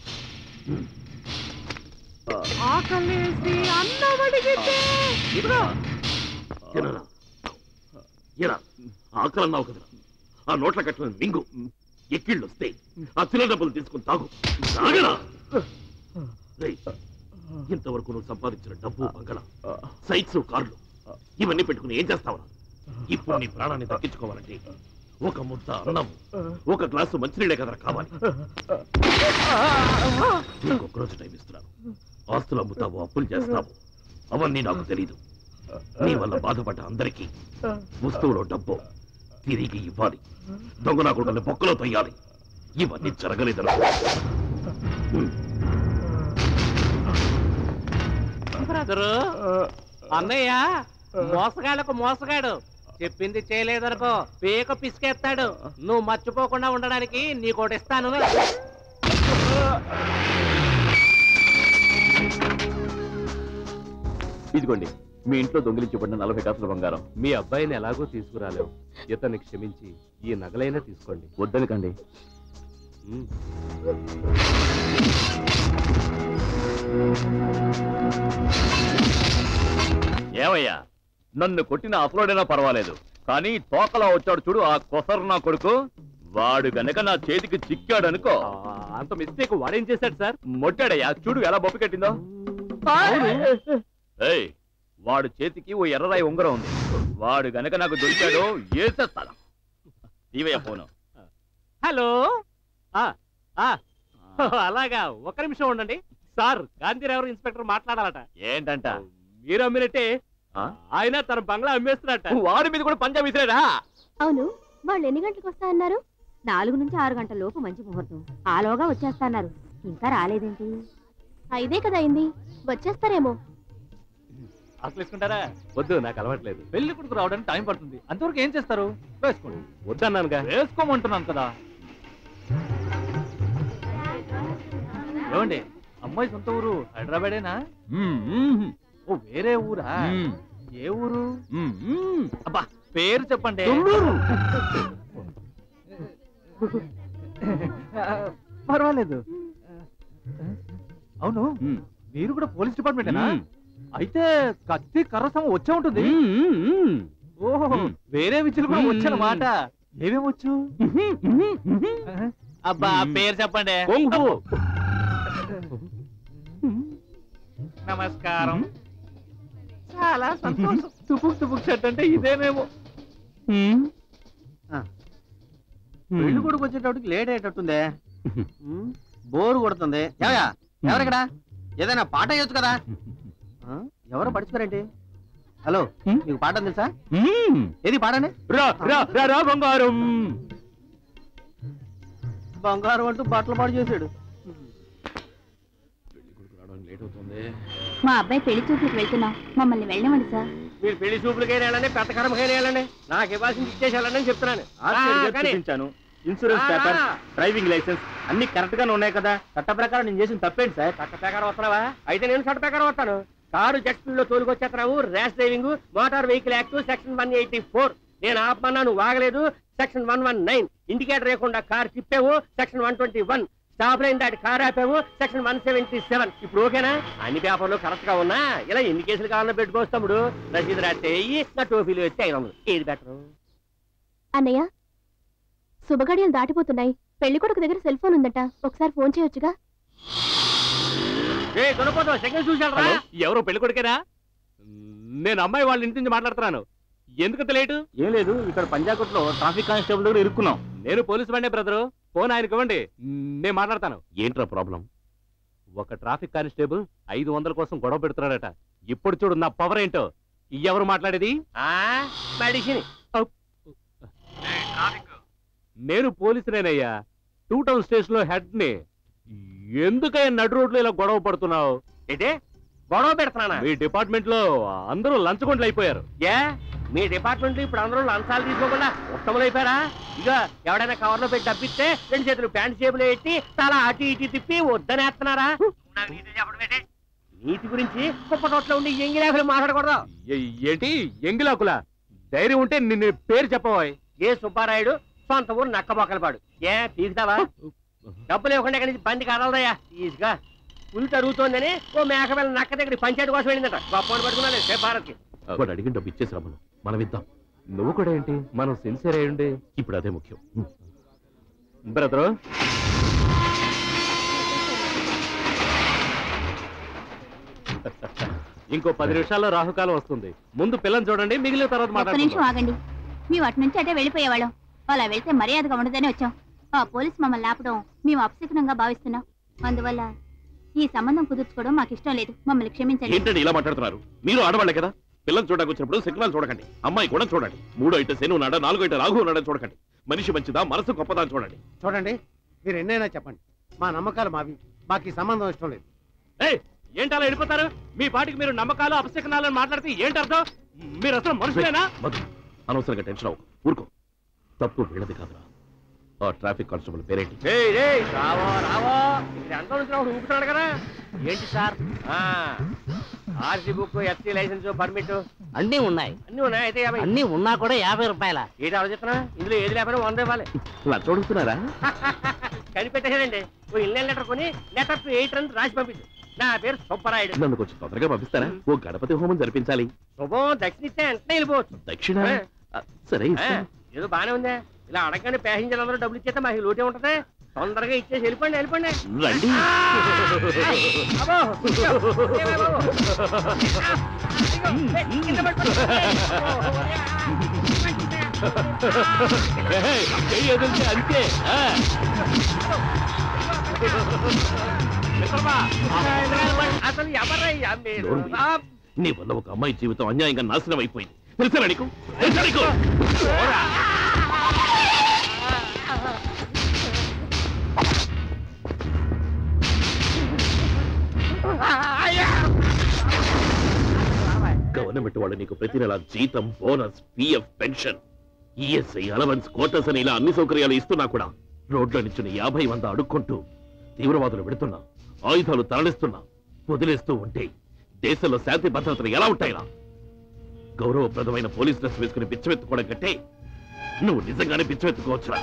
ఆకలేసి అన్నం అడిగితే ఇదిగో, తినరా ఎరా ఆకలి అన్నావు కదరా ఆ నోట్ల కట్టలను మింగు ఎక్కిళ్ళు వస్తే ఆ చిన్న డబ్బులు తీసుకుని తాగు తాగరా రేయ్, ఇంతవరకు నువ్వు సంపాదించిన డబ్బు బంగళా సైట్స్ కార్లు ఇవన్నీ పెట్టుకుని ఏం చేస్తావరా ఇప్పుడు నీ ప్రాణాన్ని దక్కించుకోవాలంటే ఒక ముద్ద అన్నం ఒక గ్లాసు మంచినీళ్ళే కదరా కావాలి నీకు ఒక రోజు టైం ఇస్తున్నాను ఆస్తులు అమ్ముతావు అప్పులు చేస్తావు అవన్నీ నాకు తెలీదు నీ వల్ల బాధపడ్డ అందరికీ వస్తువులో డబ్బు తిరిగి ఇవ్వాలి దొంగ నా కొడుకుని బొక్కలో తొయ్యాలి ఇవన్నీ జరగలేదనుకో బ్రదరు అన్నయ్య మోసగాళ్ళకు మోసగాడు చెప్పింది చేయలేదనుకో పీక పిసికేస్తాడు నువ్వు మర్చిపోకుండా ఉండడానికి నీకోటి ఇస్తాను ఇదిగోండి మీ ఇంట్లో దొంగిలించబడిన నలభై కాసుల బంగారం మీ అబ్బాయిని ఎలాగో తీసుకురాలేవు ఇతన్ని క్షమించి ఈ నగలైనా తీసుకోండి వద్దనకండి ఏమయ్యా నన్ను కొట్టిన అసలుడైనా పర్వాలేదు కానీ తోకలా వచ్చాడు చూడు ఆ కొసరు నా కొడుకు వాడు గనక నా చేతికి చిక్కాడనుకో అంత మిస్టేక్ వాడేం చేశాడు సార్ మొట్టాడయ్యా చూడు ఎలా బొప్పి కట్టిందో ఏయ్ వాడు చేతికి ఓ ఎర్రరాయి ఉంగరం ఉంది వాడు గనక నాకు దొరికాడో ఏసేస్తాను ఇవయ్యా ఫోను హలో ఆ, ఆ, అలాగా ఒక నిమిషం ఉండండి సార్ గాంధీరావు ఇన్స్పెక్టర్ మాట్లాడాలట ఏంటంట మీరు అమ్మినట్టే ఆయన తన బంగ్లా అమ్మేస్తున్నట్ట వాడి మీద కూడా పంజాబ్ ఇసిరాడా అవును వాళ్ళు ఎన్ని గంటలకు వస్తా అన్నారు నాలుగు నుంచి ఆరు గంటల లోపు మంచి ముహూర్తం ఆలోగా వచ్చేస్తా అన్నారు ఇంకా రాలేదేంటి ఐదే కదా అయింది వచ్చేస్తారేమో అసలు వేసుకుంటారా వద్దు నాకు అలవాట్లేదు పెళ్లి కొడుకు రావడానికి టైం పడుతుంది అంతవరకు ఏం చేస్తారు వేసుకోండి వద్దన్నానుగా వేసుకోమంటున్నాను కదా ఏమండి అమ్మాయి సొంత ఊరు హైదరాబాదేనా ఓ వేరే ఊరా ఏ ఊరు అబ్బా పేరు చెప్పండి పర్వాలేదు అవును మీరు కూడా పోలీస్ డిపార్ట్మెంటేనా అయితే కత్తి కర్రసం వచ్చే ఉంటుంది ఓహో వేరే విద్యలు కూడా వచ్చనమాట ఏమేమి వచ్చు అబ్బా పేరు చెప్పండి నమస్కారం చాలా సంతోషం తుపుక్ తుపుక్ షర్ట్ అంటే ఇదేనేమో పెళ్లి కొడుకు వచ్చేటప్పటికి లేట్ అయ్యేటట్టుందే ఉమ్, బోరు కొడుతుంది ఏమయ్యా ఎవరిక్కడ ఏదైనా పాట వేయొచ్చు కదా ఆ, ఎవరు పడుచుకోరేంటి హలో మీకు పాట తెలుసా ఏది పాడండి రా రా రా రా బంగారం బంగారం అంటూ బట్టలు పాడు చేశాడు లేట్ అవుతుంది మా అబ్బాయి పెళ్లి చూపులకు వెళ్తున్నాం మమ్మల్ని వెళ్ళనివ్వండి సార్ మీరు పెళ్లి చూపులకైనా వెళ్ళండి పెద్ద కర్మకైనా వెళ్ళండి నాకు ఇవ్వాల్సింది ఇచ్చేసేయాలని చెప్తున్నాను ఆర్సీ కానీ- చూపించాను ఇన్సూరెన్స్ ఆ, పేపర్ ఆ. డ్రైవింగ్ లైసెన్స్ అన్ని కరెక్ట్ గానే ఉన్నాయి కదా చట్ట ప్రకారం నేను చేసిన తప్పేంటి సార్ చట్ట ప్రకారం వస్తున్నావా అయితే నేను చట్ట ప్రకారం వస్తాను కారు జెట్ స్పీడ్ లో తోలుకొచ్చేస్తున్నావు rash driving motor vehicle act section one eighty four నేను ఆపమన్నా నువ్వు వాగలేదు section one one nine indicator వేయకుండా కార్ తిప్పావు section one twenty one stop line దాటి కార్ ఆపావు సెక్షన్ వన్ సెవెంటీ సెవెన్ ఇప్పుడు ఓకేనా అన్ని పేపర్లు కరెక్ట్ గా ఉన్నా ఇలా ఎన్ని కేసులు కావాలన్నా పెట్టుకొస్తాముడు రసీదు రాస్తే వెయ్యి, నా టోపీలు వేస్తే ఐదు వందలు ఏది బెటర్ అన్నయ్య శుభగడియలు దాటిపోతున్నాయి పెళ్లి కొడుకు దగ్గర సెల్ ఫోన్ ఉందట ఒకసారి ఫోన్ చేయొచ్చుగా ఏ దొరకపోతావు సెకండ్ చూసాడు రా ఎవరో పెళ్లి కొడుకేనా నేను అమ్మాయి వాళ్ళ ఇంటి నుంచి మాట్లాడుతున్నాను ఎందుకంత లేటు ఏం లేదు ఇక్కడ పంజాగుట్లో ట్రాఫిక్ కానిస్టేబుల్ దగ్గర ఇరుక్కున్నాం నేను పోలీసు బండే బ్రదరు ఫోన్ ఆయనకి ఇవ్వండి నేను మాట్లాడతాను ఏంట్రా ప్రాబ్లం ఒక ట్రాఫిక్ కానిస్టేబుల్ ఐదు వందల కోసం గొడవ పెడుతున్నాడట ఇప్పుడు చూడు నా పవర్ ఏంటో ఎవరు మాట్లాడేది మెడిసిన్ నేను పోలీసునేనయ్యా టూ టౌన్ స్టేషన్ లో హెడ్ ని ఎందుకయ్యా నడు రోడ్లో ఇలా గొడవ పడుతున్నావు ఏంటే గొడవ పెడుతున్నానా మీ డిపార్ట్మెంట్ లో అందరూ లంచగొండలు అయిపోయారు ఏ మీ డిపార్ట్మెంట్ ఇప్పుడు అందరూ లంచాలు తీసుకోకుండా ఉత్తములు అయిపోయారా ఇక ఎవడైనా కవర్ లో పెట్టి డబ్బిస్తే రెండు చేతులు ప్యాంట్ జేబులో పెట్టి తల అటు ఇటు తిప్పి వద్దనేస్తున్నారా నాకు నీతి చెప్పడం ఏంటి? నీతి గురించి కుప్ప తోటలో ఉండి ఎంగిలాకులు మాట్లాడకూడదు ఏ- ఏంటి ఎంగిలాకుల ధైర్యం ఉంటే నిన్ను పేరు చెప్పబోయ్ ఏ సుబ్బారాయుడు సొంత ఊరు నక్కబొక్కలపాడు ఏ తీసుదావా డబ్బులు ఇవ్వకుండా ఇక్కడి నుంచి బండి కదలదయ్యా తీసుగా పులి తరుగుతోందని ఓ మేకపిల్ల నక్క దగ్గర పంచాయతీ కోసం వెళ్ళిందట గొప్ప పడుకున్నాను సేపు భారత్కి వాడు అడిగిన డబ్బు ఇచ్చేసి రమ్మను మనం ఇద్దాం నువ్వు కూడా ఏంటి మనం సిన్సియర్ అయ్యండి ఇప్పుడు అదే ముఖ్యం బ్రదరు ఇంకో పది నిమిషాల్లో రాహుకాలం వస్తుంది ముందు పిల్లని చూడండి మిగిలిన తర్వాత ఒక్క నిమిషం మాట్లాడుకుందాం ఆగండి మేము అటు నుంచి అటే వెళ్ళిపోయేవాళ్ళం అలా వెళ్తే మర్యాదగా ఉండదని వచ్చాం ఆ పోలీస్ మమ్మల్ని ఆపడం మేము అపశకునంగా భావిస్తున్నాం అందువల్ల ఈ సంబంధం కుదుర్చుకోవడం మాకు ఇష్టం లేదు మమ్మల్ని క్షమించండి ఏంటండి ఇలా మాట్లాడుతున్నారు మీరు ఆడవాళ్ళే కదా పిల్లలు చూడడానికి వచ్చినప్పుడు సిగ్నల్ చూడకండి అమ్మాయి కూడా చూడండి మూడో ఇట శని ఉన్నాడా నాలుగో ఇట రాఘు ఉన్నాడా చూడకండి మనిషి మంచిదా మనసు గొప్పదా అని చూడండి చూడండి మీరు ఎన్నైనా చెప్పండి మా నమ్మకాలు మావి మాకు ఈ సంబంధం ఇష్టం లేదు ఏయ్, ఏంటి అలా వెళ్ళిపోతారు మీ పాటికి మీరు నమ్మకాలు అపశకనాలు అని మాట్లాడితే ఏంటి అర్థం మీరు అసలు మనుషులేనా మధు అనవసరంగా టెన్షన్ అవ్వకు ఊరుకో తప్పు వీళ్ళది కాదురా ఆ ట్రాఫిక్ కానిస్టేబుల్ పేరేంటి ఏయ్, ఏయ్, రావో రావో ఇక్కడ ఎంత నుంచి ఒకడు ఊపుతున్నాడు కదా ఏంటి sir RC book SC licence permit అన్నీ ఉన్నాయి అన్ని ఉన్నాయి అయితే యాభై అన్నీ ఉన్నా కూడా యాభై రూపాయల ఏంటి ఆలోచిస్తున్నా ఇందులో ఏది లేకపోయినా వంద ఇవ్వాలి లంచ్ అడుగుతున్నారా కనిపెట్టేసానండి ఓ ఇన్లైన్ లెటర్ కొని లెటర్ టు ఎయిట్ అని రాసి పంపించు నా పేరు సుబ్బరాయుడు నన్ను కొంచెం తొందరగా పంపిస్తారా ఓ గణపతి హోమం జరిపించాలి శుభం దక్షిణ ఇస్తే వెంటనే వెళ్ళిపోవచ్చు దక్షిణ ఆ, సరే ఏ, ఇస్తాను. ఏదో బానే ఉందే ఇలా అడగండి ప్యాసింజర్ అందరూ డబ్బులు ఇచ్చేస్తే మాకు లోటే ఉంటది తొందరగా ఇచ్చేసి వెళ్ళిపోండి వెళ్ళిపోండి రండి అబ్బో, కూర్చో. ఏ బాబు. ఏ, కింద పడిపోతుంది. ఏయ్, చెయ్యి వదిలితే అంతే ఆ. మిత్రమా అసలు ఎవరయ్యా మీరు నోరు మూయి. నీ వల్ల ఒక అమ్మాయి జీవితం అన్యాయంగా నాశనం అయిపోయింది తెలుసా నీకు తెలుసా నీకు గవర్నమెంట్ వాళ్ళు నీకు ప్రతి నెల జీతం bonus PF pension ESI allowance quarters అని ఇలా అన్ని సౌకర్యాలు ఇస్తున్నా కూడా రోడ్ల నుంచి యాభై మంది అడుక్కుంటూ తీవ్రవాదులు పెడుతున్నా ఆయుధాలు తరలిస్తున్నా వదిలేస్తూ ఉంటే దేశంలో శాంతి భద్రతలు ఎలా ఉంటాయిరా గౌరవప్రదమైన పోలీస్ డ్రెస్ వేసుకుని పిచ్చమెత్తుకోవడం కంటే నువ్వు నిజంగానే పిచ్చమెత్తుకోవచ్చురా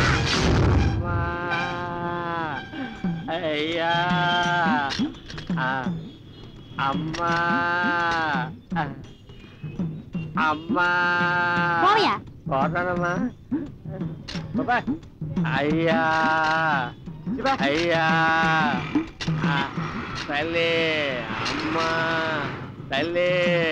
అయ్యా ఆ, అమ్మా ఆ, అమ్మా మావయ్య. పోతానమ్మా బాబాయ్ అయ్యా అయ్యా ఆ, తల్లి అమ్మా తల్లి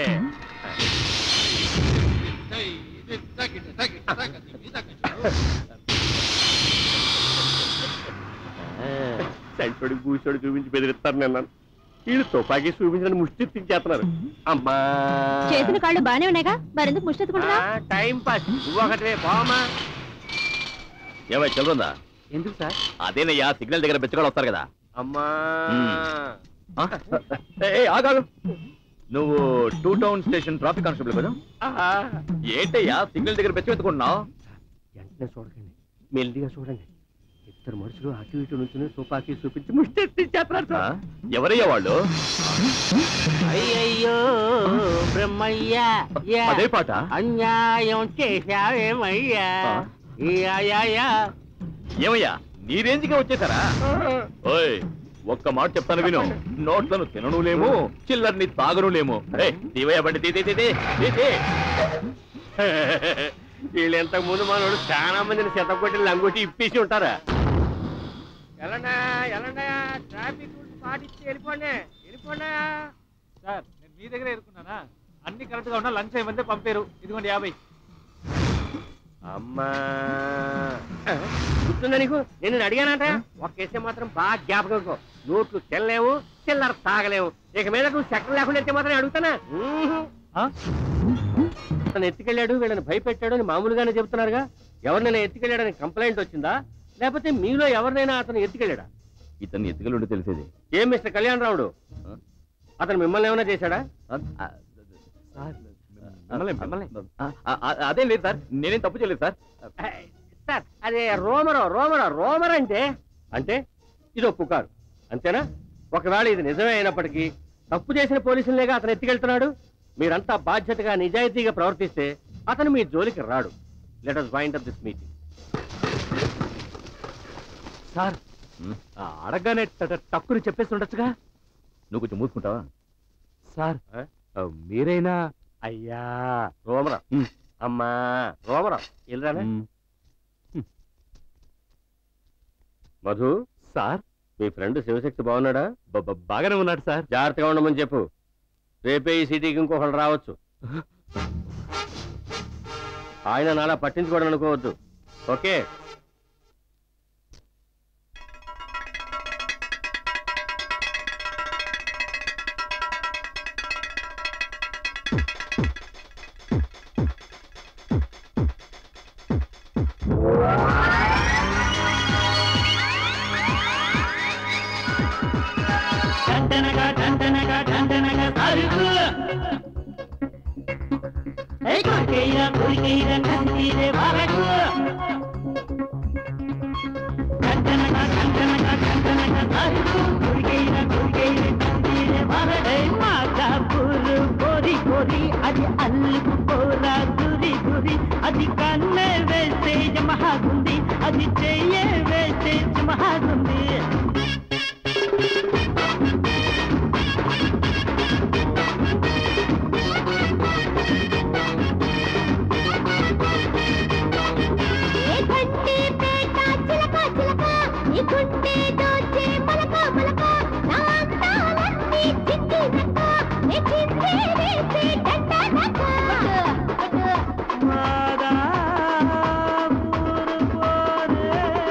చంటోడి కూర్చోడు చూపించి బెదిరిస్తారు నేను వీళ్ళు తుపాకీ చూపించని ముష్టి తించేస్తున్నారు అమ్మా చేసిన కాళ్ళు బానే ఉన్నాయిగా మరెందుకు ముష్టెత్తుకుంటున్నా టైం పాస్ నువ్వు ఒకటే బామా ఏమై చల్లుందా ఎందుకు సార్ అదేనయ్యా సిగ్నల్ దగ్గర బెచ్చగాడు వస్తారు కదా అమ్మా ఆ? ఏయ్, ఆగు, ఆగు. నువ్వు two town station traffic constable కదా ఏంటయ్యా సిగ్నల్ దగ్గర బెచ్చమెత్తుకుంటున్నావు వెంటనే చూడకండి మెల్లిగా చూడండి ఇద్దరు మనుషులు అటు ఇటు నుంచి తుపాకీ చూపించి ముష్టి తించేస్తున్నారు సార్ ఎవరయ్యా వాళ్ళు అయ్యయ్యో బ్రహ్మయ్యా యా. అదే పాట అన్యాయం చేశావేమయ్యా యా, యా, యా. ఏమయ్యా నీ రేంజ్గా వచ్చేసారా ఓయ్ ఒక్క మాట చెప్తాను విను నోట్లను తినను లేము చిల్లర్ని తాగను లేము ఏయ్, తీవయ్యా బండి తీ, తీ, తీ, తీ, తీ, తీ. వీళ్ళు ఇంతకు ముందు మనోడు చాలా మందిని శతకొట్టి లంగొట్టి ఇప్పేసి ఉంటారా ఎలాండా ఎలాండా ట్రాఫిక్ రూల్స్ పాటించి వెళ్ళిపోండి వెళ్ళిపోండి సార్ నేను మీ దగ్గర ఎదుర్కొన్నానా అన్ని కరెక్ట్ గా ఉన్నా లంచ్ అయ్యమంటే పంపారు ఇదిగోండి యాభై అమ్మా గుర్తుందా నీకు నేను నిన్ను అడిగానంట ఒక కేసే మాత్రం బాగా జ్ఞాపకం పెట్టుకో. నోట్లు తెల్లలేవు చిల్లర తాగలేవు ఇక మీద నువ్వు చక్రం లేకుండా ఎత్తే మాత్రం నేను అడుగుతానా తను ఎత్తుకెళ్ళాడు వీళ్ళని భయపెట్టాడు అని మామూలుగానే చెబుతున్నారుగా ఎవరినైనా ఎత్తుకెళ్ళాడని కంప్లైంట్ వచ్చిందా లేకపోతే మీలో ఎవరినైనా అతను ఎత్తుకెళ్ళాడా ఇతన్ని ఎత్తుకెళ్ళుండి తెలిసేది ఏం మిస్టర్ కళ్యాణ్ రావుడు అతను మిమ్మల్ని ఏమైనా చేశాడా ఆ, ఆ, ఆ, అదేం లేదు సార్ నేనేం తప్పు చేయలేదు సార్ సార్ అదే రోమరో రోమరో రోమర్ అంటే అంటే ఇదో పుకారు అంతేనా ఒకవేళ ఇది నిజమే అయినప్పటికీ తప్పు చేసిన పోలీసులనేగా అతను ఎత్తుకెళ్తున్నాడు మీరంతా బాధ్యతగా నిజాయితీగా ప్రవర్తిస్తే అతను మీ జోలికి రాడు let us wind up this meeting sir ఆ, అడగగానే ట- టక్కుని చెప్పేసి ఉండొచ్చుగా నువ్వు కొంచెం మూసుకుంటావా సార్ ఆ, మీరైనా అయ్యా రోమరా అమ్మా రోమరా వెళ్ళరానే మధు సార్ మీ ఫ్రెండ్ శివశక్తి బాగున్నాడా బాగానే ఉన్నాడు సార్ జాగ్రత్తగా ఉండమని చెప్పు రేపే ఈ సిటీకి ఇంకొకళ్ళు రావచ్చు ఆయన నాలా పట్టించుకోవడం అనుకోవద్దు ఓకే దండనగా దండనగా దండనగా సరుకు ఏ కొరికైరా కొరికైరా కందిరే వరకు దండనగా దండనగా దండనగా సరుకు కొరికైరా కొరికైరా కందిరే వరకు మాతాపూరు కోరి కోరి అది అల్లుకుపోరా గురి గురి అది కన్నే వేస్తే మహాగుంది అది చెయ్యే వేస్తే మహాగుంది ఏ బండి పేట చిలక చిలక ఈ గుండె దోచే మలక మలక నా అందాలన్నీ చింది నక్క ఏ చిందే వేసే డండ నక్క మాదా ఊరు పోరే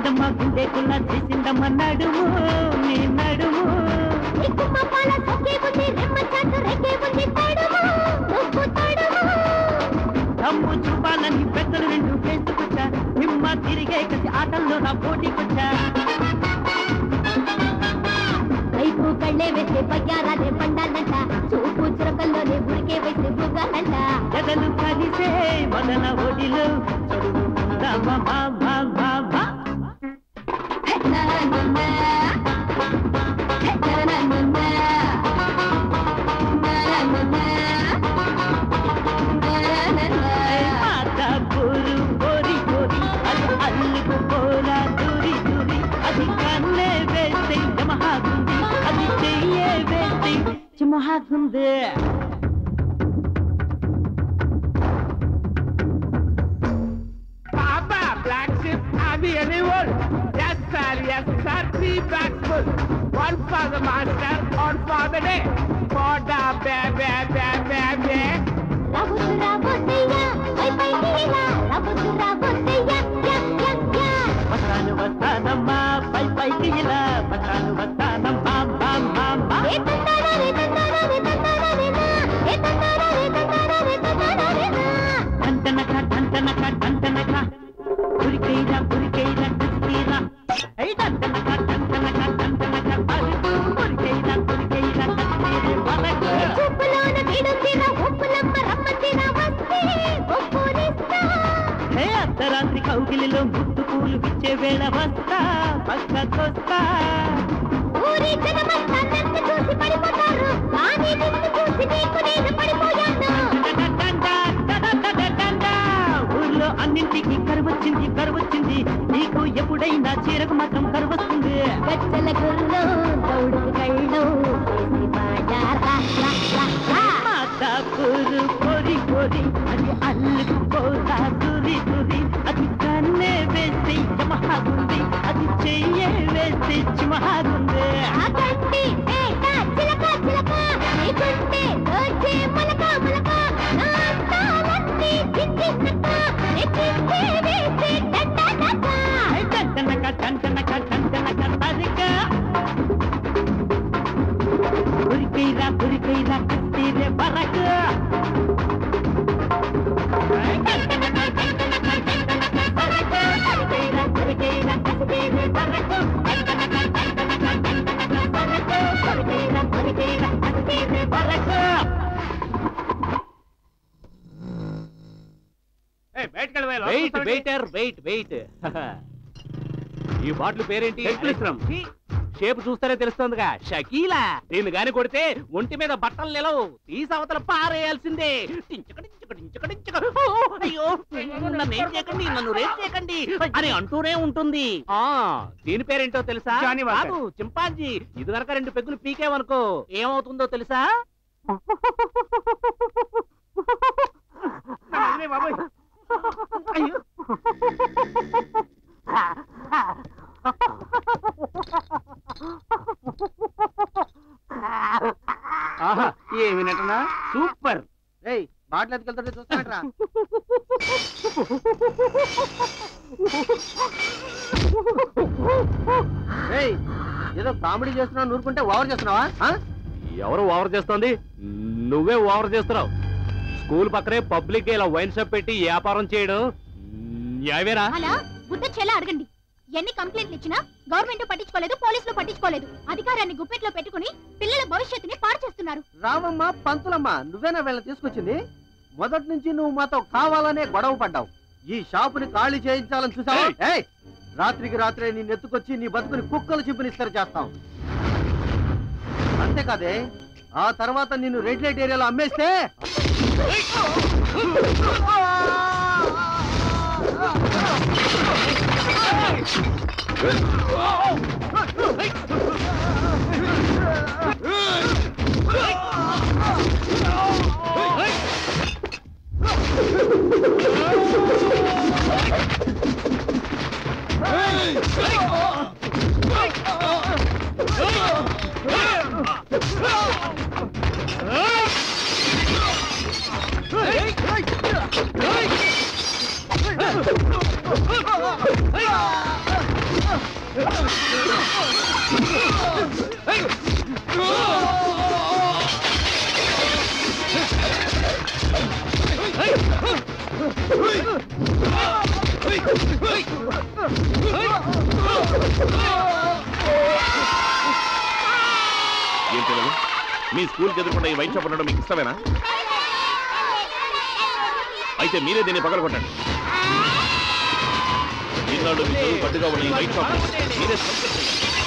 చేసిందమ్మా గుండెకున్న చేసిందమ్మా నడుము నీ నడుము తమ్ము చూపాలని పెద్దలు రెండు వేసుకొచ్చా నిమ్మ తిరిగే కసి ఆటల్లో నా పోటీకొచ్చా వైపు కళ్ళే వేస్తే బయ్యారాలే పండాలంట చూపు చురకల్లోనే ఉరికే వేస్తే బుగ్గాలంట ఎదలు కలిసే మొదల ఒడిలో చదువుకుందామా మా మా మా మా మాతాపూరు బోరి బోరి అది అల్లుకు పోరా దూరి దూరి అది కన్నే వేస్తే జమహాగుంది అది చెయ్యే వేస్తే చిమహాగుంది Papa, black ship, Abby, anyone? Yes, sir, yes, sir, three bags full. One for the master, one for the day. For the bear, bear, bear, bear, bear. రాబోతు రాబోతయ్యా పై పైకి ఇలా రాబోతు రాబోతయ్యా యా యా యా వస్తాను వస్తానమ్మా పై పైకి ఇలా వస్తాను వస్తానమ్మా మా మా మా ఏ తందారా రే తందారా రే తందారా రే నా ఏ తందారా రే తందారా రే తందారా రే నా టంటనక టంటనక టంటనక పురికైరా పురికైరా కుస్తీరా ఐ టంటనక టంటనక టంటనక పలుకు పురికైరా పురికైరా కుస్తీరే పలకు చూపులోన వీడుందిరా ఒప్పులమ్మ రమ్మందిరా వస్తే ఒప్పునిస్తా హే అర్ధరాత్రి కౌగిలిలో ముద్దు పూలు పిచ్చే వేళ వస్తా పక్కకొస్తా ఊరి జనమంతా నన్ను చూసి పడిపోతారు కానీ నిన్ను చూసి నీకు నేను పడిపోయాను ఊర్లో అన్నింటికి కరువచ్చింది కరువచ్చింది నీకు ఎప్పుడైనా చీరకు మాత్రం కరువస్తుంది గచ్చల గుర్రు దౌడు కళ్ళు వేసి పాడారా లా లా లా మాతా పూరు కోరి కోరి అది అల్లుకు పోతా దూరి దూరి అది కన్నే వేస్తే మహాగుంది అది చెయ్యే వేస్తే మహాగుంది ఆ కంటి పేట చిలక చిలక నీ గుండె దోచే మొలక మొలక నా అందాలన్నీ చించినక్క నీ చించే వేసే టట టట టంటనక టంటనక టంటనక తరిక పురికైరా పురికైరా కస్తీరే బరక వెయిట్ వెయిటర్ వెయిట్ వెయిట్ ఈ బాటిల్ పేరేంటి ఛీ, షేప్ చూస్తేనే తెలుస్తుందిగా షకీలా దీన్ని గాని కొడితే ఒంటి మీద బట్టలు నిలవు తీసి అవతల పారేయాల్సిందే టించక టించక టించక టించక. ఓ, అయ్యో నన్ను ఏం చేయకండి నన్ను రేప్ చేయకండి అని అంటూనే ఉంటుంది ఆ దీని పేరేంటో తెలుసా జానీ వాకర్. కాదు చింపాంజీ ఇది వరక రెండు పెగ్గులు పీకేవనుకో ఏమవుతుందో తెలుసా బాబాయ్ అయ్యో ఆహా ఏమి నటన సూపర్ రేయ్ బాటిల్ ఎత్తుకెళ్తుంటే చూస్తానట్రా రేయ్ ఏదో కామెడీ చేస్తున్నావు నూరుకుంటే ఓవర్ చేస్తున్నావా ఆ? ఎవరు ఓవర్ చేస్తోంది నువ్వే ఓవర్ చేస్తున్నావు స్కూల్ పక్కనే పబ్లిక్ ఇలా వైన్ షాప్ పెట్టి వ్యాపారం చేయడం న్యాయమేనా అలా బుద్ధ చెల్ల అడగండి ఎన్ని కంప్లైంట్లు ఇచ్చినా గవర్నమెంట్ పట్టించుకోలేదు పోలీసులు పట్టించుకోలేదు అధికారాన్ని గుప్పెట్లో పెట్టుకుని పిల్లల భవిష్యత్తుని పాడు చేస్తున్నారు రావమ్మ పంతులమ్మ నువ్వేనా వీళ్ళని తీసుకొచ్చింది మొదటి నుంచి నువ్వు మాతో కావాలనే గొడవ పడ్డావు ఈ షాపుని ఖాళీ చేయించాలని చూసావా ఏయ్! రాత్రికి రాత్రే నీ నెత్తుకొచ్చి నీ బతుకుని కుక్కలు చింపినిస్తారు చేస్తాం అంతేకాదే ఆ తర్వాత నిన్ను రెడ్ లైట్ ఏరియాలో అమ్మేస్తే Hey! ఏం పిల్లలు మీ స్కూల్కి ఎదుర్కొన్న ఈ వైన్ షాప్ ఉండడం మీకు ఇష్టమేనా అయితే మీరే దీన్ని పగలగొట్టండి ఈనాడు మీ చదువు పట్టుగా ఉన్న ఈ వైన్ షాప్ మీరే సంస్కృతి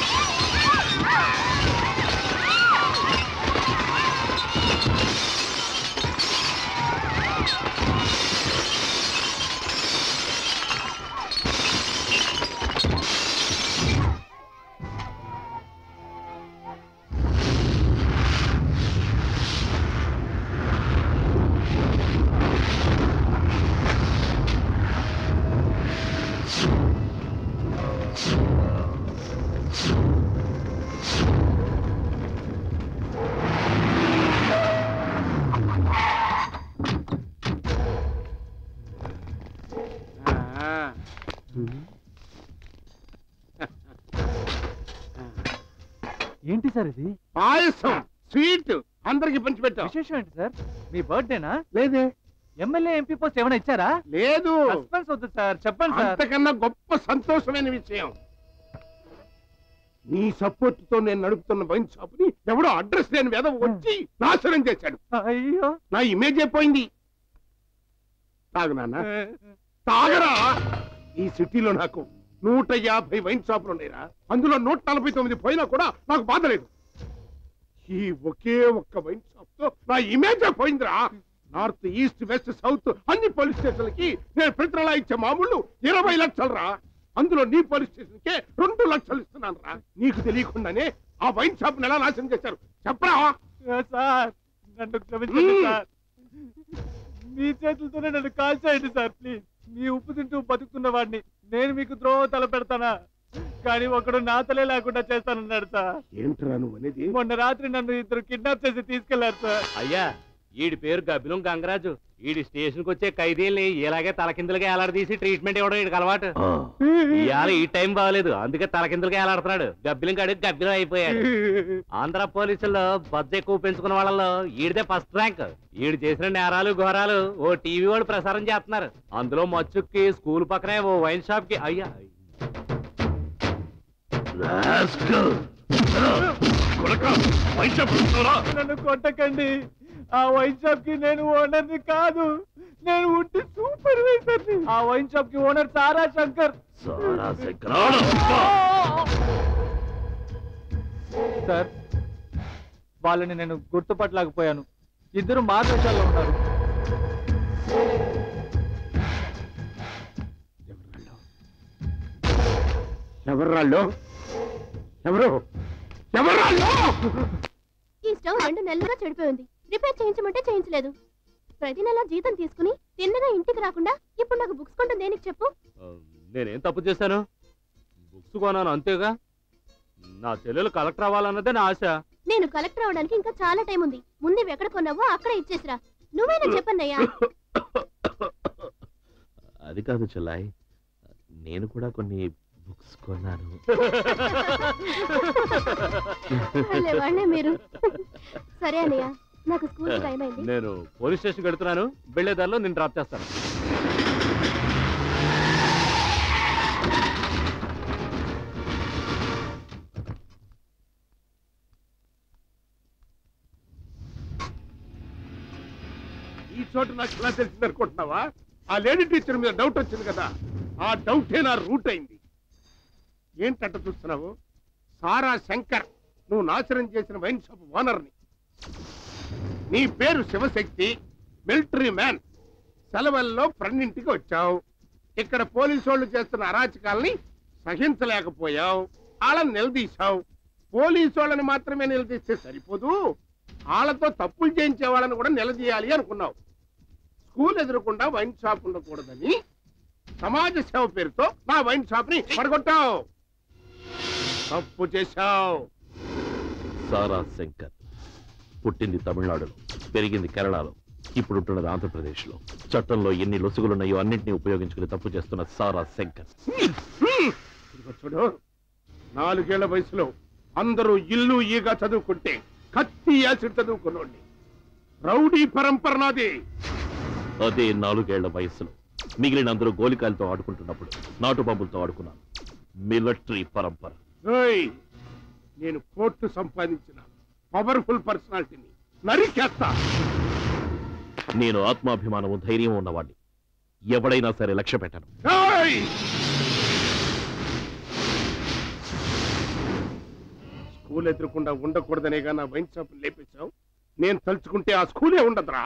ఏంటి సార్ ఇది పాయసం స్వీట్ అందరికి పంచి పెట్టాం విశేషం ఏంటి సార్ మీ బర్త్డేనా లేదే ఎమ్మెల్యే ఎంపీ పోస్ట్ ఏమైనా ఇచ్చారా లేదు సస్పెన్స్ వద్దు సార్ చెప్పండి సార్ అంతకన్నా గొప్ప సంతోషమైన విషయం నీ సపోర్ట్ తో నేను నడుపుతున్న వైన్ షాప్ ని ఎవడో అడ్రస్ లేని వేద వచ్చి నాశనం చేశాడు అయ్యో నా ఇమేజ్ అయిపోయింది తాగు నాన్న తాగరా ఈ సిటీలో నాకు నూట యాభై వైన్ షాపులు ఉన్నాయిరా అందులో నూట నలభై తొమ్మిది పోయినా కూడా నాకు బాధ లేదు ఈ ఒకే ఒక్క వైన్ షాప్ తో నా ఇమేజ్ పోయిందిరా నార్త్ ఈస్ట్ వెస్ట్ సౌత్ అన్ని పోలీస్ స్టేషన్లకి నేను ప్రతి నెలా ఇచ్చే మామూలు ఇరవై లక్షలు రా అందులో నీ పోలీస్ స్టేషన్ కే రెండు లక్షలు ఇస్తున్నాను రా నీకు తెలియకుండానే ఆ వైన్ షాప్ ఎలా నాశనం చేశారు చెప్పరా సార్ నన్ను క్షమించండి మ్మ్. సార్ మీ చేతులతోనే నన్ను కాల్చేయండి సార్ ప్లీజ్ మీ ఉప్పు తింటూ బతుకుతున్న వాడిని నేను మీకు ద్రోహం తల పెడతానా కానీ ఒకడు నా తలే లేకుండా చేస్తానన్నాడు సార్ ఏంట్రా నువ్వు అనేది మొన్న రాత్రి నన్ను ఇద్దరు కిడ్నాప్ చేసి తీసుకెళ్లారు సార్ అయ్యా ఈడి పేరు గబ్బిలం గంగరాజు ఈడి స్టేషన్ కి వచ్చే ఖైదీల్ని ఇలాగే తలకిందులుగా ఏలాడదీసి ట్రీట్మెంట్ ఇవ్వడం ఈడికి అలవాటు ఇవాళ ఈ టైం బాగలేదు అందుకే తలకిందులుగా ఏలాడుతున్నాడు గబ్బిలం కాడు గబ్బిలం అయిపోయాడు ఆంధ్ర పోలీసుల్లో బద్ద ఎక్కువ పెంచుకున్న వాళ్ళలో ఈడిదే ఫస్ట్ ర్యాంక్ ఈడు చేసిన నేరాలు ఘోరాలు ఓ టీవీ వాళ్ళు ప్రసారం చేస్తున్నారు అందులో మచ్చుక్కి స్కూల్ పక్కనే ఓ వైన్ షాప్ కి అయ్యా నన్ను కొట్టకండి ఆ వైన్ షాప్ కి నేను ఓనర్ కాదు నేను ఉంటే సూపర్వైజర్ ఆ వైన్ షాప్ కి ఓనర్ సారా శంకర్ సార్ వాళ్ళని నేను గుర్తుపట్టలేకపోయాను ఇద్దరు మార్గశాలలో ఉన్నారు ఎవర్రాళ్ళు ఎవరు ఎవర్రాళ్ళు ఈ స్టవ్ రెండు నెలలుగా చెడిపోయింది రిపేర్ చేయించమంటే చేయించలేదు ప్రతి నెల జీతం తీసుకుని తిన్నగా ఇంటికి రాకుండా ఇప్పుడు నాకు బుక్స్ కొంటుంది దేనికి చెప్పు నేనేం తప్పు చేశాను బుక్స్ కొనాను అంతేగా నా చెల్లెలు కలెక్టర్ అవ్వాలన్నదే నా ఆశ నేను కలెక్టర్ అవడానికి ఇంకా చాలా టైం ఉంది ముందు ఇవి ఎక్కడ కొన్నావో అక్కడ ఇచ్చేసిరా నువ్వేనా చెప్పన్నయ్యా అది కాదు చెల్లాయ్ నేను కూడా కొన్ని బుక్స్ కొన్నాను వాళ్ళే వాళ్ళే మీరు సరే అన్నయ్య నాకు స్కూల్ టైం అయింది నేను పోలీస్ స్టేషన్ వెళ్తున్నాను వెళ్లేదారిలో నేను డ్రాప్ చేస్తాను ఈ చోట నాకు ఎలా తెలిసింది అనుకుంటున్నావా ఆ లేడీ టీచర్ మీద డౌట్ వచ్చింది కదా ఆ డౌటే నా రూట్ అయింది ఏంటంట చూస్తున్నావు సారా శంకర్ నువ్వు నాశనం చేసిన వైన్ షాప్ ఓనర్ని నీ పేరు శివశక్తి మిలిటరీ మ్యాన్ సెలవుల్లో ఫ్రెండింటికి వచ్చావు ఇక్కడ పోలీసు వాళ్ళు చేస్తున్న అరాచకాల్ని సహించలేకపోయావు వాళ్ళని నిలదీశావు పోలీసు వాళ్ళని మాత్రమే నిలదీస్తే సరిపోదు వాళ్ళతో తప్పులు చేయించే వాళ్ళని కూడా నిలదీయాలి అనుకున్నావు స్కూల్ ఎదురకుండా వైన్ షాప్ ఉండకూడదని సమాజ సేవ పేరుతో నా వైన్ షాప్ ని పడగొట్టావు తప్పు చేశావు సారా శంకర్ పుట్టింది తమిళనాడులో పెరిగింది కేరళలో ఇప్పుడు ఉంటున్నది ఆంధ్రప్రదేశ్లో చట్టంలో ఎన్ని లొసుగులున్నాయో అన్నింటినీ ఉపయోగించుకుని తప్పు చేస్తున్న సారా శంకర్ ఇదిగో చూడు నాలుగేళ్ల వయసులో అందరూ ఇల్లు ఈగా చదువుకుంటే కత్తి యాసిడ్ చదువుకున్నోండి రౌడీ పరంపర నాది అదే నాలుగేళ్ల వయసులో మిగిలిన అందరూ గోలికాయలతో ఆడుకుంటున్నప్పుడు నాటు బాంబులతో ఆడుకున్నాను మిలిటరీ పరంపర ఏయ్, నేను కోర్టు సంపాదించిన పవర్ఫుల్ పర్సనాలిటీని నరికేస్తా నేను ఆత్మాభిమానము ధైర్యం ఉన్నవాడిని ఎవడైనా సరే లక్ష్య పెట్టను ఏయ్! స్కూల్ ఎదురకుండా ఉండకూడదనేగా నా వైన్ షాప్ లేపేశావు నేను తలుచుకుంటే ఆ స్కూలే ఉండదురా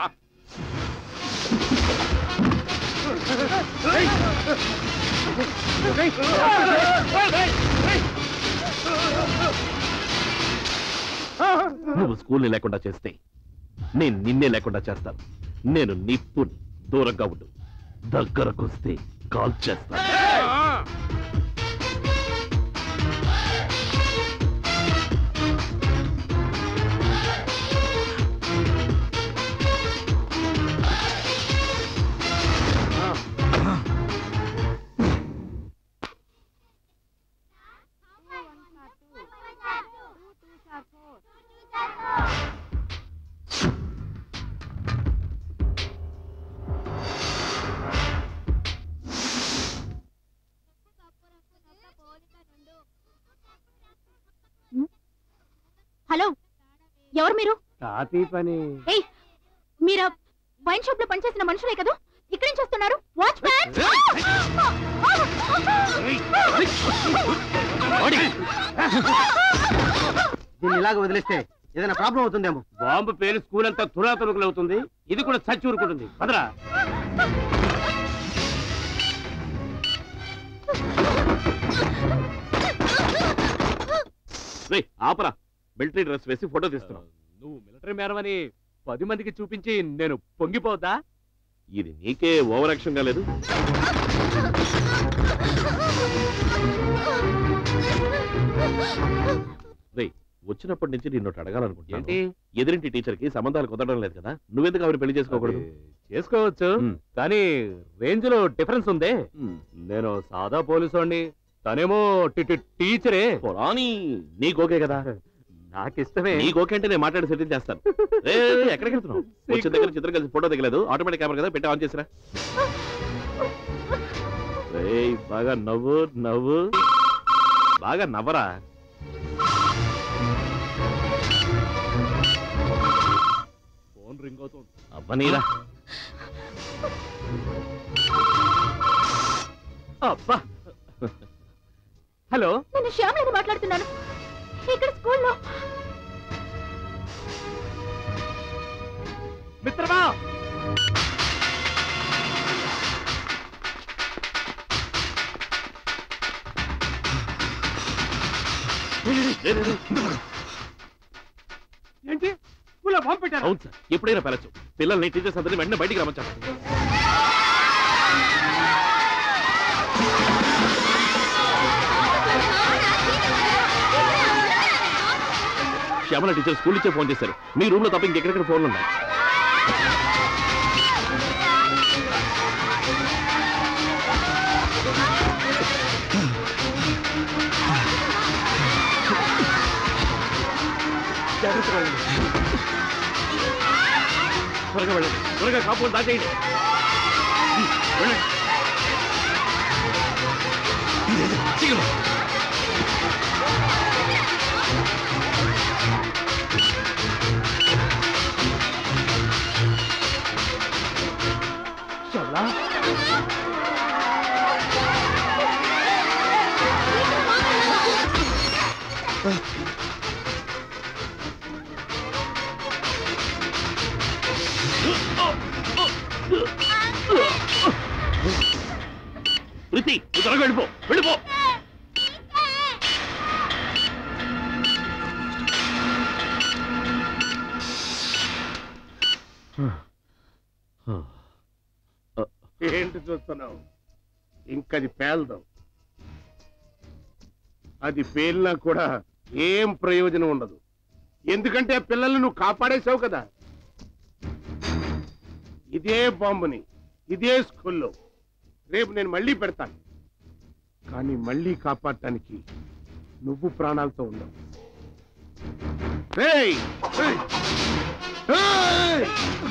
నువ్వు స్కూల్ని లేకుండా చేస్తే నేను నిన్నే లేకుండా చేస్తాను నేను నిప్పుని దూరంగా ఉండు దగ్గరకొస్తే కాల్ చేస్తాను హలో ఎవరు మీరు తాపీ పని ఏయ్ మీరు వైన్ షాప్ లో పనిచేసిన మనుషులే కదా ఇక్కడ నుంచి వస్తున్నారు వాచ్ మ్యాన్ దీన్ని ఇలాగ వదిలేస్తే ఏదైనా ప్రాబ్లం అవుతుందేమో బాంబు పేరు స్కూల్ అంతా తురాతురుకులు అవుతుంది ఇది కూడా చచ్చి ఊరుకుంటుంది పదరా రే ఆపరా మిలిటరీ డ్రెస్ వేసి ఫోటో తీస్తున్నావు నువ్వు మిలిటరీ మేరమని పది మందికి చూపించి నేను పొంగిపోద్దా ఇది నీకే ఓవర్ యాక్షన్ గా లేదు రే వచ్చినప్పటి నుంచి నిన్ను ఒకటి అడగాలనుకుంటున్నాను ఏంటి? ఎదురింటి టీచర్ కి సంబంధాలు కుదరడం లేదు కదా నువ్వెందుకు ఆవిడ పెళ్లి చేసుకోకూడదు చేసుకోవచ్చు కానీ రేంజ్ లో డిఫరెన్స్ ఉందే నేను సాదా పోలీసు తనేమో టి- టి- టీచరే రాని నీకు ఓకే కదా నాకు ఇష్టమే నీకు ఓకే అంటే నేను మాట్లాడి సెటిల్ చేస్తాను రే ఎక్కడికి వెళ్తున్నావు వచ్చిన దగ్గర చిత్రం కలిసి ఫోటో దిగలేదు ఆటోమేటిక్ కెమెరా కదా పెట్టి ఆన్ చేసిరా రేయ్, బాగా నవ్వు నవ్వు బాగా నవ్వరా ఫోన్ రింగ్ అవుతుంది అవ్వనీరా అబ్బా హలో నేను శ్యామలని మాట్లాడుతున్నాను ఇక్కడ స్కూల్లో మిత్రమా ఏంటి స్కూల్లో బాంబు పెట్టారు అవును సార్ ఎప్పుడైనా పెరచు పిల్లల్ని టీచర్స్ అందరినీ వెంటనే బయటికి రమ్మంటారు శ్యామల టీచర్ స్కూల్ ఇచ్చే ఫోన్ చేశారు మీ రూమ్ లో తప్ప ఇంకెక్కడెక్కడ ఫోన్లు ఉన్నాయి జాగ్రత్తగా వెళ్ళండి. త్వరగా వెళ్ళండి త్వరగా కాంపౌండ్ దాచేయండి ఉమ్, వెళ్ళండి శీఘ్రం. శ్యామలా ప్రీతి నువ్వు త్వరగా వెళ్ళిపో వెళ్ళిపో ఏంటి చూస్తున్నావు ఇంకది పేలదు అది పేలినా కూడా ఏం ప్రయోజనం ఉండదు ఎందుకంటే ఆ పిల్లల్ని నువ్వు కాపాడేశావు కదా ఇదే బాంబుని ఇదే స్కూల్లో రేపు నేను మళ్ళీ పెడతాను కానీ మళ్ళీ కాపాడటానికి నువ్వు ప్రాణాలతో ఉండవు ఏయ్! ఏయ్! ఏయ్!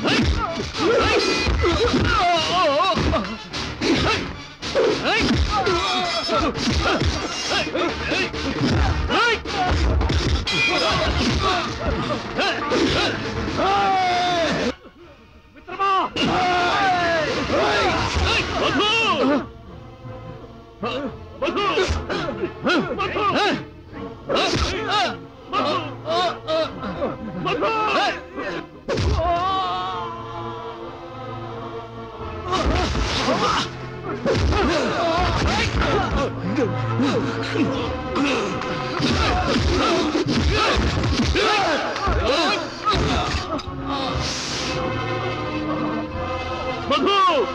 మధు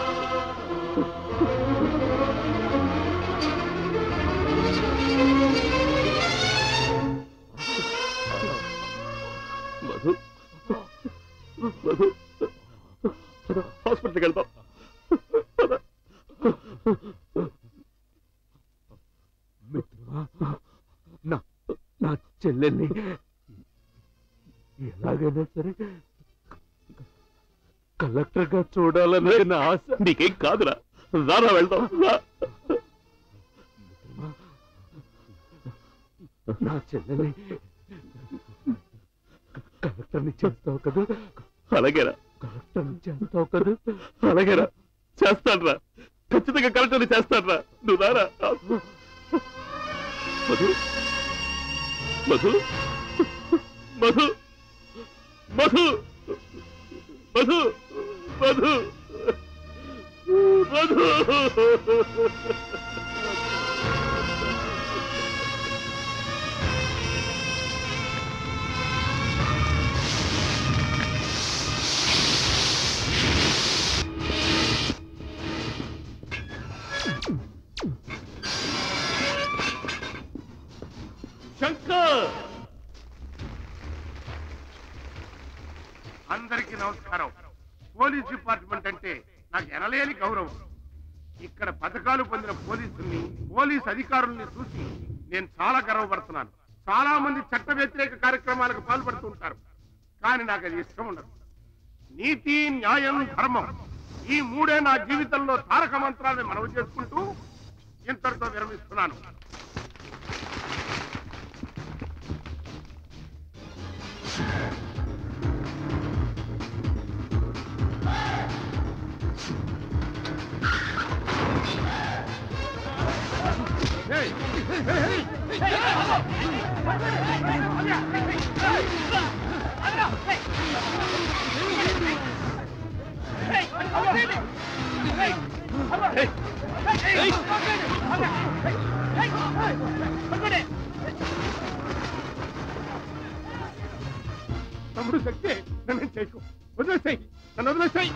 మధు మధు హాస్పిటల్కి వెళ్దాం మిత్రమా నా నా చెల్లెల్ని ఎలాగైనా సరే కలెక్టర్ గా చూడాలన్నది నా ఆశ నీకేం కాదురా రారా వెళ్దాం రా. నా చెల్లెల్ని కలెక్టర్ని చేస్తావు కదా అలాగేరా కలెక్టర్ని చేస్తావు కదా అలాగేరా చేస్తాడ్రా ఖచ్చితంగా కరెక్ట్ చేస్తాడ్రా నువ్వు రారా మధు మధు మధు మధు మధు మధు మధు శంకర్ అందరికీ నమస్కారం పోలీస్ డిపార్ట్మెంట్ అంటే నాకు ఎనలేని గౌరవం ఇక్కడ పథకాలు పొందిన పోలీసుల్ని పోలీస్ అధికారుల్ని చూసి నేను చాలా గర్వపడుతున్నాను చాలా మంది చట్ట వ్యతిరేక కార్యక్రమాలకు పాల్పడుతుంటారు కానీ నాకు అది ఇష్టం ఉండదు నీతి న్యాయం ధర్మం ఈ మూడే నా జీవితంలో తారక మంత్రాలను మనవి చేసుకుంటూ ఇంతటితో విరమిస్తున్నాను తమ్ముడు శక్తి నన్ను చేయకు వదిలేసాయి నన్ను వదిలేసాయి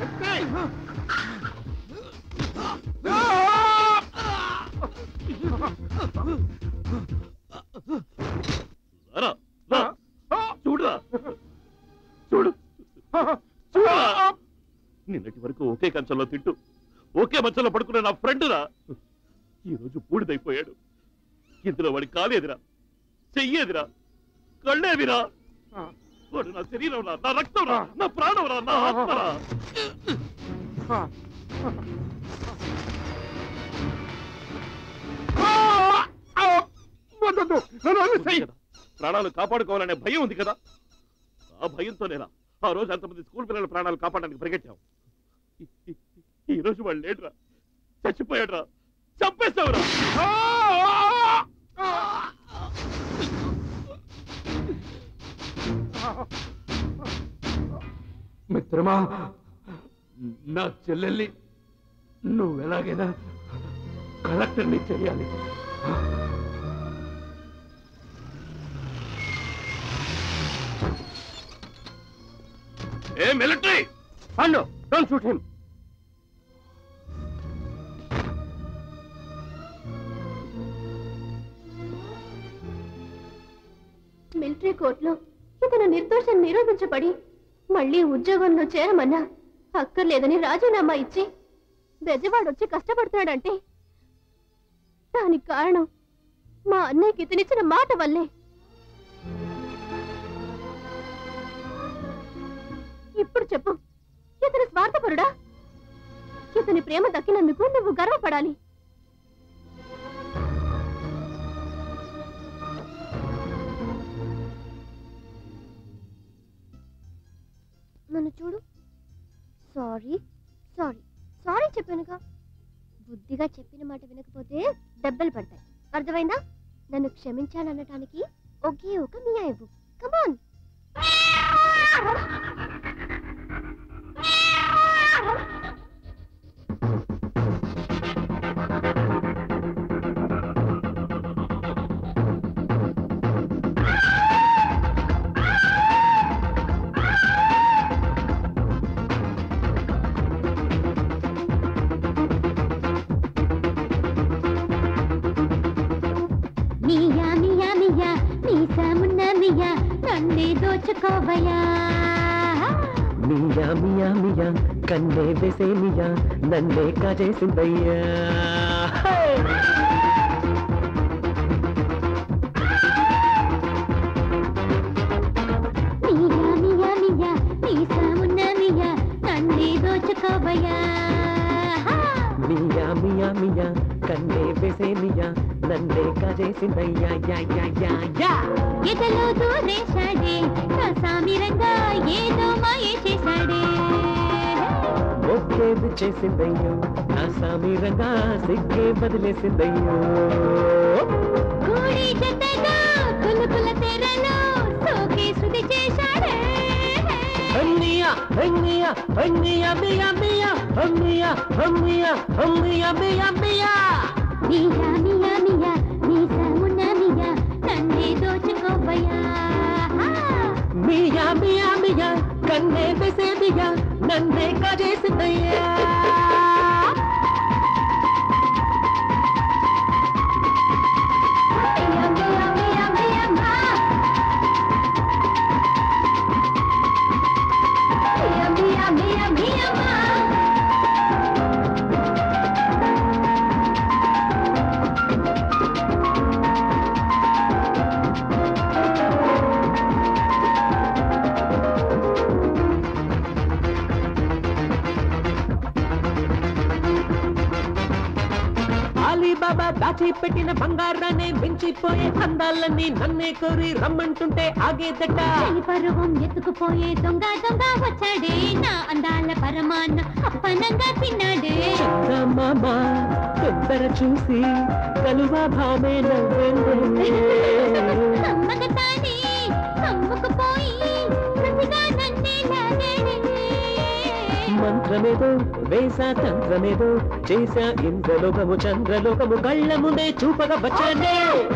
రారా రా. చూడురా చూడు చూడురా నిన్నటి వరకు ఒకే కంచంలో తింటూ ఒకే మంచంలో పడుకున్న నా ఫ్రెండ్ రా ఈ రోజు బూడిదైపోయాడు ఇందులో వాడి కాలేదిరా చెయ్యేదిరా కళ్ళేదిరా వాడు నా శరీరం రా నా రక్తం రా నా ప్రాణం రా నా ఆత్మ రా వద్దొద్దు, నన్ను వదిలేసేయ్. ప్రాణాలు కాపాడుకోవాలనే భయం ఉంది కదా ఆ భయంతోనేరా ఆ రోజు అంతమంది స్కూల్ పిల్లల ప్రాణాలు కాపాడడానికి పరిగెట్టాం ఈ- ఈ- ఈ రోజు వాడు లేడురా చచ్చిపోయాడురా చంపేశావురా మిత్రమా నా చెల్లెల్ని నువ్వు ఎలాగైనా కలెక్టర్ని చేయాలి ఏ మిలిటరీ పండు డోంట్ షూట్ హిమ్ మిలిటరీ కోర్టులో ఇతను నిర్దోషం నిరూపించబడి మళ్ళీ ఉద్యోగంలో చేరమన్నా అక్కర్లేదని రాజీనామా ఇచ్చి బెజవాడు వచ్చి కష్టపడుతున్నాడంటే దానికి కారణం మా అన్నయ్యకి ఇతనిచ్చిన మాట వల్లే ఇప్పుడు చెప్పు ఇతని స్వార్థపరుడా ఇతని ప్రేమ దక్కినందుకు నువ్వు గర్వపడాలి నన్ను చూడు సారీ సారీ సారీ చెప్పానుగా బుద్ధిగా చెప్పిన మాట వినకపోతే దెబ్బలు పడతాయి అర్థమైందా నన్ను క్షమించాలనటానికి ఒకే ఒక మియా ఇవ్వు కమాన్ మియా మియా మియా మీసామున్న మియా నన్నే దోచుకోవయా మియా మియా మియా కన్నే వేసే మియా నన్నే కాజేసిందయ్యా మియా మియా మియా మీసామున్న మియా నన్నే దోచుకోవయా మియా మియా మియా కన్నే వేసే మియా నన్నే కాజేసిందయ్యా యా యా యా యా ఎదలో దూరేశాడే నా సామిరంగా ఏదో మాయ చేశాడే ఒకేది చేసిందయ్యో నా సామీరంగా సిగ్గే వదిలేసిందయ్యో కూడి జతగా కులుకుల తెరలో సోకే శృతి చేశాడే అన్నయ్య అన్నయ్య అన్నయ్య మియా మియా అన్నయ్య అన్నయ్య అన్నయ్య మియా మియా మియా మియా మియా మీసామున్న మియా నన్నే దోచుకోవయా మియా మియా మియా కన్నే వేసే మియా నన్నే కాజేసిందయ్యా మియా మియా మియా మా అలీబాబా దాచి పెట్టిన బంగారాన్ని మించిపోయే అందాలన్నీ నన్నే కోరి రమ్మంటుంటే ఆగేదట చెలి పరువం ఎత్తుకుపోయే దొంగ దొంగ వచ్చాడే నా అందాల పరమాన్న అప్పనంగా తిన్నాడే మామ తొందర చూసి కలువ భామే నవ్వండి అమ్మగతానే అమ్ముకుపోయి ప్రతిగా నన్నే లాగాడే మంత్రమేదో వేసా తంత్రమేదో చేసా ఇంద్రలోకము చంద్రలోకము కళ్ళ ముందే చూపగా వచ్చానే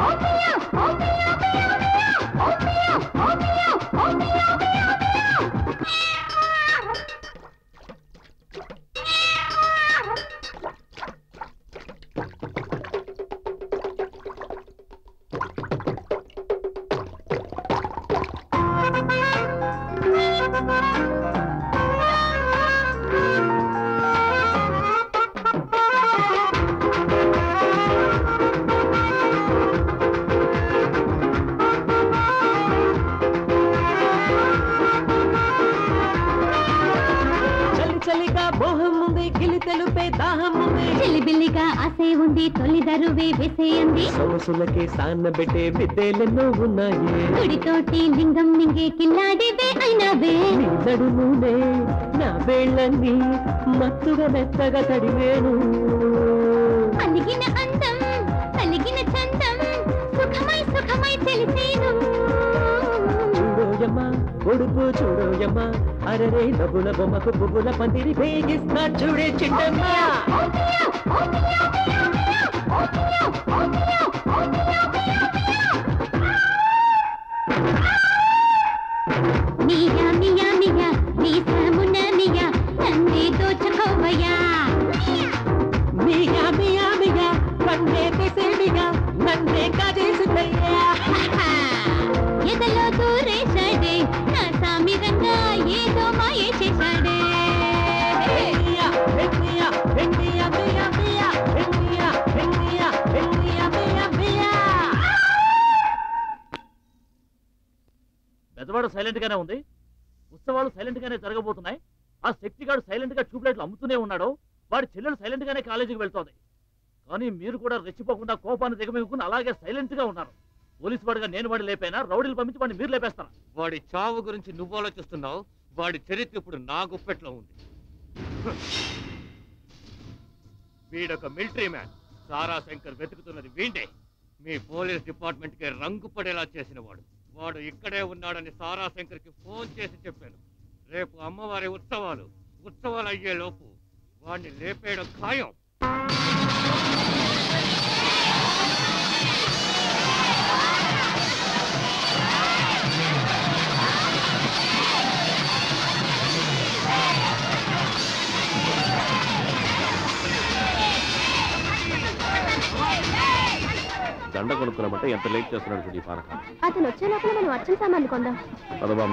చలి చలిగా మోహం ఉంది గిలి తెలుపే దాహం ఉంది చిలిబిల్లిగా ఆసే ఉంది తొలి దరువే వేసేయండి సొగసులకే సాన్నబెట్టే విద్యలెన్నో ఉన్నాయి గుడితోటి లింగం మింగే కిల్లాడివే అయినవే నీ నడుమునే నా వేళ్ళన్నీ మత్తుగా మెత్తగా తడివేను అలిగిన అందం కలిగిన చందం సుఖమై సుఖమై తెలిసేను చూడోయమ్మా కొడుకు చూడోయమ్మా అరరే నవ్వుల బొమ్మకు పువ్వుల పందిరి వేగిస్తా చూడే చిన్నమ్మా మియా మియా మియా మీసామున్న మియా నన్నే దోచుకోవయ్యా మియా మియా మియా కన్నే తీసేమిగా నన్నే కాజేసిందయ్యా ఎదలో దూరేశాడే నా సామిరంగా ఏదో మాయ చేశాడే మియా మియా మియా మియా మియా మియా మియా మియా పెద్దవాడు సైలెంట్ గానే ఉంది ఉత్సవాలు సైలెంట్ గానే జరగబోతున్నాయి ఆ శక్తి గాడు సైలెంట్ గా ట్యూబ్లైట్లు అమ్ముతూనే ఉన్నాడు వాడి చెల్లెలు సైలెంట్ గానే కాలేజీకి వెళ్తోంది కానీ మీరు కూడా రెచ్చిపోకుండా కోపాన్ని దిగమింగుకుని అలాగే సైలెంట్ గా ఉన్నారు పోలీసు వాడిగా నేను వాడిని లేపైనా రౌడీలు పంపించి వాడిని మీరు లేపేస్తారా వాడి చావు గురించి నువ్వు ఆలోచిస్తున్నావు వాడి చరిత్ర ఇప్పుడు నా గుప్పెట్లో ఉంది వీడొక మిలిటరీ మ్యాన్ సారా శంకర్ వెతుకుతున్నది వీండే మీ పోలీస్ డిపార్ట్మెంట్ కి రంగు పడేలా చేసిన వాడు వాడు ఇక్కడే ఉన్నాడని సారా శంకర్ కి ఫోన్ చేసి చెప్పాను రేపు అమ్మవారి ఉత్సవాలు ఉత్సవాలు అయ్యే లోపు వాడిని లేపేయడం ఖాయం దండ కొనుక్కున్నామంటే ఎంత లేట్ చేస్తున్నాడు చూడు ఈ పానకాలు అతను వచ్చే లోపల మనం అర్చన సామాన్లు కొందాం పదబామ్మ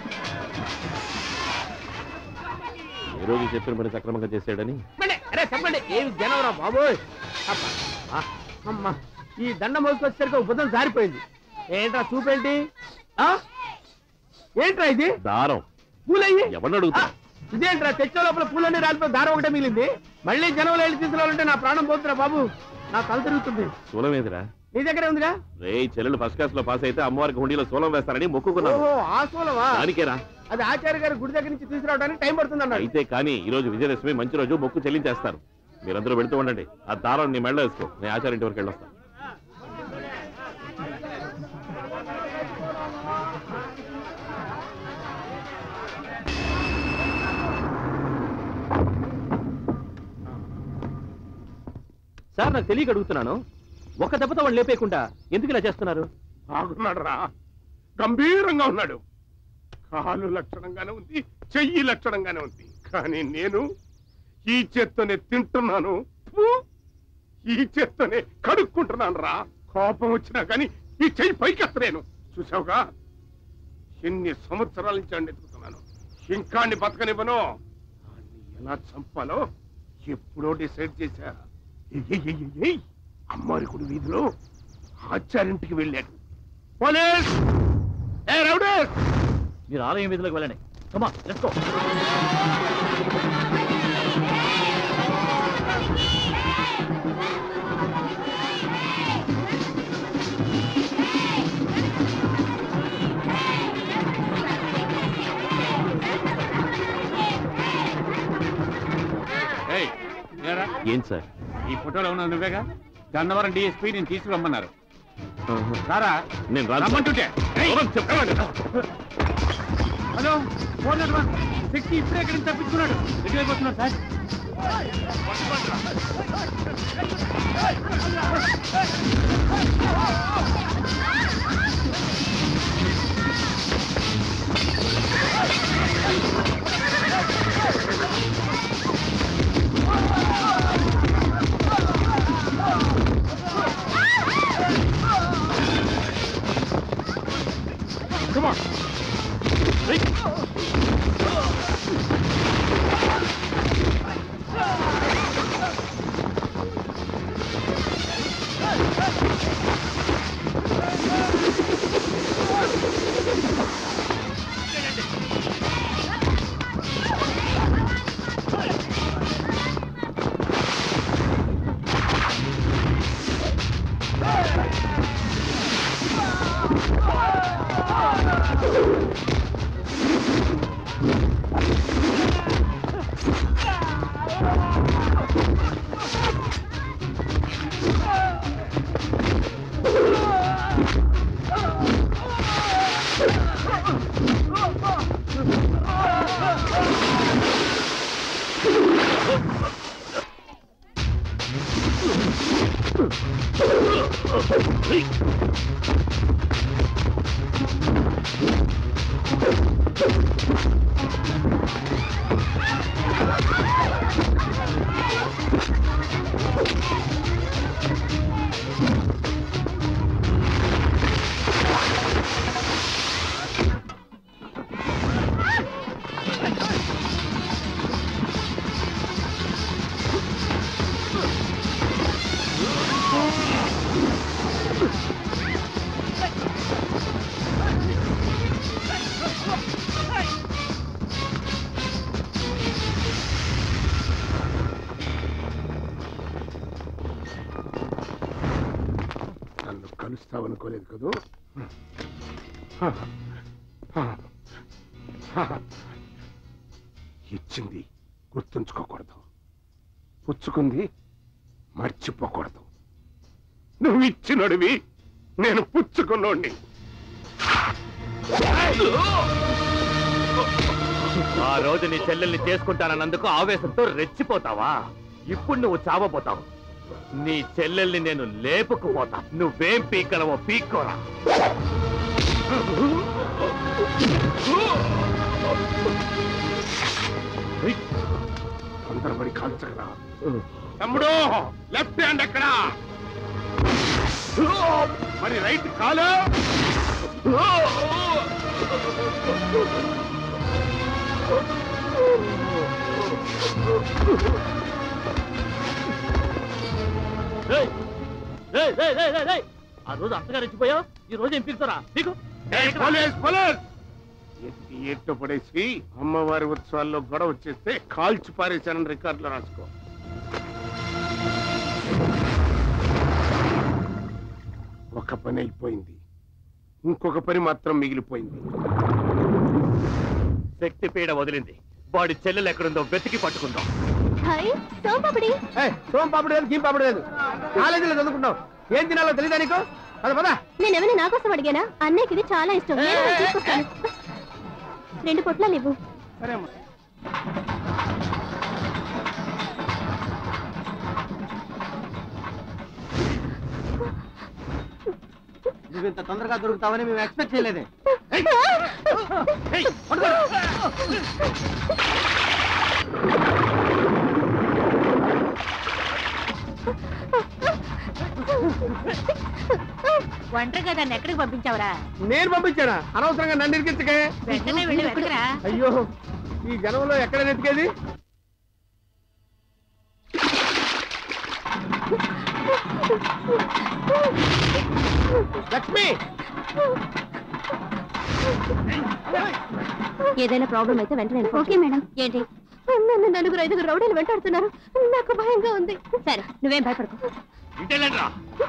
ఏ రోజు చెప్పిన పని సక్రమంగా చేసాడని చెప్పండి అరే చెప్పండి ఏమి జనవరా బాబోయ్ అబ్బా, ఆ, అమ్మా ఈ దండ మోసుకొచ్చేసరికి ఒక బుద్ధం జారిపోయింది ఏంట్రా చూపేంటి ఆ? ఏంట్రా ఇది దారం పూలయ్యి ఎవరిని అడుగుతా ఇదేంట్రా తెచ్చే లోపల పూలన్నీ రాలిపోయి దారం ఒకటే మిగిలింది మళ్ళీ జనంలో వెళ్ళి తీసుకురావాలంటే నా ప్రాణం పోతుందిరా బాబు నా తల తిరుగుతుంది శూలం ఏదిరా నీ దగ్గరే ఉందిగా రే చెల్లెలు ఫస్ట్ క్లాస్ లో పాస్ అయితే అమ్మవారికి హుండీలో శూలం వేస్తారని మొక్కుకున్నాను ఓహో ఆ సోలవా దానికేరా అది ఆచార్య గారి గుడి దగ్గర నుంచి తీసుకురావడానికి టైం పడుతుంది అన్నాడు అయితే కానీ ఈ రోజు విజయదశమి మంచి రోజు మొక్కు చెల్లించేస్తారు మీరందరూ వెళుతూ ఉండండి ఆ దారం నీ మెళ్ళ వేసుకో నేను ఆచార్య ఇంటి వరకు వెళ్ళొస్తాను సార్ నాకు తెలియక అడుగుతున్నాను ఒక దెబ్బతో వాళ్ళు లేపేయకుండా ఎందుకు ఇలా చేస్తున్నారు బాగున్నాడు రా గంభీరంగా ఉన్నాడు కాలు లక్షణంగానే ఉంది చెయ్యి లక్షణంగానే ఉంది కానీ నేను ఈ చేత్తోనే తింటున్నాను ఫు! ఈ చేత్తోనే కడుక్కుంటున్నాను రా కోపం వచ్చినా కానీ ఈ చెయ్యి పైకెత్తలేను చూసావుగా ఎన్ని సంవత్సరాల నుంచి అండి ఎత్తుకుతున్నాను ఇంకా అన్ని బతకనివ్వను ఆన్ని ఎలా చంపాలో ఎప్పుడో డిసైడ్ చేశా ఏయ్, ఏయ్, ఏయ్, ఏయ్, ఏయ్. అమ్మారి కుడి వీధిలో ఆచారింటికి వెళ్ళాడు పోలీస్ ఏ రౌడీస్ మీరు ఆలయం వీధిలోకి వెళ్ళండి కమా లెట్స్ గో ఏయ్, ఏరా? ఏం సార్ ఈ ఫోటోలో ఉన్న నువ్వేగా గన్నవరం డిఎస్పీ నేను తీసుకురమ్మన్నారు రారా నేను రాను. రమ్మంటుంటే ఏయ్, హలో ఫోన్ నెంబర్ శక్తి ఇప్పుడే ఎక్కడి నుంచి తప్పించుకున్నాడు ఎటు అయిపోతున్నాడు సార్ Come on. Hey! అనుకోలేదు కదూ ఇచ్చింది గుర్తుంచుకోకూడదు పుచ్చుకుంది మర్చిపోకూడదు నువ్వు ఇచ్చినడివి నేను పుచ్చుకున్నోడిని ఆ రోజు నీ చెల్లెల్ని చేసుకుంటానన్నందుకు ఆవేశంతో రెచ్చిపోతావా ఇప్పుడు నువ్వు చావబోతావు నీ చెల్లెల్ని నేను లేపుకుపోతా నువ్వేం పీకలవో పీక్కోరా తొందరపడి కాల్చకరా తమ్ముడు లెఫ్ట్ హ్యాండ్ ఎక్కడ మరి రైట్ కాలు ఏయ్! ఏయ్, ఏయ్, ఏయ్, ఏయ్, ఏయ్! ఆ రోజు అంతగా రెచ్చిపోయావు ఈ రోజు ఏం పీకుతారా నీకు ఏయ్, పోలీస్ పోలీస్ ఎత్తి ఎట్టు పడేసి అమ్మవారి ఉత్సవాల్లో గొడవ వచ్చేస్తే కాల్చి పారేశానని రికార్డులో రాసుకో ఒక పని అయిపోయింది ఇంకొక పని మాత్రం మిగిలిపోయింది శక్తి పీడ వదిలింది వాడి చెల్లెలు ఎక్కడుందో వెతికి పట్టుకుందాం హాయ్ సోంపాపిడి సోం పాపడు లేదు గీం పాపడు లేదు కాలేజీలో చదువుకుంటావు ఏం తినాలో తెలియదా నీకు పద పద నేనేమైనా నా కోసం అడిగానా అన్నయ్యకి ఇది చాలా ఇష్టం నేను వెళ్ళి తీసుకొస్తాను రెండు పొట్లాలు ఇవ్వు నువ్వు ఇంత తొందరగా దొరుకుతావని మేము ఎక్స్పెక్ట్ చేయలేదే ఒంటరిగా దాన్ని ఎక్కడికి పంపించావురా నేను పంపించానా అనవసరంగా నన్ను ఇరికించకే వెంటనే వెళ్ళి వెతకరా అయ్యో ఈ జనంలో ఎక్కడ నెతికేది లక్ష్మి ఏదైనా ప్రాబ్లం అయితే వెంటనే ఓకే మేడం ఏంటి నన్ను నలుగురు ఐదుగురు రౌడీలు వెంటాడుతున్నారు నాకు భయంగా ఉంది సరే నువ్వేం భయపడకు ఇంటెళ్ళండ్రా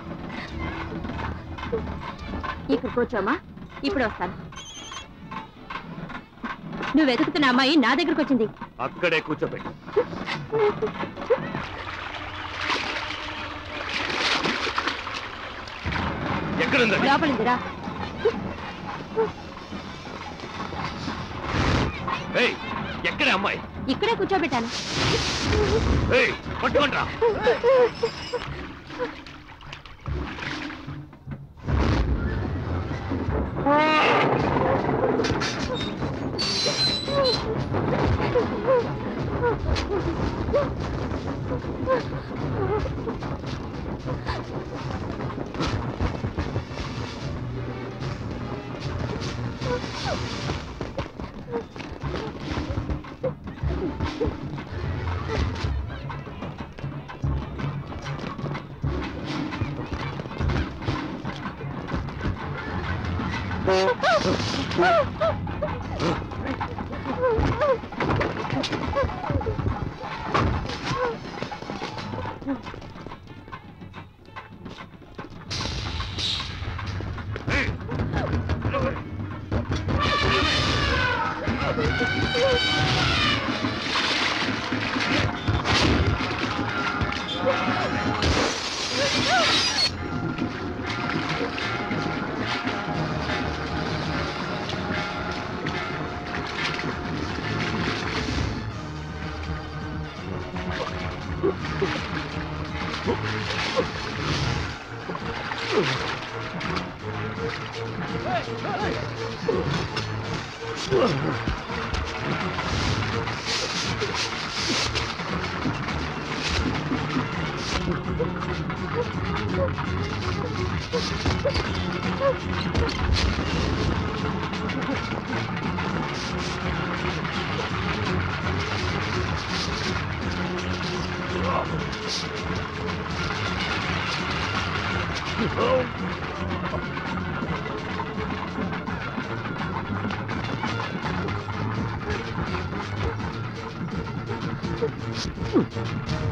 ఇక్కడ కూర్చోమా ఇప్పుడు వస్తాను నువ్వు వెతుకుతున్న అమ్మాయి నా దగ్గరకు వచ్చింది అక్కడే కూర్చోబెట్టు ఎక్కడుంది లోపలిందిరా ఏయ్ ఎక్కడే అమ్మాయి ఇక్కడే కూర్చోబెట్టాను ఏయ్ పట్టుకుంట్రా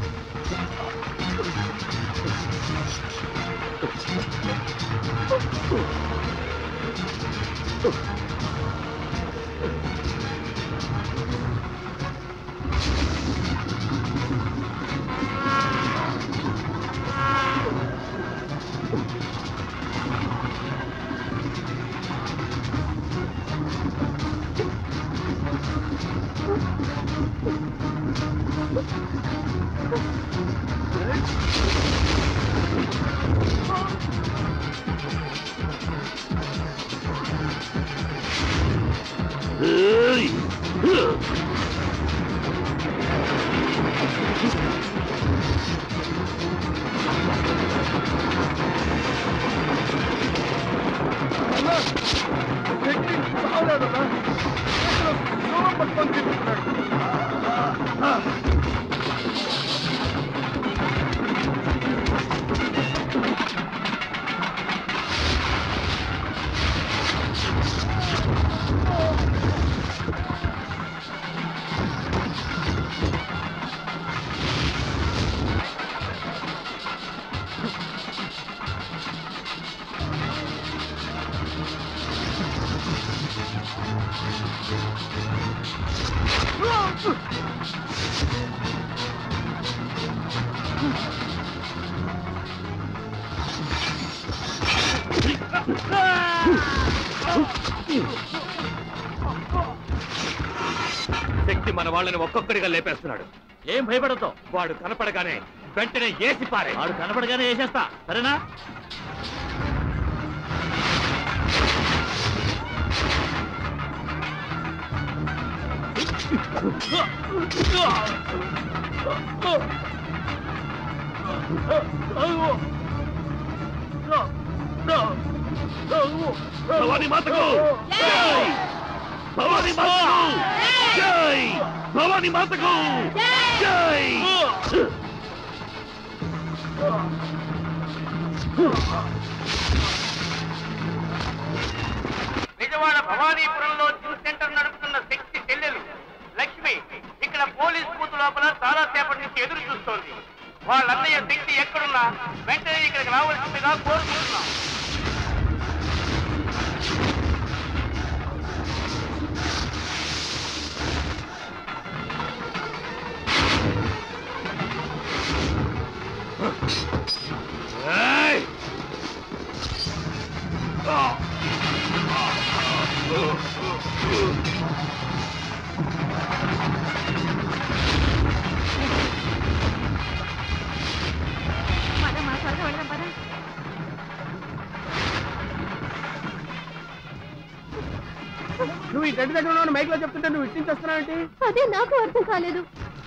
Oh, శక్తి మన వాళ్ళని ఒక్కొక్కడిగా లేపేస్తున్నాడు ఏం భయపడతో వాడు కనపడగానే వెంటనే ఏసి పారే వాడు కనపడగానే వేసేస్తా సరేనా భవానీ మాతకు జై! భవానీ మాతకు జై భవానీ మాతకు జై విజయవాడ భవానీపురంలో జిమ్ సెంటర్ నడుపుతున్న శక్తి చెల్లెలు లక్ష్మి ఇక్కడ పోలీస్ బూత్ లోపల చాలా సేపటి నుంచి ఎదురు చూస్తోంది వాళ్ళ అన్నయ్య శక్తి ఎక్కడున్నా వెంటనే ఇక్కడికి రావాల్సిందిగా కోరుకుంటున్నాం ఏయ్! పదమ్మా త్వరగా వెళ్దాం పద నువ్వు ఈ గడ్డి దగ్గర ఉన్న మైక్ లో చెప్తుంటే నువ్వు ఇట్టించి వస్తున్నావేంటి అదే నాకు అర్థం కాలేదు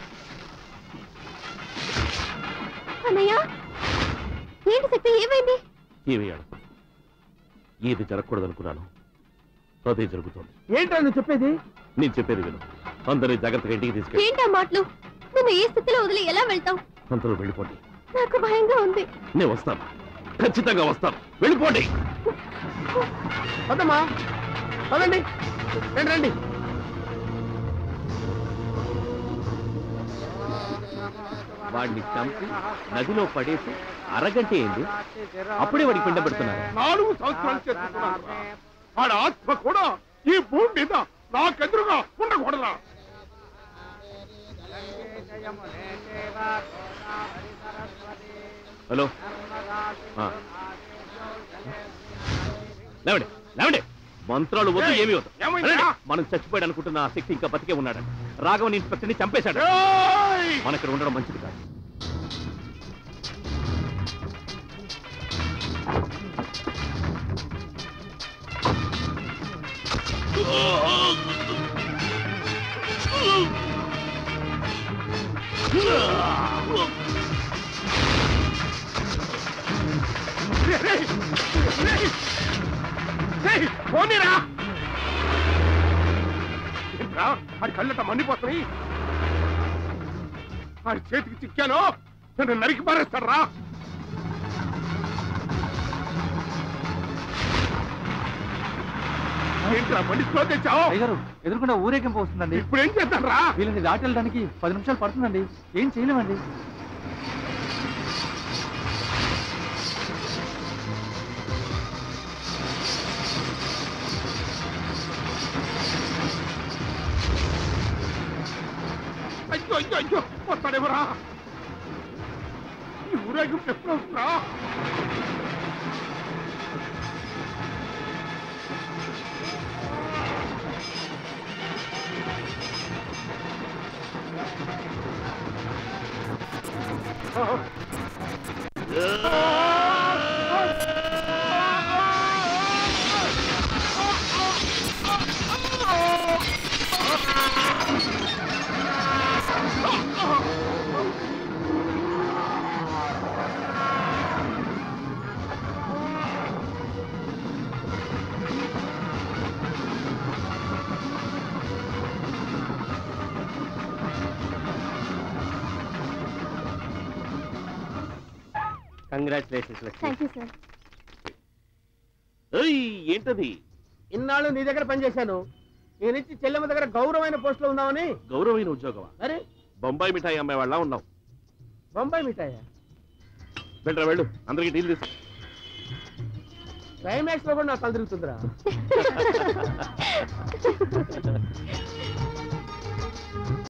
అన్నయ్య ఏంటి శక్తి ఏమైంది ఏమయ్యాడు ఏది జరగకూడదనుకున్నాను అదే జరుగుతోంది ఏంట్రా నువ్వు చెప్పేది నేను చెప్పేది విను అందరినీ జాగ్రత్తగా ఇంటికి తీసుకెళ్ళి ఏంటా మాటలు నన్ను ఈ స్థితిలో వదిలి ఎలా వెళ్తావు అందరూ వెళ్ళిపోండి నాకు భయంగా ఉంది నేను వస్తాను ఖచ్చితంగా వస్తాను వెళ్ళిపోండి పదమ్మా పదండి రండి రండి వాడిని చంపి నదిలో పడేసి అరగంట అయింది అప్పుడే వాడికి పిండ పెడుతున్నారు నాలుగు సంవత్సరాలు చేస్తున్నాను ఆడ ఆత్మ కూడా ఈ భూమి మీద నాకెదురుగా ఉండకూడదా హలో ఆ. లేవండి లేవండి మంత్రాలు వద్దు ఏయ్, ఏమి వద్దు ఏమైందా? వెళ్ళండి. మనం చచ్చిపోయాడు అనుకుంటున్న ఆ శక్తి ఇంకా బతికే ఉన్నాడు రాఘవన్ ఇన్స్పెక్టర్ ని చంపేశాడు ఏయ్! మన ఇక్కడ ఉండడం మంచిది కాదు రేయ్, రేయ్, రేయ్, పోనీరా ఏంట్రా ఆడి కళ్ళట మండిపోతున్నాయి ఆడి చేతికి చిక్కాను నన్ను నరికి పారేస్తాడ్రా ఏంట్రా బండి స్లో తెచ్చావు అయ్యారు ఎదురుకుండా ఊరేగింపు వస్తుందండి ఇప్పుడు ఏం చేద్దాం రా వీళ్ళని దాటి వెళ్ళడానికి పది నిమిషాలు పడుతుందండి ఏం చేయలేమండి అయ్యో వస్తాడేమరా ఈ ఊరేగింపు ఎప్పుడు వస్తురా కంగ్రాచులేషన్స్ థ్యాంక్ యూ సార్ ఏయ్, ఏంటది ఇన్నాళ్ళు నీ దగ్గర పనిచేశాను ఈ నుంచి చెల్లెమ్మ దగ్గర గౌరవమైన పోస్ట్ లో ఉందామని గౌరవమైన ఉద్యోగమా అరే బొంబాయి మిఠాయి అమ్మాయి వాళ్ళ ఉన్నావు బొంబాయి మిఠాయా వెళ్ళరా వెళ్ళు అందరికి డీల్ తీసు క్లైమాక్స్ లో కూడా నాకు కలు తిరుగుతుందిరా